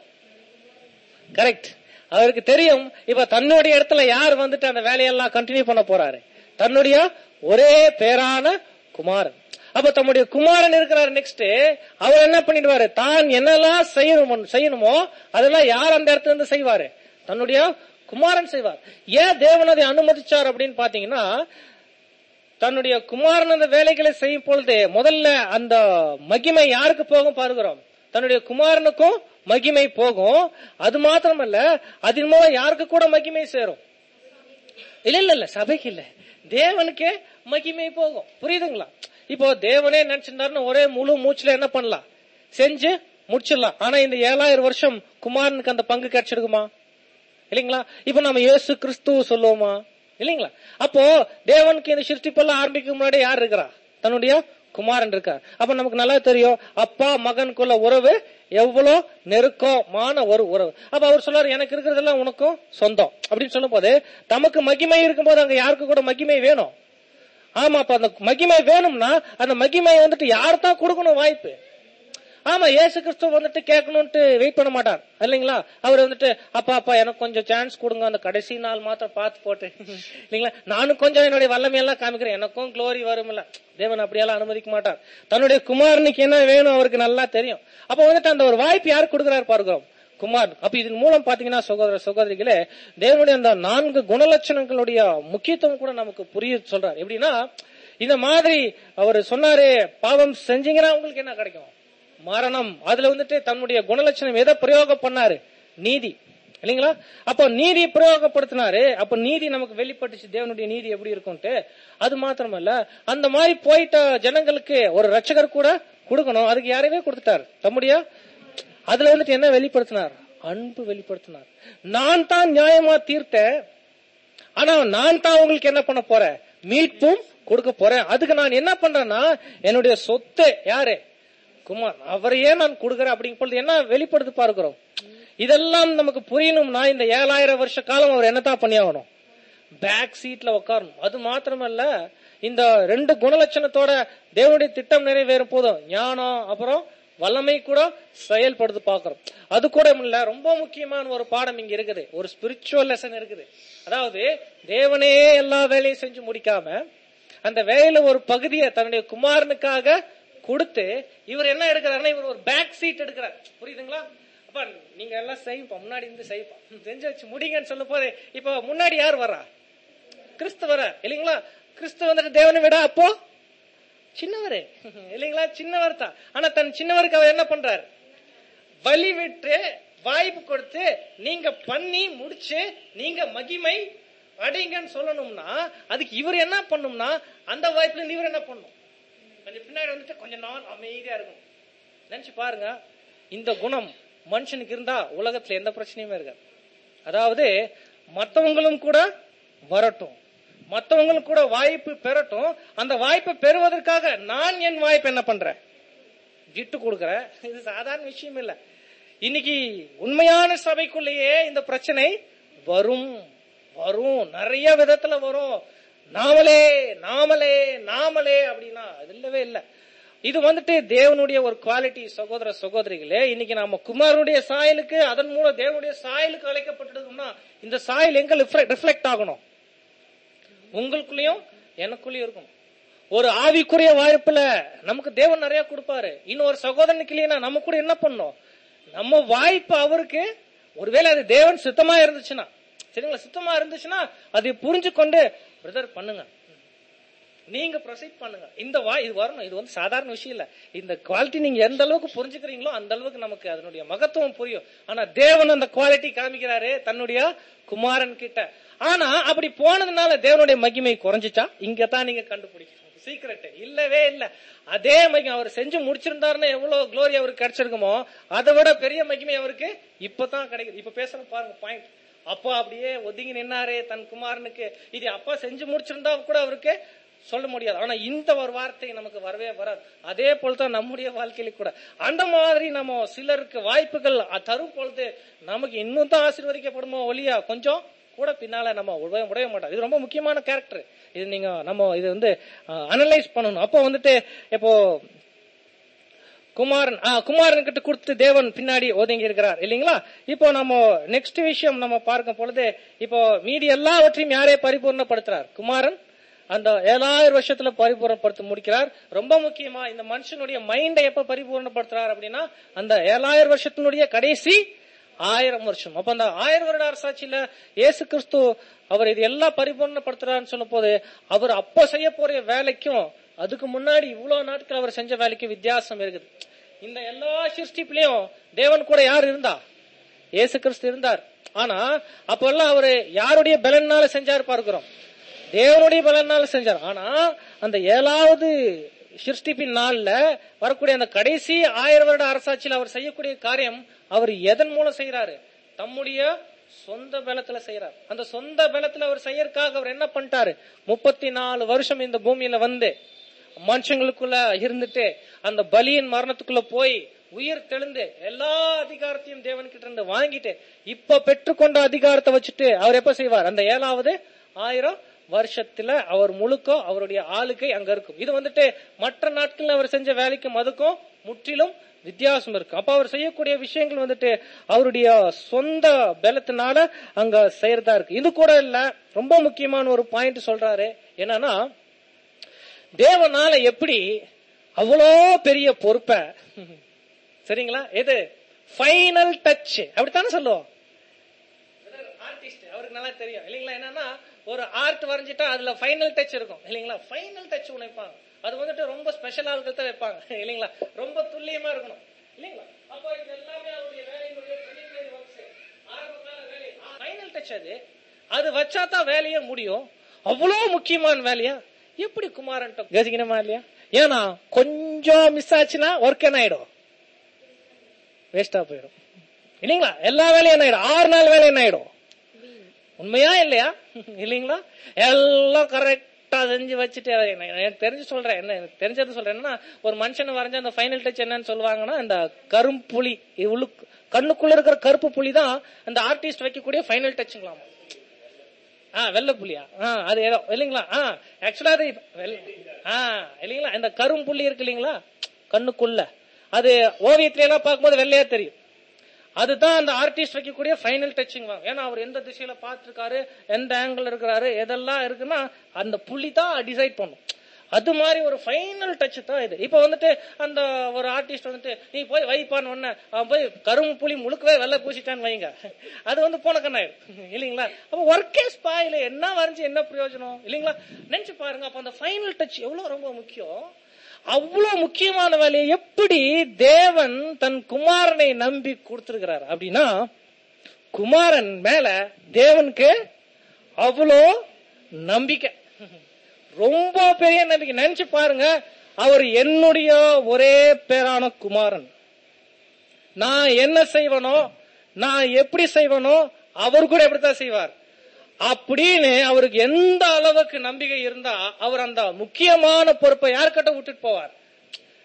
கரெக்ட் அவருக்கு தெரியும் இப்ப தன்னுடைய இடத்துல யார் வந்துட்டு அந்த வேலையெல்லாம் கண்டினியூ பண்ண போறாரு தன்னுடைய ஒரே பேரான குமாரன் அப்ப தம்முடைய குமாரன் இருக்கிறார் நெக்ஸ்ட் அவர் என்ன பண்ணிடுவாரு தான் என்னெல்லாம் செய்யணும் செய்யணுமோ அதெல்லாம் யார் அந்த இடத்துல இருந்து செய்வாரு தன்னுடைய குமாரன் செய்வார் ஏன் தேவன் அதை அனுமதிச்சார் அப்படின்னு பாத்தீங்கன்னா தன்னுடைய குமாரன் அந்த வேலைகளை செய்யும் பொழுது முதல்ல அந்த மகிமை யாருக்கு போகும் பாருகிறோம் தன்னுடைய குமாரனுக்கும் மகிமை போகும் அது மாத்திரமல்ல அதன் மூலம் யாருக்கு கூட மகிமை சேரும் இல்ல இல்ல இல்ல சபைக்கு இல்ல தேவனுக்கே மகிமை போகும் புரியுதுங்களா இப்போ தேவனே நினைச்சிருந்தாருன்னு ஒரே முழு மூச்சுல என்ன பண்ணலாம் செஞ்சு முடிச்சிடலாம் ஆனா இந்த ஏழாயிரம் வருஷம் குமாரனுக்கு அந்த பங்கு கிடைச்சிருக்குமா இல்லைங்களா இப்ப நம்ம இயேசு கிறிஸ்து சொல்லுவோமா இல்லைங்களா அப்போ தேவனுக்கு இந்த சிருஷ்டிப்பெல்லாம் ஆரம்பிக்கும் முன்னாடி யார் இருக்கிறா தன்னுடைய குமாரன் இருக்கார் அப்ப நமக்கு நல்லா தெரியும் அப்பா மகனுக்குள்ள உறவு எவ்வளவு நெருக்கமான ஒரு உறவு அப்ப அவர் சொல்றாரு எனக்கு இருக்கிறதெல்லாம் உனக்கும் சொந்தம் அப்படின்னு சொல்லும் போது தமக்கு மகிமை இருக்கும்போது அங்க யாருக்கு கூட மகிமை வேணும் ஆமா அப்ப அந்த மகிமை வேணும்னா அந்த மகிமை வந்துட்டு யார் தான் கொடுக்கணும் வாய்ப்பு ஆமா ஏசு கிறிஸ்து வந்துட்டு கேட்கணும்ட்டு வெயிட் பண்ண மாட்டார் இல்லைங்களா அவர் வந்துட்டு அப்பா அப்பா எனக்கு கொஞ்சம் சான்ஸ் கொடுங்க அந்த கடைசி நாள் மாத்திரம் பார்த்து போட்டு இல்லைங்களா நானும் கொஞ்சம் என்னுடைய வல்லமையெல்லாம் காமிக்கிறேன் எனக்கும் க்ளோரி வரும்ல தேவன் அப்படியெல்லாம் அனுமதிக்க மாட்டார் தன்னுடைய குமாரனுக்கு என்ன வேணும் அவருக்கு நல்லா தெரியும் அப்ப வந்துட்டு அந்த ஒரு வாய்ப்பு யார் கொடுக்கிறார் பார்க்கிறோம் குமார் அப்ப இதன் மூலம் பாத்தீங்கன்னா சகோதர சகோதரிகளே தேவனுடைய அந்த நான்கு குணலட்சணங்களுடைய முக்கியத்துவம் கூட நமக்கு புரிய சொல்றார் எப்படின்னா இந்த மாதிரி அவர் சொன்னாரு பாவம் செஞ்சீங்கன்னா உங்களுக்கு என்ன கிடைக்கும் மரணம் அதுல வந்துட்டு தன்னுடைய குணலட்சணம் எதை பிரயோகம் பண்ணாரு நீதி இல்லைங்களா அப்போ நீதி பிரயோகப்படுத்தினாரு அப்ப நீதி நமக்கு வெளிப்பட்டுச்சு தேவனுடைய நீதி எப்படி இருக்கும்ட்டு அது மாத்திரமல்ல அந்த மாதிரி போயிட்ட ஜனங்களுக்கு ஒரு ரட்சகர் கூட கொடுக்கணும் அதுக்கு யாரையுமே கொடுத்துட்டார் தம்முடைய அதுல வந்துட்டு என்ன வெளிப்படுத்தினார் அன்பு வெளிப்படுத்தினார் நான் தான் நியாயமா தீர்த்தேன் ஆனா நான் தான் உங்களுக்கு என்ன பண்ண போறேன் மீட்பும் கொடுக்க போறேன் அதுக்கு நான் என்ன பண்றேன்னா என்னுடைய சொத்து யாரு குமார் அவரையே நான் கொடுக்கறேன் அப்படிங்கும் பொழுது என்ன வெளிப்படுத்தி பார்க்கிறோம் இதெல்லாம் நமக்கு புரியணும்னா இந்த ஏழாயிரம் வருஷ காலம் அவர் என்னதான் பண்ணி ஆகணும் பேக் சீட்ல உட்காரணும் அது மாத்திரமல்ல இந்த ரெண்டு குணலட்சணத்தோட தேவனுடைய திட்டம் நிறைவேறும் போதும் ஞானம் அப்புறம் வல்லமை கூட செயல்படுத்து பார்க்கிறோம் அது கூட இல்ல ரொம்ப முக்கியமான ஒரு பாடம் இங்க இருக்குது ஒரு ஸ்பிரிச்சுவல் லெசன் இருக்குது அதாவது தேவனே எல்லா வேலையும் செஞ்சு முடிக்காம அந்த வேலையில ஒரு பகுதியை தன்னுடைய குமாரனுக்காக கொடுத்து இவர் என்ன எடுக்கிறாருன்னா இவர் ஒரு பேக் சீட் எடுக்கிறார் புரியுதுங்களா அப்ப நீங்க எல்லாம் செய்ப்பா முன்னாடி இருந்து செய்ப்பா செஞ்சு வச்சு முடிங்கன்னு சொல்லும் போது இப்ப முன்னாடி யார் வரா கிறிஸ்து வர இல்லைங்களா கிறிஸ்து வந்துட்டு தேவனை விட அப்போ சின்னவரே இல்லைங்களா சின்னவர் தான் ஆனா தன் சின்னவருக்கு அவர் என்ன பண்றாரு வழி விட்டு வாய்ப்பு கொடுத்து நீங்க பண்ணி முடிச்சு நீங்க மகிமை அடைங்கன்னு சொல்லணும்னா அதுக்கு இவர் என்ன பண்ணும்னா அந்த வாய்ப்புல இருந்து இவர் என்ன பண்ணும் கொஞ்சம் பின்னாடி வந்துட்டு கொஞ்சம் நாள் அமைதியா இருக்கும் நினைச்சு பாருங்க இந்த குணம் மனுஷனுக்கு இருந்தா உலகத்துல எந்த பிரச்சனையுமே இருக்காது அதாவது மத்தவங்களும் கூட வரட்டும் மத்தவங்களும் கூட வாய்ப்பு பெறட்டும் அந்த வாய்ப்பை பெறுவதற்காக நான் என் வாய்ப்பு என்ன பண்றேன் விட்டு கொடுக்கற இது சாதாரண விஷயம் இல்ல இன்னைக்கு உண்மையான சபைக்குள்ளேயே இந்த பிரச்சனை வரும் வரும் நிறைய விதத்துல வரும் நாமளே நாமளே நாமளே அப்படின்னா அது இல்லவே இல்ல இது வந்துட்டு தேவனுடைய ஒரு குவாலிட்டி சகோதர சகோதரிகளே இன்னைக்கு நாம குமாரனுடைய சாயலுக்கு அதன் மூலம் தேவனுடைய சாயலுக்கு அழைக்கப்பட்டிருக்கோம்னா இந்த சாயல் எங்க ரிஃப்ளெக்ட் ஆகணும் உங்களுக்குள்ளயும் எனக்குள்ளயும் இருக்கும் ஒரு ஆவிக்குரிய வாய்ப்புல நமக்கு தேவன் நிறைய கொடுப்பாரு இன்னொரு சகோதரனுக்கு இல்லையா நம்ம கூட என்ன பண்ணோம் நம்ம வாய்ப்பு அவருக்கு ஒருவேளை அது தேவன் சுத்தமா இருந்துச்சுன்னா சரிங்களா சுத்தமா இருந்துச்சுன்னா அதை புரிஞ்சு கொண்டு பிரதர் பண்ணுங்க நீங்க ப்ரொசீட் பண்ணுங்க இந்த வா இது வரணும் இது வந்து சாதாரண விஷயம் இல்ல இந்த குவாலிட்டி நீங்க எந்த அளவுக்கு புரிஞ்சுக்கிறீங்களோ அந்த அளவுக்கு நமக்கு அதனுடைய மகத்துவம் புரியும் ஆனா தேவன் அந்த குவாலிட்டி காமிக்கிறாரு தன்னுடைய குமாரன் கிட்ட ஆனா அப்படி போனதுனால தேவனுடைய மகிமை குறைஞ்சிச்சா இங்க தான் நீங்க கண்டுபிடிக்கணும் சீக்கிரட் இல்லவே இல்ல அதே மகிமை அவர் செஞ்சு முடிச்சிருந்தாருன்னா எவ்வளவு க்ளோரி அவருக்கு கிடைச்சிருக்குமோ அதை விட பெரிய மகிமை அவருக்கு இப்பதான் கிடைக்குது இப்ப பேசுற பாருங்க பாயிண்ட் அப்பா அப்படியே ஒதுங்கி நின்னாரே தன் குமாரனுக்கு இது அப்பா செஞ்சு முடிச்சிருந்தா கூட அவருக்கு சொல்ல முடியாது ஆனா இந்த ஒரு வார்த்தை நமக்கு வரவே வராது அதே போலதான் நம்முடைய வாழ்க்கையில கூட அந்த மாதிரி நம்ம சிலருக்கு வாய்ப்புகள் தரும் பொழுது நமக்கு இன்னும் தான் ஆசீர்வதிக்கப்படுமோ ஒளியா கொஞ்சம் கூட பின்னால நம்ம உடைய உடைய மாட்டோம் இது ரொம்ப முக்கியமான கேரக்டர் இது நீங்க நம்ம இது வந்து அனலைஸ் பண்ணணும் அப்போ வந்துட்டு இப்போ குமாரன் ஆ, குமாரன் கிட்ட கொடுத்து தேவன் பின்னாடி ஒதுங்கி இருக்கிறார் இல்லைங்களா இப்போ நம்ம நெக்ஸ்ட் விஷயம் நம்ம பார்க்கும் பொழுது இப்போ மீதி எல்லாவற்றையும் யாரே பரிபூர்ணப்படுத்துறார் குமாரன் அந்த ஏழாயிரம் வருஷத்துல பரிபூர்ணப்படுத்த முடிக்கிறார் ரொம்ப முக்கியமா இந்த மனுஷனுடைய மைண்டை எப்ப பரிபூர்ணப்படுத்துறார் அப்படின்னா அந்த ஏழாயிரம் வருஷத்தினுடைய கடைசி ஆயிரம் வருஷம் அப்ப அந்த ஆயிரம் வருட அரசாட்சியில இயேசு கிறிஸ்து அவர் இது எல்லாம் பரிபூர்ணப்படுத்துறாருன்னு சொல்லும் போது அவர் அப்ப செய்ய போற வேலைக்கும் அதுக்கு முன்னாடி இவ்வளவு நாட்கள் அவர் செஞ்ச வேலைக்கு வித்தியாசம் இருக்குது இந்த எல்லா சிருஷ்டிப்பிலையும் தேவன் கூட யார் இருந்தா இயேசு கிறிஸ்து இருந்தார் ஆனா அப்பெல்லாம் அவரு யாருடைய பலனால செஞ்சார் பார்க்கிறோம் தேவனுடைய பலனால செஞ்சார் ஆனா அந்த ஏழாவது சிருஷ்டிப்பின் நாள்ல வரக்கூடிய அந்த கடைசி ஆயிரம் வருட அரசாட்சியில் அவர் செய்யக்கூடிய காரியம் அவர் எதன் மூலம் செய்யறாரு தம்முடைய சொந்த பலத்துல செய்யறார் அந்த சொந்த பலத்துல அவர் செய்யறதுக்காக அவர் என்ன பண்ணிட்டாரு முப்பத்தி நாலு வருஷம் இந்த பூமியில வந்து மனுஷங்களுக்குள்ள இருந்துட்டு அந்த பலியின் மரணத்துக்குள்ள போய் உயிர் தெளிந்து எல்லா அதிகாரத்தையும் தேவன் கிட்ட இருந்து வாங்கிட்டு இப்ப பெற்றுக்கொண்ட அதிகாரத்தை வச்சுட்டு அவர் எப்ப செய்வார் அந்த ஏழாவது ஆயிரம் வருஷத்துல அவர் முழுக்க அவருடைய ஆளுகை அங்க இருக்கும் இது வந்துட்டு மற்ற நாட்கள்ல அவர் செஞ்ச வேலைக்கும் அதுக்கும் முற்றிலும் வித்தியாசம் இருக்கு அப்ப அவர் செய்யக்கூடிய விஷயங்கள் வந்துட்டு அவருடைய சொந்த பலத்தினால அங்க செய்யறதா இருக்கு இது கூட இல்ல ரொம்ப முக்கியமான ஒரு பாயிண்ட் சொல்றாரு என்னன்னா தேவனால எப்படி அவ்வளோ பெரிய பொறுப்பை சரிங்களா எது ஃபைனல் டச் அப்படித்தானே சொல்லுவோம் ஆர்டிஸ்ட் அவருக்கு நல்லா தெரியும் இல்லைங்களா என்னன்னா ஒரு ஆர்ட் வரைஞ்சிட்டா அதுல ஃபைனல் டச் இருக்கும் இல்லைங்களா ஃபைனல் டச் ஒன்று வைப்பாங்க அது வந்துட்டு ரொம்ப ஸ்பெஷல் ஆளுகள் தான் வைப்பாங்க இல்லைங்களா ரொம்ப துல்லியமா இருக்கணும் இல்லைங்களா அப்போ இது எல்லாமே அவருடைய வேலையினுடைய preliminary works. ஆரம்பகால வேலை ஃபைனல் டச் அது அது வச்சா தான் வேலையே முடியும் அவ்வளவு முக்கியமான வேலையா எப்படி குமாரன் கஜிக்கணுமா இல்லையா ஏன்னா கொஞ்சம் மிஸ் ஆச்சுன்னா ஒர்க் என்ன ஆயிடும் வேஸ்டா போயிடும் இல்லைங்களா எல்லா வேலையும் என்ன ஆயிடும் ஆறு நாள் வேலை என்ன ஆயிடும் உண்மையா இல்லையா இல்லைங்களா எல்லாம் கரெக்டா செஞ்சு வச்சுட்டு அதை நான் எனக்கு தெரிஞ்சு சொல்றேன் என்ன எனக்கு தெரிஞ்சது சொல்றேன் என்னன்னா ஒரு மனுஷன் வரைஞ்ச அந்த ஃபைனல் டச் என்னன்னு சொல்லுவாங்கன்னா இந்த கரும்புலி இது உள்ளுக்கு கண்ணுக்குள்ள இருக்கிற கருப்பு புலி தான் அந்த ஆர்டிஸ்ட் வைக்கக்கூடிய ஃபைனல் டச்சுங்களாமா ஆ வெள்ளை புலியா ஆ அது ஏதோ இல்லைங்களா ஆ ஆக்சுவலா அது இப்ப வெள்ளை- ஆ இல்லைங்களா இந்த கரும்புள்ளி இருக்கு இல்லைங்களா கண்ணுக்குள்ள அது ஓவியத்துல எல்லாம் பார்க்கும்போது வெள்ளையா தெரியும் அதுதான் அந்த ஆர்டிஸ்ட் வைக்கக்கூடிய ஃபைனல் டச்சிங் வாங்க ஏன்னா அவர் எந்த திசையில பார்த்திருக்காரு எந்த ஆங்கிள் இருக்கிறாரு எதெல்லாம் இருக்குன்னா அந்த புள்ளி தான் டிசைட் பண்ணும் அது மாதிரி ஒரு ஃபைனல் டச் தான் இது இப்ப வந்துட்டு அந்த ஒரு ஆர்டிஸ்ட் வந்துட்டு நீ போய் வைப்பான்னு ஒண்ணு அவன் போய் கரும்பு புலி முழுக்கவே வெள்ளை பூசிட்டான்னு வைங்க அது வந்து போன கண்ணாயிடும் இல்லைங்களா அப்ப ஒர்க்கே ஸ்பாயில என்ன வரைஞ்சு என்ன பிரயோஜனம் இல்லைங்களா நினைச்சு பாருங்க அப்ப அந்த ஃபைனல் டச் எவ்வளவு ரொம்ப முக்கியம் அவ்வளவு முக்கியமான வேலையை எப்படி தேவன் தன் குமாரனை நம்பி கொடுத்திருக்கிறார் அப்படின்னா குமாரன் மேல தேவனுக்கு அவ்வளோ நம்பிக்கை ரொம்ப பெரிய நம்பிக்கை நினைச்சு பாருங்க அவர் என்னுடைய ஒரே பேரான குமாரன் நான் என்ன செய்வனோ நான் எப்படி செய்வனோ அவர் கூட எப்படித்தான் செய்வார் அப்படின்னு அவருக்கு எந்த அளவுக்கு நம்பிக்கை இருந்தா அவர் அந்த முக்கியமான பொறுப்பை யார்கிட்ட விட்டுட்டு போவார்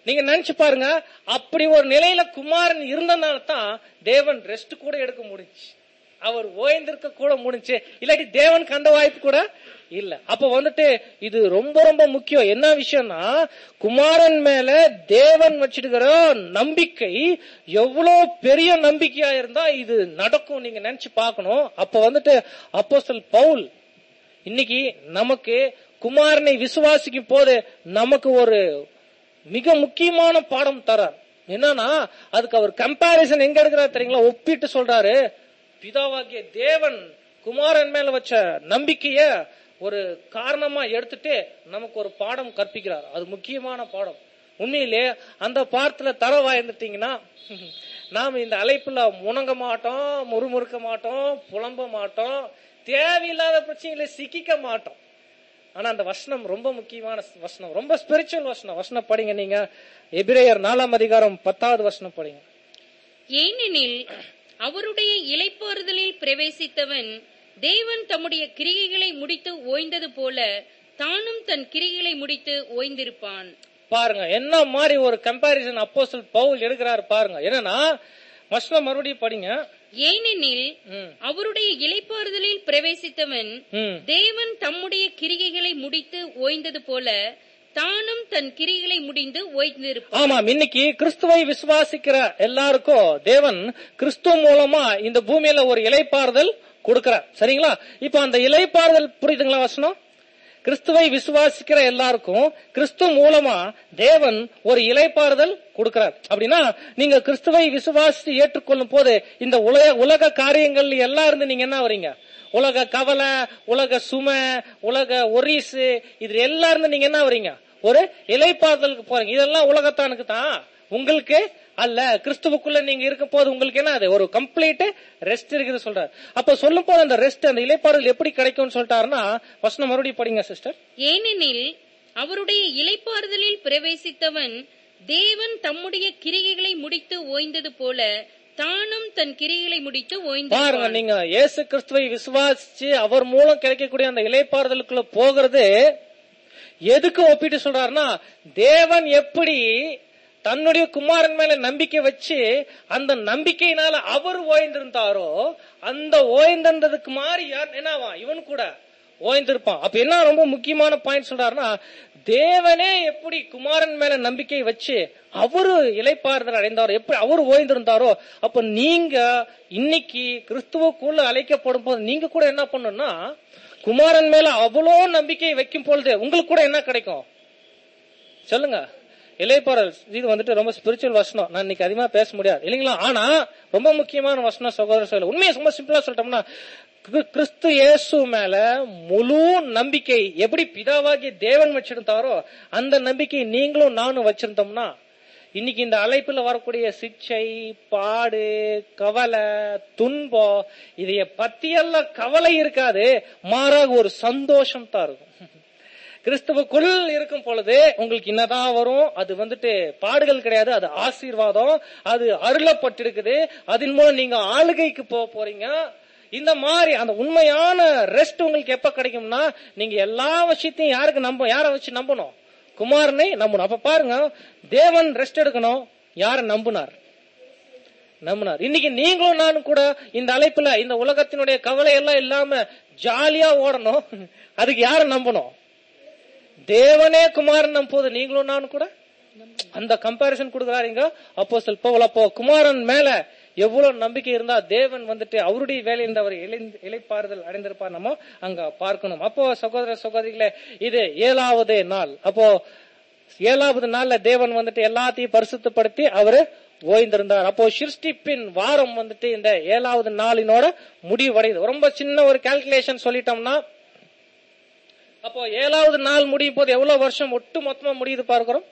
நீங்க நினைச்சு பாருங்க அப்படி ஒரு நிலையில குமாரன் இருந்தனால தான் தேவன் ரெஸ்ட் கூட எடுக்க முடிஞ்சு அவர் ஓய்ந்திருக்க கூட முடிஞ்சு இல்லாட்டி தேவனுக்கு அந்த வாய்ப்பு கூட இல்ல அப்ப வந்துட்டு இது ரொம்ப ரொம்ப முக்கியம் என்ன விஷயம்னா குமாரன் மேல தேவன் வச்சிருக்கிற நம்பிக்கை எவ்வளவு பெரிய நம்பிக்கையா இருந்தா இது நடக்கும் நீங்க நினைச்சு பார்க்கணும் அப்ப வந்துட்டு அப்போஸ்தல் பவுல் இன்னைக்கு நமக்கு குமாரனை விசுவாசிக்கும் போது நமக்கு ஒரு மிக முக்கியமான பாடம் தரார் என்னன்னா அதுக்கு அவர் கம்பாரிசன் எங்க எடுக்கிறார் தெரியுங்களா ஒப்பிட்டு சொல்றாரு பிதாவாகிய தேவன் குமாரன் மேல வச்ச நம்பிக்கைய ஒரு காரணமா எடுத்துட்டு நமக்கு ஒரு பாடம் கற்பிக்கிறார் அது முக்கியமான பாடம் உண்மையிலே அந்த பாடத்துல தர வாய்ந்துட்டீங்கன்னா நாம இந்த அழைப்புல முணங்க மாட்டோம் முறுமுறுக்க மாட்டோம் புலம்ப மாட்டோம் தேவையில்லாத பிரச்சனைகளை சிக்கிக்க மாட்டோம் ஆனா அந்த வசனம் ரொம்ப முக்கியமான வசனம் ரொம்ப ஸ்பிரிச்சுவல் வசனம் வசனம் படிங்க நீங்க எபிரேயர் நாலாம் அதிகாரம் பத்தாவது வசனம் படிங்க ஏனெனில் அவருடைய இளைப்பாறுதலில் பிரவேசித்தவன் தேவன் தம்முடைய கிரியைகளை முடித்து ஓய்ந்தது போல தானும் தன் கிரியைகளை முடித்து ஓய்ந்திருப்பான் பாருங்க என்ன மாதிரி ஒரு கம்பாரிசன் அப்போஸ்தல் பவுல் எடுக்கிறாரு பாருங்க என்னன்னா வசனம் மறுபடியும் படிங்க ஏனெனில் ம், அவருடைய இளைப்பாறுதலில் பிரவேசித்தவன் ம். தேவன் தம்முடைய கிரியைகளை முடித்து ஓய்ந்தது போல தானும் தன் கிரியைகளை முடிந்து ஓய்ந்திருப்பான் ஆமாம் இன்னைக்கு கிறிஸ்துவை விசுவாசிக்கிற எல்லாருக்கும் தேவன் கிறிஸ்துவ மூலமா இந்த பூமியில ஒரு இலைப்பாறுதல் கொடுக்கிறார் சரிங்களா இப்ப அந்த இலைப்பாறுதல் புரியுதுங்களா வசனம் கிறிஸ்துவை விசுவாசிக்கிற எல்லாருக்கும் கிறிஸ்து மூலமா தேவன் ஒரு இலைப்பாறுதல் கொடுக்கிறார் அப்படின்னா நீங்க கிறிஸ்துவை விசுவாசித்து ஏற்றுக்கொள்ளும் போது இந்த உலக உலக காரியங்கள் எல்லாம் இருந்து நீங்க என்ன வரீங்க உலக கவலை உலக சுமை உலக ஒரிசு இது எல்லாம் இருந்து நீங்க என்ன வரீங்க ஒரு இலைப்பாறுதலுக்கு போறீங்க இதெல்லாம் உலகத்தானுக்கு தான் உங்களுக்கு அல்ல கிறிஸ்துவுக்குள்ள நீங்க இருக்கும் போது உங்களுக்கு என்ன அது ஒரு கம்ப்ளீட் ரெஸ்ட் இருக்குது சொல்றாரு அப்ப சொல்லும் போது அந்த ரெஸ்ட் அந்த இலைப்பாறுதல் எப்படி கிடைக்கும்னு சொல்லிட்டாருன்னா வசனம் மறுபடியும் படிங்க சிஸ்டர் ஏனெனில் அவருடைய இளைப்பாறுதலில் பிரவேசித்தவன் தேவன் தம்முடைய கிரியைகளை முடித்து ஓய்ந்தது போல தானும் தன் கிரியைகளை முடித்து பாருங்க ஓய்ந்திருப்பான் நீங்க இயேசு கிறிஸ்துவை விசுவாசிச்சு அவர் மூலம் கிடைக்கக்கூடிய அந்த இலைப்பாறுதலுக்குள்ள போகிறது எதுக்கு ஒப்பிட்டு சொல்றாருன்னா தேவன் எப்படி தன்னுடைய குமாரன் மேல நம்பிக்கை வச்சு அந்த நம்பிக்கையினால அவர் ஓய்ந்திருந்தாரோ அந்த ஓய்ந்திருந்ததுக்கு மாதிரி யார் என்னவா இவன் கூட ஓய்ந்திருப்பான் அப்ப என்ன ரொம்ப முக்கியமான பாயிண்ட் சொல்றாருன்னா தேவனே எப்படி குமாரன் மேல நம்பிக்கை வச்சு அவரு இலைப்பாறுதல் அடைந்தாரோ எப்படி அவர் ஓய்ந்திருந்தாரோ அப்ப நீங்க இன்னைக்கு கிறிஸ்துவுக்குள்ள அழைக்கப்படும் போது நீங்க கூட என்ன பண்ணணும்னா குமாரன் மேல அவ்வளோ நம்பிக்கை வைக்கும் பொழுது உங்களுக்கு கூட என்ன கிடைக்கும் சொல்லுங்க இலைப்பாறல் இது வந்துட்டு ரொம்ப ஸ்பிரிச்சுவல் வசனம் நான் இன்னைக்கு அதிகமா பேச முடியாது இல்லைங்களா ஆனா ரொம்ப முக்கியமான வசனம் சகோதர சொல்ல உண்மையை ரொம்ப சிம்பிளா சொல்லிட்டோம்னா கிறிஸ்து- கிறிஸ்து இயேசு மேல முழு நம்பிக்கை எப்படி பிதாவாகிய தேவன் வச்சிருந்தாரோ அந்த நம்பிக்கை நீங்களும் நானும் வச்சிருந்தோம்னா இன்னைக்கு இந்த அழைப்புல வரக்கூடிய சிக்ஷை பாடு கவலை துன்பம் இதைய பத்தியெல்லாம் கவலை இருக்காது மாறாக ஒரு சந்தோஷம் தான் இருக்கும் கிறிஸ்துவுக்குள் இருக்கும் பொழுது உங்களுக்கு என்னதான் வரும் அது வந்துட்டு பாடுகள் கிடையாது அது ஆசீர்வாதம் அது அருளப்பட்டிருக்குது அதன் மூலம் நீங்க ஆளுகைக்கு போக போறீங்க இந்த மாதிரி அந்த உண்மையான ரெஸ்ட் உங்களுக்கு எப்ப கிடைக்கும்னா நீங்க எல்லா விஷயத்தையும் யாருக்கு நம்ப யாரை வச்சு நம்பணும் குமாரனை நம்பணும் அப்ப பாருங்க தேவன் ரெஸ்ட் எடுக்கணும் யாரை நம்பினார் நம்பினார் இன்னைக்கு நீங்களும் நானும் கூட இந்த அழைப்புல இந்த உலகத்தினுடைய கவலை எல்லாம் இல்லாம ஜாலியா ஓடணும் அதுக்கு யாரை நம்பணும் தேவனே குமாரன் நம்போது நீங்களும் நானும் கூட அந்த கம்பாரிசன் கொடுக்குறாருங்க அப்போ பவுல் அப்போ குமாரன் மேல எவ்வளவு நம்பிக்கை இருந்தா தேவன் வந்துட்டு அவருடைய வேலையில் அவர் இளைந்து- இளைப்பாறுதல் அடைந்திருப்பார் நம்ம அங்க பார்க்கணும் அப்போ சகோதர சகோதரிகளே இது ஏழாவது நாள் அப்போ ஏழாவது நாள்ல தேவன் வந்துட்டு எல்லாத்தையும் பரிசுத்தப்படுத்தி அவரு ஓய்ந்திருந்தார் அப்போ சிருஷ்டிப்பின் வாரம் வந்துட்டு இந்த ஏழாவது நாளினோட முடிவடையுது ரொம்ப சின்ன ஒரு கால்குலேஷன் சொல்லிட்டோம்னா அப்போ ஏழாவது நாள் முடியும் போது எவ்வளவு வருஷம் ஒட்டு மொத்தமா முடியுது பார்க்கிறோம்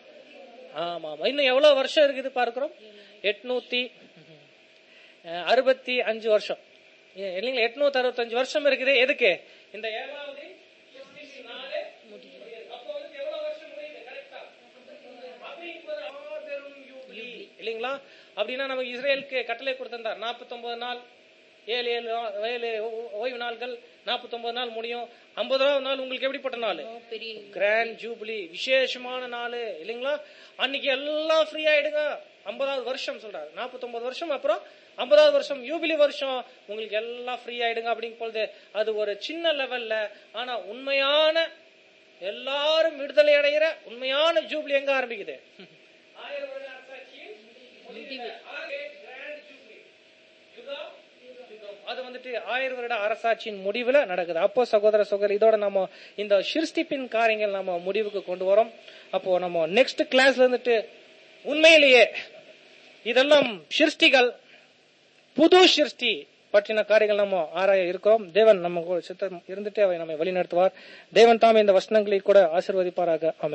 ஆமா ஆமா இன்னும் எவ்வளவு வருஷம் இருக்குது பார்க்கிறோம் எட்நூத்தி அஹ், அறுபத்தி அஞ்சு வருஷம் ஏ- இல்லைங்களா எட்நூத்தி அறுபத்தஞ்சு வருஷம் இருக்குது எதுக்கு இந்த ஏழாவது நாலு அப்போ வந்து எவ்வளவு வருஷம் முடியுது கரெக்டா அப்படிங்கும்போது மாபெரும் யூபிலி இல்லைங்களா அப்படின்னா நமக்கு இஸ்ரேலுக்கு கட்டளை கொடுத்திருந்தார் 49 நாள் ஏழு ஏழு நா- ஏழு ஓ- ஓய்வு நாள்கள் நாற்பத்தொன்பது நாள் முடியும் ஐம்பதாவது நாள் உங்களுக்கு எப்படிப்பட்ட நாள் ஓ, பெரிய கிராண்ட் ஜூபிலி விசேஷமான நாள் இல்லைங்களா அன்னைக்கு எல்லாம் ஃப்ரீ ஆயிடுங்க ஐம்பதாவது வருஷம் சொல்றாரு நாற்பத்தொன்பது வருஷம் அப்புறம் ஐம்பதாவது வருஷம் யூபிலி வருஷம் உங்களுக்கு எல்லாம் ஃப்ரீ ஆயிடுங்க அப்படிங்கும் பொழுது அது ஒரு சின்ன லெவல்ல ஆனா உண்மையான எல்லாரும் விடுதலை அடைகிற உண்மையான ஜூபிலி எங்க ஆரம்பிக்குது ஆயிரம் வருட அரசாட்சியின் முடிவு. ஆகவே grand jubilee. யுகம், யுகம். அது வந்துட்டு ஆயிரம் வருட அரசாட்சியின் முடிவுல நடக்குது அப்போ சகோதர சகோதரி இதோட நம்ம இந்த சிருஷ்டிப்பின் காரியங்கள் நம்ம முடிவுக்கு கொண்டு வரோம் அப்போ நம்ம நெக்ஸ்ட் கிளாஸ்ல இருந்துட்டு உண்மையிலேயே இதெல்லாம் சிருஷ்டிகள் புது சிருஷ்டி பற்றின காரியங்கள் நம்ம ஆராய இருக்கிறோம் தேவன் நம்ம கூட சித்தம் இருந்துட்டு அவை நம்மை வழி நடத்துவார் தேவன் தாமே இந்த வசனங்களை கூட ஆசிர்வதிப்பாராக அமை